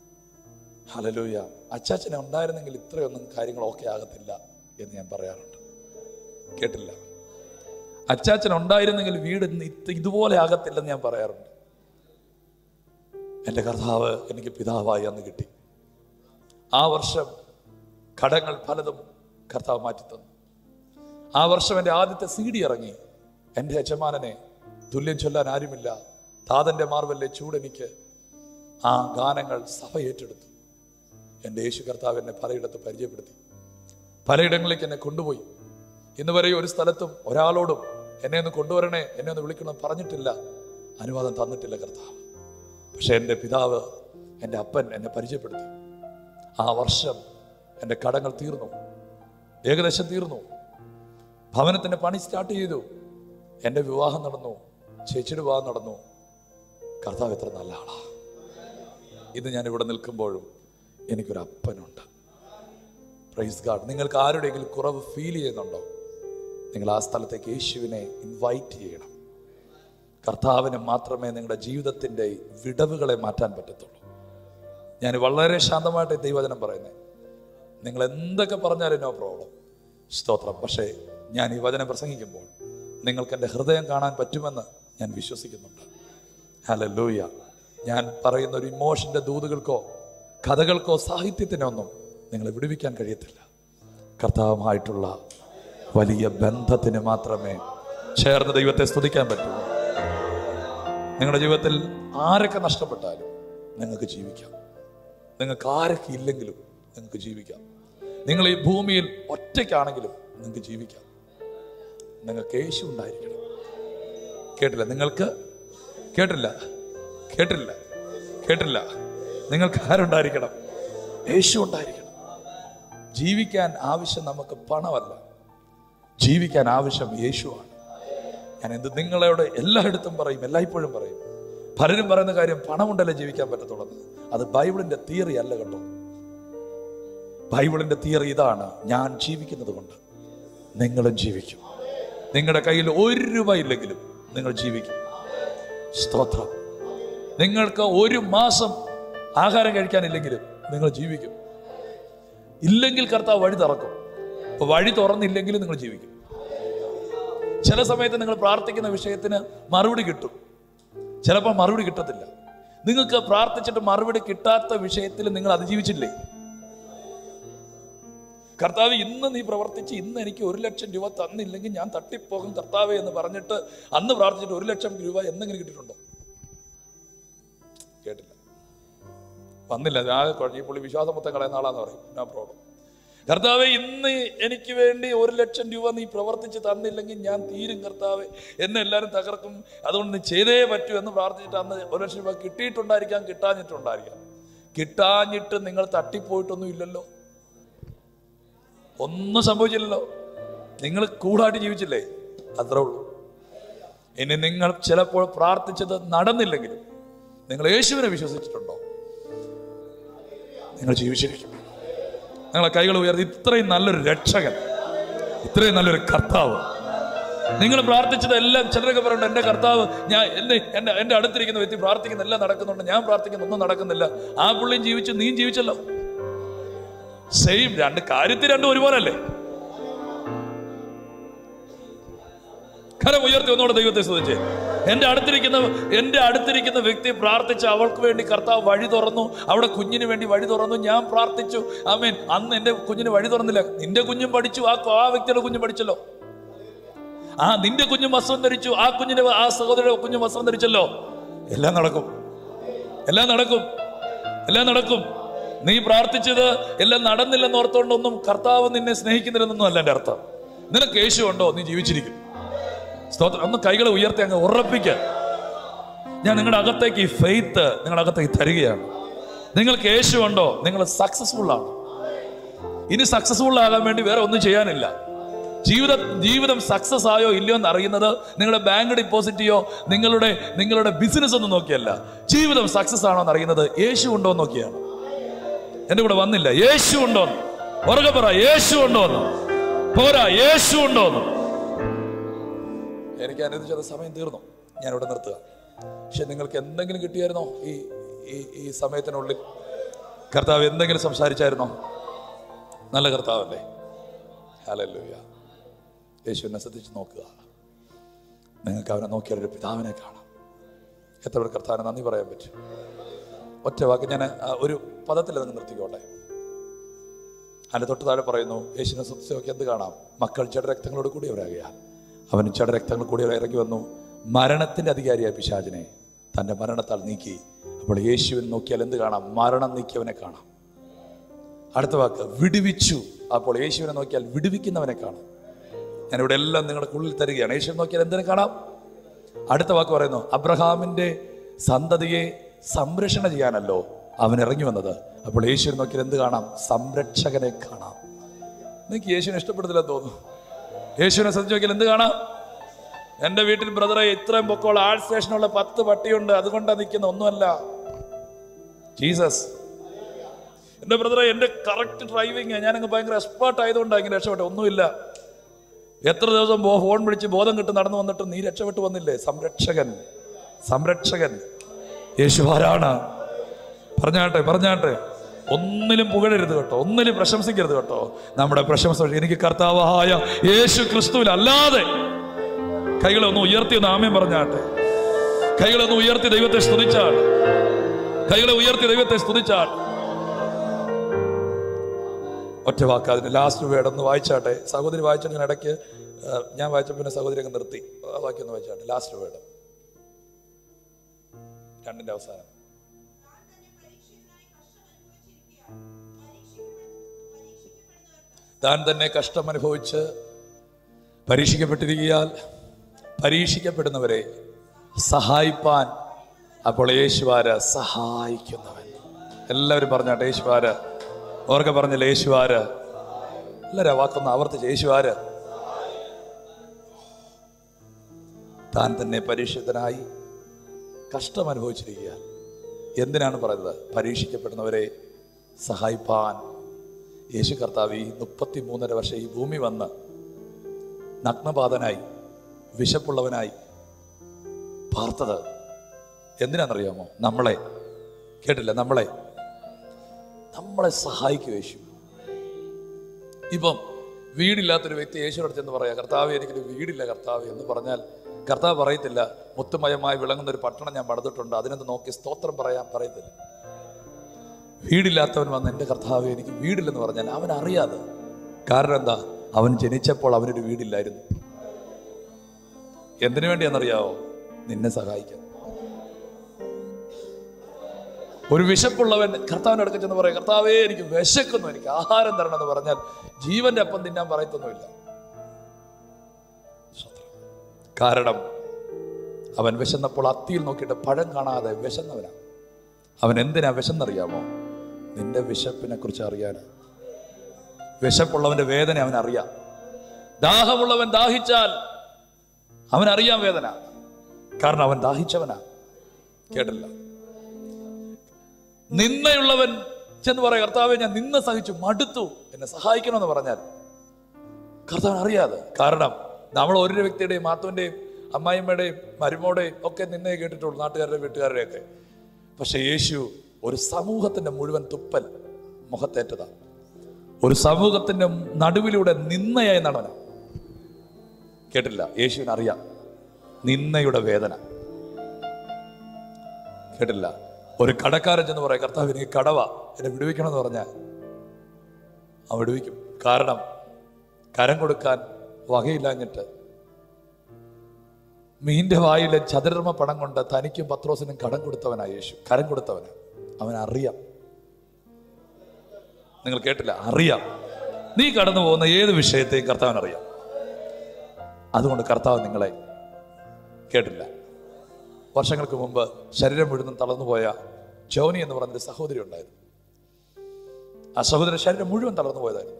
ഹലലൂയ അച്ചാച്ചനെ ഉണ്ടായിരുന്നെങ്കിൽ ഇത്രയൊന്നും കാര്യങ്ങൾ ഓക്കെ ആകത്തില്ല എന്ന് ഞാൻ പറയാറുണ്ട് കേട്ടില്ല അച്ചാച്ചൻ ഉണ്ടായിരുന്നെങ്കിൽ വീട് ഇന്ന് ഇത് ഇതുപോലെ ആകത്തില്ലെന്ന് ഞാൻ പറയാറുണ്ട് എൻ്റെ കർത്താവ് എനിക്ക് പിതാവായി അന്ന് കിട്ടി ആ വർഷം കടങ്ങൾ പലതും കർത്താവ് മാറ്റിത്തന്നു ആ വർഷം എൻ്റെ ആദ്യത്തെ സി ഡി ഇറങ്ങി എൻ്റെ യജമാനനെ തുല്യം ചൊല്ലാൻ ആരുമില്ല താതൻ്റെ മാർവല്ലേ ചൂടെനിക്ക് ആ ഗാനങ്ങൾ സഭ ഏറ്റെടുത്തു എൻ്റെ യേശു കർത്താവ് എന്നെ പലയിടത്ത് പരിചയപ്പെടുത്തി പലയിടങ്ങളിലേക്ക് എന്നെ കൊണ്ടുപോയി ഇന്ന് വരെ ഒരു സ്ഥലത്തും ഒരാളോടും എന്നെ ഒന്ന് കൊണ്ടുവരണേ എന്നെ ഒന്ന് വിളിക്കണം പറഞ്ഞിട്ടില്ല അനുവാദം തന്നിട്ടില്ല കർത്താവ് പക്ഷെ എൻ്റെ പിതാവ് എൻ്റെ അപ്പൻ എന്നെ പരിചയപ്പെടുത്തി ആ വർഷം എൻ്റെ കടങ്ങൾ തീർന്നു ഏകദേശം തീർന്നു ഭവനത്തിൻ്റെ പണി സ്റ്റാർട്ട് ചെയ്തു എൻ്റെ വിവാഹം നടന്നു ചേച്ചിയുടെ വിവാഹം നടന്നു കർത്താവ് എത്ര നല്ല ആളാ ഇത് ഞാൻ ഇവിടെ നിൽക്കുമ്പോഴും എനിക്കൊരു അപ്പനുണ്ട് പ്രൈസ് ഗാഡ് നിങ്ങൾക്ക് ആരുടെയെങ്കിലും കുറവ് ഫീൽ ചെയ്യുന്നുണ്ടോ നിങ്ങൾ ആ സ്ഥലത്തേക്ക് യേശുവിനെ ഇൻവൈറ്റ് ചെയ്യണം കർത്താവിന് മാത്രമേ നിങ്ങളുടെ ജീവിതത്തിൻ്റെ വിടവുകളെ മാറ്റാൻ പറ്റത്തുള്ളൂ ഞാൻ വളരെ ശാന്തമായിട്ട് ഈ ദൈവചനം പറയുന്നത് നിങ്ങൾ എന്തൊക്കെ പറഞ്ഞാലും നോ പ്രോബ്ലം സ്തോത്രം പക്ഷേ ഞാൻ ഈ വചനം പ്രസംഗിക്കുമ്പോൾ നിങ്ങൾക്ക് എൻ്റെ ഹൃദയം കാണാൻ പറ്റുമെന്ന് ഞാൻ വിശ്വസിക്കുന്നുണ്ട് ഹലലൂയ ഞാൻ പറയുന്ന ഒരു ഇമോഷൻ്റെ ദൂതുകൾക്കോ കഥകൾക്കോ സാഹിത്യത്തിനോ ഒന്നും നിങ്ങളെ വിടുവിക്കാൻ കഴിയത്തില്ല കർത്താവുമായിട്ടുള്ള വലിയ ബന്ധത്തിന് മാത്രമേ ചേർന്ന് ദൈവത്തെ സ്തുതിക്കാൻ പറ്റൂ നിങ്ങളുടെ ജീവിതത്തിൽ ആരൊക്കെ നഷ്ടപ്പെട്ടാലും നിങ്ങൾക്ക് ജീവിക്കാം നിങ്ങൾക്ക് ആരൊക്കെ ഇല്ലെങ്കിലും നിങ്ങൾക്ക് ജീവിക്കാം നിങ്ങൾ ഈ ഭൂമിയിൽ ഒറ്റയ്ക്കാണെങ്കിലും നിങ്ങൾക്ക് ജീവിക്കാം നിങ്ങൾക്ക് യേശു ഉണ്ടായിരിക്കണം കേട്ടില്ല നിങ്ങൾക്ക് കേട്ടില്ല കേട്ടില്ല കേട്ടില്ല നിങ്ങൾക്ക് ആരുണ്ടായിരിക്കണം യേശു ഉണ്ടായിരിക്കണം ജീവിക്കാൻ ആവശ്യം നമുക്ക് പണമല്ല ജീവിക്കാൻ ആവശ്യം യേശുവാണ് ഞാൻ എന്ത് നിങ്ങളോട് എല്ലായിടത്തും പറയും എല്ലായ്പ്പോഴും പറയും പലരും പറയുന്ന കാര്യം പണമുണ്ടല്ലേ ജീവിക്കാൻ പറ്റത്തുള്ളത് അത് ബൈബിളിന്റെ തിയറി അല്ല കേട്ടോ ബൈബിളിന്റെ തിയറി ഇതാണ് ഞാൻ ജീവിക്കുന്നത് കൊണ്ട് നിങ്ങളും ജീവിക്കും നിങ്ങളുടെ കയ്യിൽ ഒരു രൂപ ഇല്ലെങ്കിലും നിങ്ങൾ ജീവിക്കും സ്തോത്രം നിങ്ങൾക്ക് ഒരു മാസം ആഹാരം കഴിക്കാനില്ലെങ്കിലും നിങ്ങൾ ജീവിക്കും ഇല്ലെങ്കിൽ കർത്താവ് വഴി തുറക്കും അപ്പൊ വഴി തുറന്നില്ലെങ്കിലും നിങ്ങൾ ജീവിക്കും ചില സമയത്ത് നിങ്ങൾ പ്രാർത്ഥിക്കുന്ന വിഷയത്തിന് മറുപടി കിട്ടും ചിലപ്പോൾ മറുപടി കിട്ടത്തില്ല നിങ്ങൾക്ക് പ്രാർത്ഥിച്ചിട്ട് മറുപടി കിട്ടാത്ത വിഷയത്തിൽ നിങ്ങൾ അതിജീവിച്ചില്ലേ കർത്താവ് ഇന്ന് നീ പ്രവർത്തിച്ച് ഇന്ന് എനിക്ക് ഒരു ലക്ഷം രൂപ തന്നില്ലെങ്കിൽ ഞാൻ തട്ടിപ്പോകും കർത്താവേ എന്ന് പറഞ്ഞിട്ട് അന്ന് പ്രാർത്ഥിച്ചിട്ട് ഒരു ലക്ഷം രൂപ എന്തെങ്കിലും കിട്ടിയിട്ടുണ്ടോ കേട്ടില്ല വന്നില്ല ആ കുഴ- ഈ പുള്ളി വിശ്വാസം മൊത്തം കളയുന്ന ആളാന്ന് പറയും നോ പ്രോബ്ലം കർത്താവെ ഇന്ന് എനിക്ക് വേണ്ടി ഒരു ലക്ഷം രൂപ നീ പ്രവർത്തിച്ച് തന്നില്ലെങ്കിൽ ഞാൻ തീരും കർത്താവെ എന്നെ എല്ലാവരും തകർക്കും അതുകൊണ്ട് നീ ചെയ്തേ പറ്റൂ എന്ന് പ്രാർത്ഥിച്ചിട്ട് അന്ന് ഒരു ലക്ഷം രൂപ കിട്ടിയിട്ടുണ്ടായിരിക്കാം കിട്ടാഞ്ഞിട്ടുണ്ടായിരിക്കാം കിട്ടാഞ്ഞിട്ട് നിങ്ങൾ തട്ടിപ്പോയിട്ടൊന്നും ഇല്ലല്ലോ ഒന്നും സംഭവിച്ചില്ലല്ലോ നിങ്ങൾ കൂടായിട്ട് ജീവിച്ചില്ലേ അത്രേ ഉള്ളൂ ഇനി നിങ്ങൾ ചിലപ്പോൾ പ്രാർത്ഥിച്ചത് നടന്നില്ലെങ്കിലും നിങ്ങൾ യേശുവിനെ വിശ്വസിച്ചിട്ടുണ്ടോ നിങ്ങൾ ജീവിച്ചിരിക്കും നിങ്ങളെ കൈകൾ ഉയർത്തി ഇത്രയും നല്ലൊരു രക്ഷകൻ ഇത്രയും നല്ലൊരു കർത്താവ് നിങ്ങൾ പ്രാർത്ഥിച്ചത് എല്ലാം ചിലരൊക്കെ പറയുന്നുണ്ട് എൻ്റെ കർത്താവ് ഞാൻ എന്നെ എൻ്റെ എൻ്റെ അടുത്തിരിക്കുന്ന വ്യക്തി പ്രാർത്ഥിക്കുന്ന എല്ലാം നടക്കുന്നുണ്ട് ഞാൻ പ്രാർത്ഥിക്കുന്ന ഒന്നും നടക്കുന്നില്ല ആ പുള്ളിയും ജീവിച്ചു നീയും ജീവിച്ചല്ലോ സെയിം രണ്ട് കാര്യത്തിൽ രണ്ടും ഒരുപോലെ അല്ലേ കരം ഉയർത്തി ഒന്നുകൂടെ ദൈവത്തെ സ്തുതിച്ചേ എന്റെ അടുത്തിരിക്കുന്ന എന്റെ അടുത്തിരിക്കുന്ന വ്യക്തി പ്രാർത്ഥിച്ച് അവൾക്ക് വേണ്ടി കർത്താവ് വഴി തുറന്നു അവിടെ കുഞ്ഞിന് വേണ്ടി വഴി തുറന്നു ഞാൻ പ്രാർത്ഥിച്ചു ആമേൻ അന്ന് എന്റെ കുഞ്ഞിന് വഴി തുറന്നില്ല നിന്റെ കുഞ്ഞും പഠിച്ചു ആ ആ വ്യക്തിയുടെ കുഞ്ഞും പഠിച്ചല്ലോ ആ നിന്റെ കുഞ്ഞും വസ്ത്രം ധരിച്ചു ആ കുഞ്ഞിന്റെ ആ സഹോദരയുടെ കുഞ്ഞും വസ്ത്രം ധരിച്ചല്ലോ എല്ലാം നടക്കും എല്ലാം നടക്കും എല്ലാം നടക്കും നീ പ്രാർത്ഥിച്ചത് എല്ലാം നടന്നില്ലെന്ന് ഓർത്തുകൊണ്ടൊന്നും കർത്താവ് നിന്നെ സ്നേഹിക്കുന്നില്ലെന്നൊന്നും അല്ല എൻ്റെ അർത്ഥം നിനക്ക് യേശു ഉണ്ടോ നീ ജീവിച്ചിരിക്കും സ്തോത്രം ഒന്ന് കൈകളെ ഉയർത്തി അങ്ങ് ഉറപ്പിക്കുക ഞാൻ നിങ്ങളുടെ അകത്തേക്ക് ഈ ഫെയ്ത്ത് നിങ്ങളുടെ അകത്തേക്ക് തരികയാണ് നിങ്ങൾക്ക് യേശു ഉണ്ടോ നിങ്ങൾ സക്സസ്ഫുൾ ആണ് ഇനി സക്സസ്ഫുൾ ആകാൻ വേണ്ടി വേറെ ഒന്നും ചെയ്യാനില്ല ജീവിത ജീവിതം സക്സസ് ആയോ ഇല്ലയോ എന്ന് അറിയുന്നത് നിങ്ങളുടെ ബാങ്ക് ഡിപ്പോസിറ്റിയോ നിങ്ങളുടെ നിങ്ങളുടെ ബിസിനസ് ഒന്നും നോക്കിയല്ല ജീവിതം സക്സസ് ആണോ എന്ന് അറിയുന്നത് യേശു ഉണ്ടോ എന്ന് നോക്കിയാണ് എന്റെ കൂടെ വന്നില്ല യേശു ഉണ്ടോന്ന് ഉറക്കെ പറ യേശു ഉണ്ടോന്ന് പോരാ യേശു ഉണ്ടോന്ന് എനിക്ക് അനുവദിച്ചത് സമയം തീർന്നു ഞാൻ ഇവിടെ നിർത്തുക പക്ഷെ നിങ്ങൾക്ക് എന്തെങ്കിലും കിട്ടിയായിരുന്നോ ഈ ഈ ഈ സമയത്തിനുള്ളിൽ കർത്താവ് എന്തെങ്കിലും സംസാരിച്ചായിരുന്നോ നല്ല കർത്താവല്ലേ ഹല്ലേലൂയ യേശുവിനെ ശ്രദ്ധിച്ച് നോക്കുക നിങ്ങൾക്ക് അവനെ നോക്കിയാൽ ഒരു പിതാവിനെ കാണാം എത്ര പേർ കർത്താവിനെ നന്ദി പറയാൻ പറ്റും ഒറ്റ വാക്ക് ഞാൻ ആ, ഒരു പദത്തിൽ നിങ്ങൾ നിർത്തിക്കോട്ടെ അതിന്റെ തൊട്ട് താഴെ പറയുന്നു യേശുവിനെ ശ്രദ്ധിച്ച് നോക്കി എന്ത് കാണാം മക്കൾ ജഡരക്തങ്ങളോട് കൂടിയവരാകുക അവൻ ജഡരക്തങ്ങൾ കൂടി ഇറങ്ങി വന്നു മരണത്തിന്റെ അധികാരിയായ പിശാചിനെ തന്റെ മരണത്താൽ നീക്കി അപ്പോൾ യേശുവിനെ നോക്കിയാൽ എന്ത് കാണാം മരണം നീക്കിയവനെ കാണാം അടുത്ത വാക്ക് വിടുവിച്ചു അപ്പോൾ യേശുവിനെ നോക്കിയാൽ വിടുവിക്കുന്നവനെ കാണാം ഞാനിവിടെ എല്ലാം നിങ്ങളുടെ ഉള്ളിൽ തരികയാണ് യേശുവിനെ നോക്കിയാൽ എന്തിനെ കാണാം അടുത്ത വാക്ക് പറയുന്നു അബ്രഹാമിന്റെ സന്തതിയെ സംരക്ഷണ ചെയ്യാനല്ലോ അവൻ ഇറങ്ങി വന്നത് അപ്പോൾ യേശുവിനെ നോക്കിയാൽ എന്ത് കാണാം സംരക്ഷകനെ കാണാം നിങ്ങൾക്ക് യേശുവിനെ ഇഷ്ടപ്പെടുന്നില്ലെന്ന് തോന്നുന്നു യേശുവിനെ ശ്രദ്ധിച്ച് നോക്കിയാൽ എന്ത് കാണാം എൻ്റെ വീട്ടിൽ ബ്രദറെ ഇത്രയും പൊക്കമുള്ള ആൾ സ്റ്റേഷനുള്ള പത്ത് പട്ടിയുണ്ട് അതുകൊണ്ടാണ് നിൽക്കുന്ന ഒന്നുമല്ല ജീസസ് എൻ്റെ ബ്രദറെ എൻ്റെ കറക്റ്റ് ഡ്രൈവിങ് ഞാനങ്ങ് ഭയങ്കര എക്സ്പേർട്ട് ആയതുകൊണ്ടാണ് ഇങ്ങനെ രക്ഷപ്പെട്ടെ ഒന്നുമില്ല എത്ര ദിവസം ബോ- ഫോൺ വിളിച്ച് ബോധം കിട്ട് നടന്നു വന്നിട്ട് നീ രക്ഷപ്പെട്ടു വന്നില്ലേ സംരക്ഷകൻ സംരക്ഷകൻ യേശു ആരാണ് പറഞ്ഞാട്ടെ പറഞ്ഞാട്ടെ ഒന്നിലും പുകഴരുത് കേട്ടോ ഒന്നിലും പ്രശംസിക്കരുത് കേട്ടോ നമ്മുടെ പ്രശംസ എനിക്ക് കർത്താവായ യേശു ക്രിസ്തുവിൽ അല്ലാതെ കൈകളെ ഒന്ന് ഉയർത്തി ഒന്ന് ആമയം പറഞ്ഞാട്ടെ കൈകളെ ഒന്ന് ഉയർത്തി ദൈവത്തെ സ്തുതിച്ചാൽ കൈകളെ ഉയർത്തി ദൈവത്തെ സ്തുതിച്ചാൽ ഒറ്റ വാക്ക് അതിന് ലാസ്റ്റ് വേർഡ് ഒന്ന് വായിച്ചാട്ടെ സഹോദരി വായിച്ചിട്ട് ഞാൻ ഇടയ്ക്ക് ആ, ഞാൻ വായിച്ച പിന്നെ സഹോദരി അങ്ങ് നിർത്തി ആ വാക്യം ഒന്ന് വായിച്ചാട്ടെ ലാസ്റ്റ് വേർഡ് രണ്ടിന്റെ അവസാനം താൻ തന്നെ കഷ്ടം അനുഭവിച്ച് പരീക്ഷിക്കപ്പെട്ടിരിക്കയാൽ പരീക്ഷിക്കപ്പെടുന്നവരെ സഹായിപ്പാൻ അപ്പോൾ യേശുവാര സഹായിക്കുന്നവൻ എല്ലാവരും പറഞ്ഞാട്ടെ യേശുവാര ഓർക്കെ പറഞ്ഞില്ല യേശുവാര എല്ലാവരും ആ വാക്കൊന്ന് ആവർത്തിച്ച് യേശുവാര താൻ തന്നെ പരീക്ഷിതനായി കഷ്ടം അനുഭവിച്ചിരിക്കുക എന്തിനാണ് പറയുന്നത് പരീക്ഷിക്കപ്പെടുന്നവരെ സഹായിപ്പാൻ യേശു കർത്താവ് ഈ മുപ്പത്തി മൂന്നര വർഷം ഈ ഭൂമി വന്ന് നഗ്നപാതനായി വിശപ്പുള്ളവനായി പാർത്തത് എന്തിനാണെന്നറിയാമോ നമ്മളെ കേട്ടില്ല നമ്മളെ നമ്മളെ സഹായിക്കും യേശു ഇപ്പം വീടില്ലാത്തൊരു വ്യക്തി യേശുവിനോട് ചെന്ന് പറയാം കർത്താവ് എനിക്കൊരു വീടില്ല കർത്താവ് എന്ന് പറഞ്ഞാൽ കർത്താവ് പറയത്തില്ല മുത്തുമയമായി വിളങ്ങുന്ന ഒരു പട്ടണം ഞാൻ പണിതിട്ടുണ്ട് അതിനെന്ന് നോക്കി സ്തോത്രം പറയാൻ പറയത്തില്ല വീടില്ലാത്തവൻ വന്ന് എൻ്റെ കർത്താവ് എനിക്ക് വീടില്ലെന്ന് പറഞ്ഞാൽ അവൻ അറിയാതെ കാരണം എന്താ അവൻ ജനിച്ചപ്പോൾ അവനൊരു വീടില്ലായിരുന്നു എന്തിനു വേണ്ടിയാണെന്നറിയാവോ നിന്നെ സഹായിക്കാൻ ഒരു വിശപ്പുള്ളവൻ കർത്താവിൻ്റെ അടുക്ക ചെന്ന് പറയും കർത്താവേ എനിക്ക് വിശക്കുന്നു എനിക്ക് ആഹാരം തരണം എന്ന് പറഞ്ഞാൽ ജീവന്റെ അപ്പം തിന്നാൻ പറയത്തൊന്നുമില്ല സ്തോത്രം. കാരണം അവൻ വിശന്നപ്പോൾ അത്തിയിൽ നോക്കിയിട്ട് പഴം കാണാതെ വിശന്നവനാണ് അവൻ എന്തിനാ വിശന്നറിയാമോ നിന്റെ വിശപ്പിനെ കുറിച്ച് അറിയാൻ വിശപ്പുള്ളവന്റെ വേദന അവൻ അറിയാം ദാഹമുള്ളവൻ ദാഹിച്ചാൽ അവൻ അറിയാം വേദന കാരണം അവൻ ദാഹിച്ചവനാ കേട്ടില്ല നിന്നയുള്ളവൻ ചെന്ന് പറയാം കർത്താവെ ഞാൻ നിന്ന സഹിച്ചു മടുത്തു എന്നെ സഹായിക്കണമെന്ന് പറഞ്ഞാൽ കർത്താവൻ അറിയാതെ കാരണം നമ്മൾ ഓരോ വ്യക്തിയുടെയും മാത്തുവിൻ്റെയും അമ്മായിമ്മയുടെയും മരുമോടെയും ഒക്കെ നിന്നെ കേട്ടിട്ടുള്ളൂ നാട്ടുകാരുടെ വീട്ടുകാരുടെയും ഒക്കെ പക്ഷെ യേശു ഒരു സമൂഹത്തിന്റെ മുഴുവൻ തുപ്പൽ മുഖത്തേറ്റതാ ഒരു സമൂഹത്തിന്റെ നടുവിലൂടെ നിന്നയായി നടന കേട്ടില്ല യേശുവിന് അറിയാം നിന്നയുടെ വേദന കേട്ടില്ല ഒരു കടക്കാരൻ ചെന്ന് പറയാം കർത്താവ് എനിക്ക് കടവ എന്നെ വിടുവിക്കണം എന്ന് പറഞ്ഞാൽ അവൻ വിടുവിക്കും കാരണം കരം കൊടുക്കാൻ വകയില്ലാഞ്ഞിട്ട് മീന്റെ വായിലെ ചതുരർമ്മ പണം കൊണ്ട് തനിക്കും പത്രോസിനും കടം കൊടുത്തവനാ യേശു കരം കൊടുത്തവനാ അവൻ അറിയാം നിങ്ങൾ കേട്ടില്ല അറിയാം നീ കടന്നു പോകുന്ന ഏത് വിഷയത്തെയും കർത്താവൻ അറിയാം അതുകൊണ്ട് കർത്താവ് നിങ്ങളെ കേട്ടില്ല വർഷങ്ങൾക്ക് മുമ്പ് ശരീരം മുഴുവൻ തളർന്നുപോയ ജോനി എന്ന് പറഞ്ഞൊരു സഹോദരി ഉണ്ടായിരുന്നു ആ സഹോദരൻ ശരീരം മുഴുവൻ തളർന്നു പോയതായിരുന്നു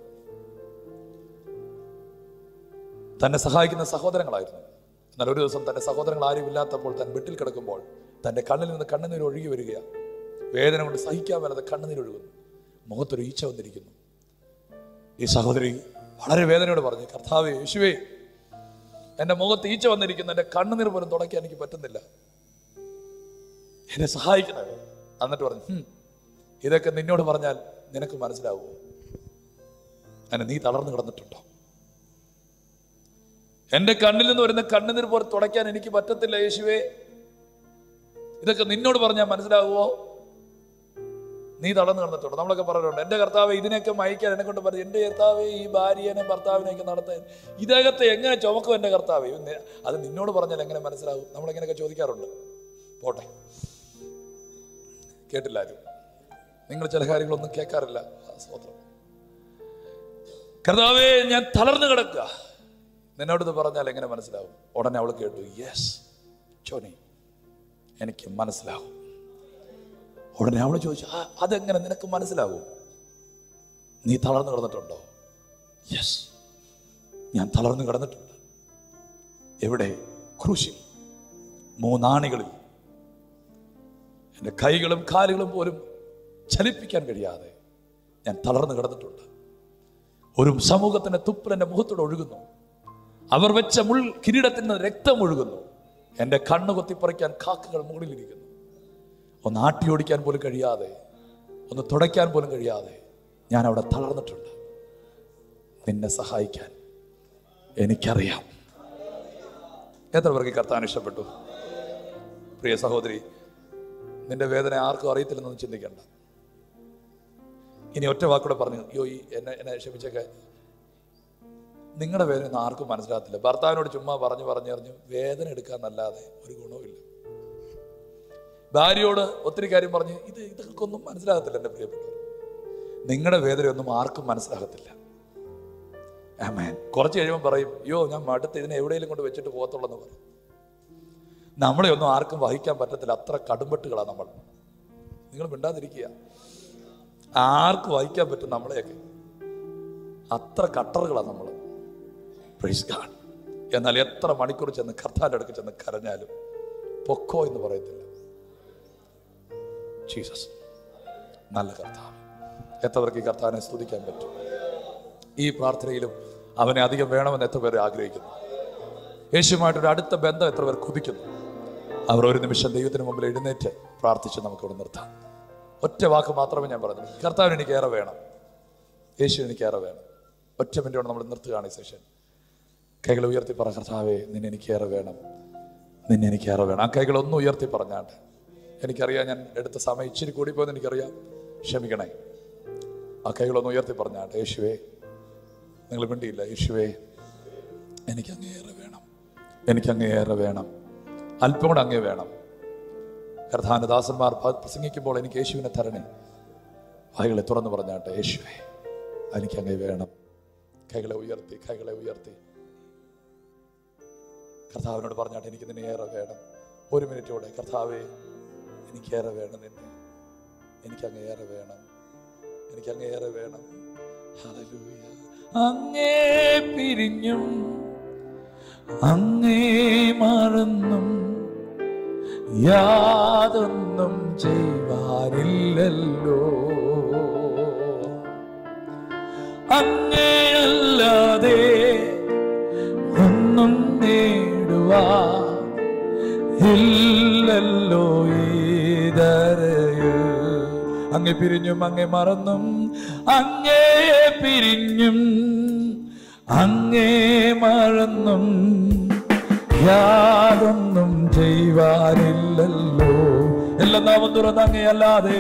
തന്നെ സഹായിക്കുന്ന സഹോദരങ്ങളായിരുന്നു എന്നാൽ ഒരു ദിവസം തന്റെ സഹോദരങ്ങൾ ആരും ഇല്ലാത്തപ്പോൾ താൻ വീട്ടിൽ കിടക്കുമ്പോൾ തന്റെ കണ്ണിൽ നിന്ന് കണ്ണുനീർ ഒഴുകി വരികയാണ് വേദന കൊണ്ട് സഹിക്കാൻ വരാതെ കണ്ണുനീർ ഒഴുകുന്നു മുഖത്തൊരു ഈച്ച വന്നിരിക്കുന്നു ഈ സഹോദരി വളരെ വേദനയോട് പറഞ്ഞു കർത്താവേ യേശുവേ എൻ്റെ മുഖത്ത് ഈച്ച വന്നിരിക്കുന്നു എൻ്റെ കണ്ണുനീർ പോലും തുടയ്ക്കാൻ എനിക്ക് പറ്റുന്നില്ല എന്നെ സഹായിക്കണേ എന്നിട്ട് പറഞ്ഞു "ഹും, ഇതൊക്കെ നിന്നോട് പറഞ്ഞാൽ നിനക്ക് മനസ്സിലാവുമോ അങ്ങനെ നീ തളർന്നു കിടന്നിട്ടുണ്ടോ എൻ്റെ കണ്ണിൽ നിന്ന് വരുന്ന കണ്ണുനീർ പോലെ തുടയ്ക്കാൻ എനിക്ക് പറ്റത്തില്ല യേശുവേ ഇതൊക്കെ നിന്നോട് പറഞ്ഞാൽ മനസ്സിലാവുമോ നീ തളർന്നു കിടന്നിട്ടുണ്ടോ നമ്മളൊക്കെ പറയാറുണ്ട് എൻ്റെ കർത്താവ് ഇതിനെയൊക്കെ മയക്കാൻ എന്നെ കൊണ്ട് പറഞ്ഞു എൻ്റെ കർത്താവ് ഈ ഭാര്യനെ ഭർത്താവിനെയൊക്കെ നടത്താൻ ഇദ്ദേഹത്തെ എങ്ങനെ ചുമക്കും എൻ്റെ കർത്താവ് ഇവൻ- അത് നിന്നോട് പറഞ്ഞാൽ എങ്ങനെ മനസ്സിലാവും നമ്മളിങ്ങനെയൊക്കെ ചോദിക്കാറുണ്ട് പോട്ടെ കേട്ടില്ല ആരും നിങ്ങൾ ചില കാര്യങ്ങളൊന്നും കേൾക്കാറില്ല ആ, സ്തോത്രം കർത്താവേ ഞാൻ തളർന്നു കിടക്കുക നിന്നോട് ഇത് പറഞ്ഞാൽ എങ്ങനെ മനസ്സിലാവും ഉടനെ അവൾ കേട്ടു യെസ് ചോനി എനിക്ക് മനസ്സിലാവും ഉടനെ അവൾ ചോദിച്ചു "ആ, അതെങ്ങനെ നിനക്ക് മനസ്സിലാവും നീ തളർന്നു കിടന്നിട്ടുണ്ടോ യെസ് ഞാൻ തളർന്നു കിടന്നിട്ടുണ്ട് എവിടെ ക്രൂശിൽ മൂന്നാണികളിൽ എൻ്റെ കൈകളും കാലുകളും പോലും ചലിപ്പിക്കാൻ കഴിയാതെ ഞാൻ തളർന്നു കിടന്നിട്ടുണ്ട് ഒരു സമൂഹത്തിന്റെ തുപ്പൽ എൻ്റെ മുഖത്തോട് ഒഴുകുന്നു അവർ വെച്ച മുൾ കിരീടത്തിൽ നിന്ന് രക്തം ഒഴുകുന്നു എൻ്റെ കണ്ണ് കൊത്തിപ്പറിക്കാൻ കാക്കകൾ മുകളിലിരിക്കുന്നു ഒന്ന് ആട്ടി ഓടിക്കാൻ പോലും കഴിയാതെ ഒന്ന് തുടയ്ക്കാൻ പോലും കഴിയാതെ ഞാൻ അവിടെ തളർന്നിട്ടുണ്ട് നിന്നെ സഹായിക്കാൻ എനിക്കറിയാം എത്ര പേർക്ക് ഈ കർത്താൻ ഇഷ്ടപ്പെട്ടു പ്രിയ സഹോദരി നിന്റെ വേദന ആർക്കും അറിയത്തില്ലെന്നൊന്നും ചിന്തിക്കണ്ട ഇനി ഒറ്റ വാക്കൂടെ പറഞ്ഞു അയ്യോ ഈ എന്നെ എന്നെ ക്ഷമിച്ചൊക്കെ നിങ്ങളുടെ വേദന ഒന്നും ആർക്കും മനസ്സിലാകത്തില്ല ഭർത്താവിനോട് ചുമ്മാ പറഞ്ഞു പറഞ്ഞു പറഞ്ഞു വേദന എടുക്കാന്നല്ലാതെ ഒരു ഗുണവുമില്ല ഭാര്യയോട് ഒത്തിരി കാര്യം പറഞ്ഞ് ഇത് ഇതൊക്കൊന്നും മനസ്സിലാകത്തില്ല എൻ്റെ പ്രിയപ്പെട്ടവർ നിങ്ങളുടെ വേദനയൊന്നും ആർക്കും മനസ്സിലാകത്തില്ല ആമേൻ കുറച്ച് കഴിയുമ്പോൾ പറയും അയ്യോ ഞാൻ മടുത്ത് ഇതിനെ എവിടെയെങ്കിലും കൊണ്ട് വെച്ചിട്ട് പോകത്തുള്ളെന്ന് പറയും നമ്മളെ ഒന്നും ആർക്കും വഹിക്കാൻ പറ്റത്തില്ല അത്ര കടുംപെട്ടുകളാണ് നമ്മൾ നിങ്ങൾ മിണ്ടാതിരിക്കുക ആർക്ക് വഹിക്കാൻ പറ്റും നമ്മളെയൊക്കെ അത്ര കട്ടറുകളാണ് നമ്മൾ പ്രൈസ് ഗാഡ് എന്നാൽ എത്ര മണിക്കൂർ ചെന്ന് കർത്താൻ്റെ അടുക്ക് ചെന്ന് കരഞ്ഞാലും പൊക്കോ എന്ന് പറയത്തില്ല ജീസസ് നല്ല കർത്താവ് എത്ര പേർക്ക് ഈ കർത്താവിനെ സ്തുതിക്കാൻ പറ്റും ഈ പ്രാർത്ഥനയിലും അവനെ അധികം വേണമെന്ന് എത്ര പേർ ആഗ്രഹിക്കുന്നു യേശുമായിട്ടൊരു അടുത്ത ബന്ധം എത്ര പേർ കുതിക്കുന്നു അവർ ഒരു നിമിഷം ദൈവത്തിന് മുമ്പിൽ എഴുന്നേറ്റ് പ്രാർത്ഥിച്ച് നമുക്ക് ഇവിടെ നിർത്താം ഒറ്റ വാക്ക് മാത്രമേ ഞാൻ പറഞ്ഞു കർത്താവിന് എനിക്ക് ഏറെ വേണം യേശു എനിക്ക് ഏറെ വേണം ഒറ്റ മിനിറ്റ് കൊണ്ട് നമ്മൾ നിർത്തുകയാണ് ഈ സെഷൻ കൈകൾ ഉയർത്തി പറ കർത്താവേ നിന്നെ എനിക്ക് ഏറെ വേണം നിന്നെ എനിക്ക് ഏറെ വേണം ആ കൈകൾ ഒന്നും ഉയർത്തി പറഞ്ഞാണ്ട് എനിക്കറിയാം ഞാൻ എടുത്ത സമയം ഇച്ചിരി കൂടിപ്പോയെന്ന് എനിക്കറിയാം ക്ഷമിക്കണേ ആ കൈകളൊന്ന് ഉയർത്തി പറഞ്ഞാണ്ട് യേശുവേ നിങ്ങൾ മിണ്ടിയില്ല യേശുവേ എനിക്ക് അങ്ങേറെ വേണം എനിക്ക് അങ്ങേറെ വേണം അല്പം കൂടെ അങ്ങേ വേണം കർത്താനദാസന്മാർ ഭ- പ്രസംഗിക്കുമ്പോൾ എനിക്ക് യേശുവിനെ തരണേ വായികളെ തുറന്നു പറഞ്ഞാട്ടെ യേശുവേ എനിക്ക് അങ്ങേ വേണം കൈകളെ ഉയർത്തി കൈകളെ ഉയർത്തി കർത്താവിനോട് പറഞ്ഞാട്ടെ എനിക്ക് നിന്നെ ഏറെ വേണം ഒരു മിനിറ്റോടെ കർത്താവേ എനിക്കേറെ വേണം നിന്നെ എനിക്ക് അങ്ങേറെ വേണം എനിക്ക് അങ്ങേറെ വേണം ഹല്ലേലൂയ. അങ്ങേ പിരിഞ്ഞും അങ്ങേ മറന്നും യാതൊന്നും ചെയ്യുവാനില്ലല്ലോ അങ്ങേയല്ലാതെ ഒന്നും നേടുവാ ഇല്ലല്ലോ ഈതരയിൽ അങ്ങെ പിരിഞ്ഞും അങ്ങെ മറന്നും അങ്ങേ പിരിഞ്ഞും അങ്ങേ മറന്നും യാതൊന്നും ചെയ്യുവാനില്ലല്ലോ എല്ലാ നാമം തുറന്ന് അങ്ങയല്ലാതെ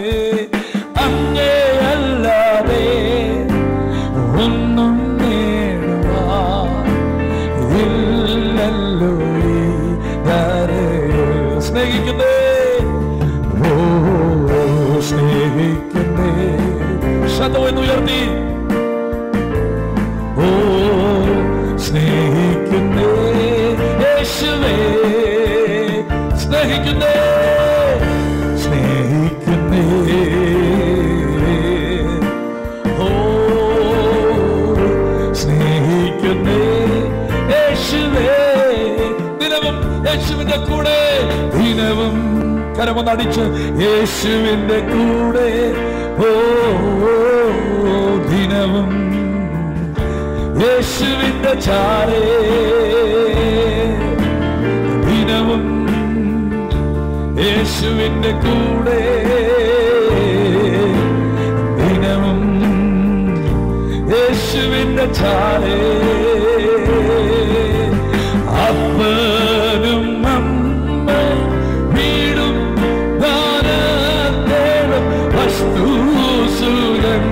അങ്ങയല്ലാതെ ഒന്നും നേടുവാ ഇല്ലല്ലോ ഈ ധരയിൽ. സ്നേഹിക്കുന്നേ ഓ സ്നേഹിക്കുന്നേ ശതമെന്ന് ഉയർത്തി ഓ സ്നേഹിക്കുന്നേ യേശുവേ സ്നേഹിക്കുന്നേ സ്നേഹിക്കുന്നേ ഓ സ്നേഹിക്കുന്നേ യേശുവേ ദിനവും യേശുവിന്റെ കൂടെ ദിനവും കരമൊന്നടിച്ച് യേശുവിന്റെ കൂടെ ഓ ദിനവും യേശുവിന്റെ ചാരേ ദിനവും യേശുവിന്റെ കൂടെ ദിനവും യേശുവിന്റെ ചാരേ അപ്പനും അമ്മ വീടും ദാനത്തേടും വസ്തുസുരൻ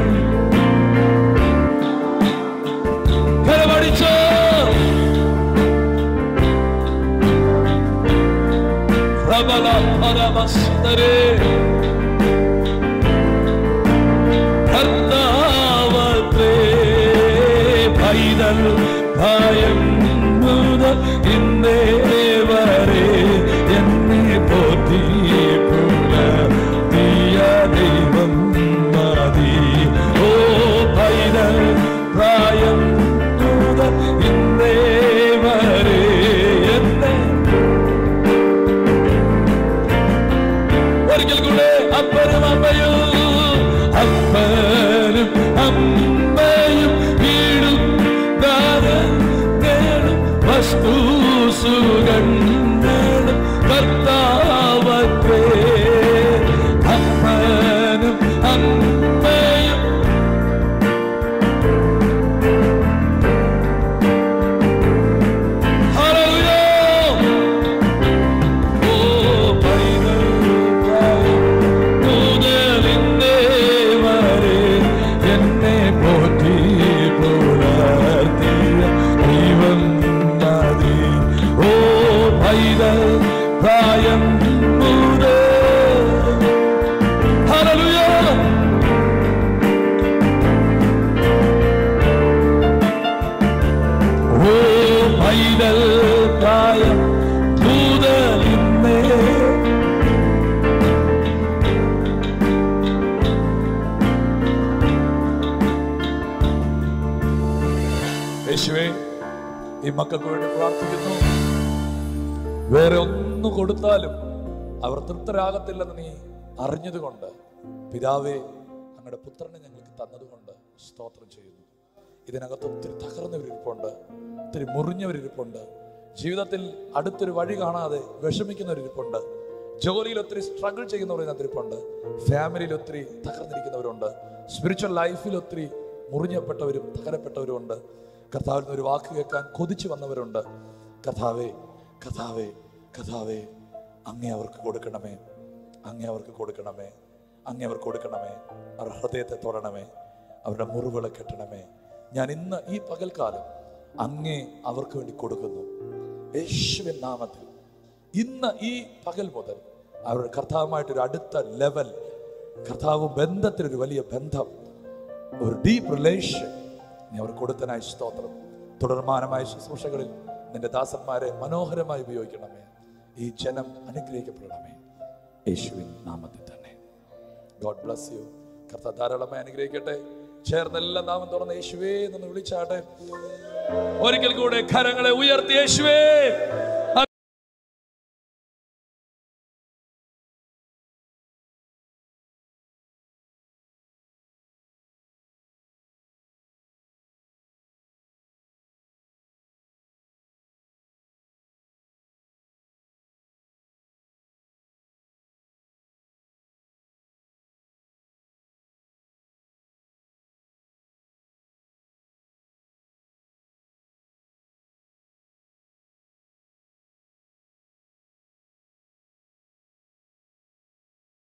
കരമടിച്ചോ പ്രബല പരമസുന്ദരേ കർത്താവത്തെ പൈതൽ ഭയം മുതൽ ഇന്നേ വരെ എന്നെ പോറ്റി പുലർത്തിയ ദൈവം മതി ഓ പൈതൽ പ്രായം മുതൽ ഇന്നേ വരെ എന്നെ ഒരിക്കൽ കൂടെ അപ്പനും അമ്മയും അപ്പനും അമ്മയും വീടും ദാനങ്ങളും വസ്തു സുഗന്ധങ്ങളും കർത്താവത്രേ അപ്പനും അമ്മയും Hallelujah! ഓ പൈതൽ മുതലിന്നേ വരെ എന്നെ പോറ്റി പുലർത്തിയ ദൈവം മതി ഓ പൈതൽ പ്രായം മുതൽ Hallelujah! ഓ പൈതൽ പ്രായം മുതലിന്നേ യേശുവേ ഈ മക്കൾക്ക് വേണ്ടി പ്രാർത്ഥിക്കുന്നു വേറെ ഒന്ന് കൊടുത്താലും അവർ തൃപ്തരാകത്തില്ലെന്ന് നീ അറിഞ്ഞതുകൊണ്ട് പിതാവേ അങ്ങയുടെ പുത്രനെ ഞങ്ങൾക്ക് തന്നതുകൊണ്ട് സ്തോത്രം ചെയ്യുന്നു ഇതിനകത്ത് ഒത്തിരി തകർന്നവരിപ്പുണ്ട് ഒത്തിരി മുറിഞ്ഞവരിപ്പുണ്ട് ജീവിതത്തിൽ അടുത്തൊരു വഴി കാണാതെ വിഷമിക്കുന്നവരിപ്പുണ്ട് ജോലിയിൽ ഒത്തിരി സ്ട്രഗിൾ ചെയ്യുന്നവരിപ്പുണ്ട് ഫാമിലിയിൽ ഒത്തിരി തകർന്നിരിക്കുന്നവരുണ്ട് സ്പിരിച്വൽ ലൈഫിൽ ഒത്തിരി മുറിഞ്ഞപ്പെട്ടവരും തകരപ്പെട്ടവരും ഉണ്ട് കർത്താവിൽ നിന്ന് ഒരു വാക്ക് കേൾക്കാൻ കൊതിച്ചു വന്നവരുണ്ട് കർത്താവേ കർത്താവേ കർത്താവേ അങ്ങേ അവർക്ക് കൊടുക്കണമേ അങ്ങേ അവർക്ക് കൊടുക്കണമേ അങ്ങേ അവർക്ക് കൊടുക്കണമേ അവരുടെ ഹൃദയത്തെ തൊടണമേ അവരുടെ മുറിവുകളെ കെട്ടണമേ ഞാൻ ഇന്ന് ഈ പകൽക്കാലം അങ്ങേ അവർക്ക് വേണ്ടി കൊടുക്കുന്നു യേശുവിൻ നാമത്തിൽ ഇന്ന് ഈ പകൽ മുതൽ അവരുടെ കർത്താവുമായിട്ടൊരു അടുത്ത ലെവൽ കർത്താവ് ബന്ധത്തിനൊരു വലിയ ബന്ധം ഒരു ഡീപ്പ് റിലേഷൻ നീ അവർ കൊടുത്തനായി സ്തോത്രം തുടർമാനമായ ശുശ്രൂഷകളിൽ നിന്റെ ദാസന്മാരെ മനോഹരമായി ഉപയോഗിക്കണമേ ഈ ജനം അനുഗ്രഹിക്കപ്പെടണമേ യേശുവിൻ നാമത്തിൽ തന്നെ ഗോഡ് ബ്ലസ് യു കർത്ത ധാരാളമായി അനുഗ്രഹിക്കട്ടെ ചേർന്നെല്ലാം നാമം തുറന്ന് യേശുവേ എന്ന് വിളിച്ചാട്ടെ ഒരിക്കൽ കൂടെ കരങ്ങളെ ഉയർത്തി യേശുവേ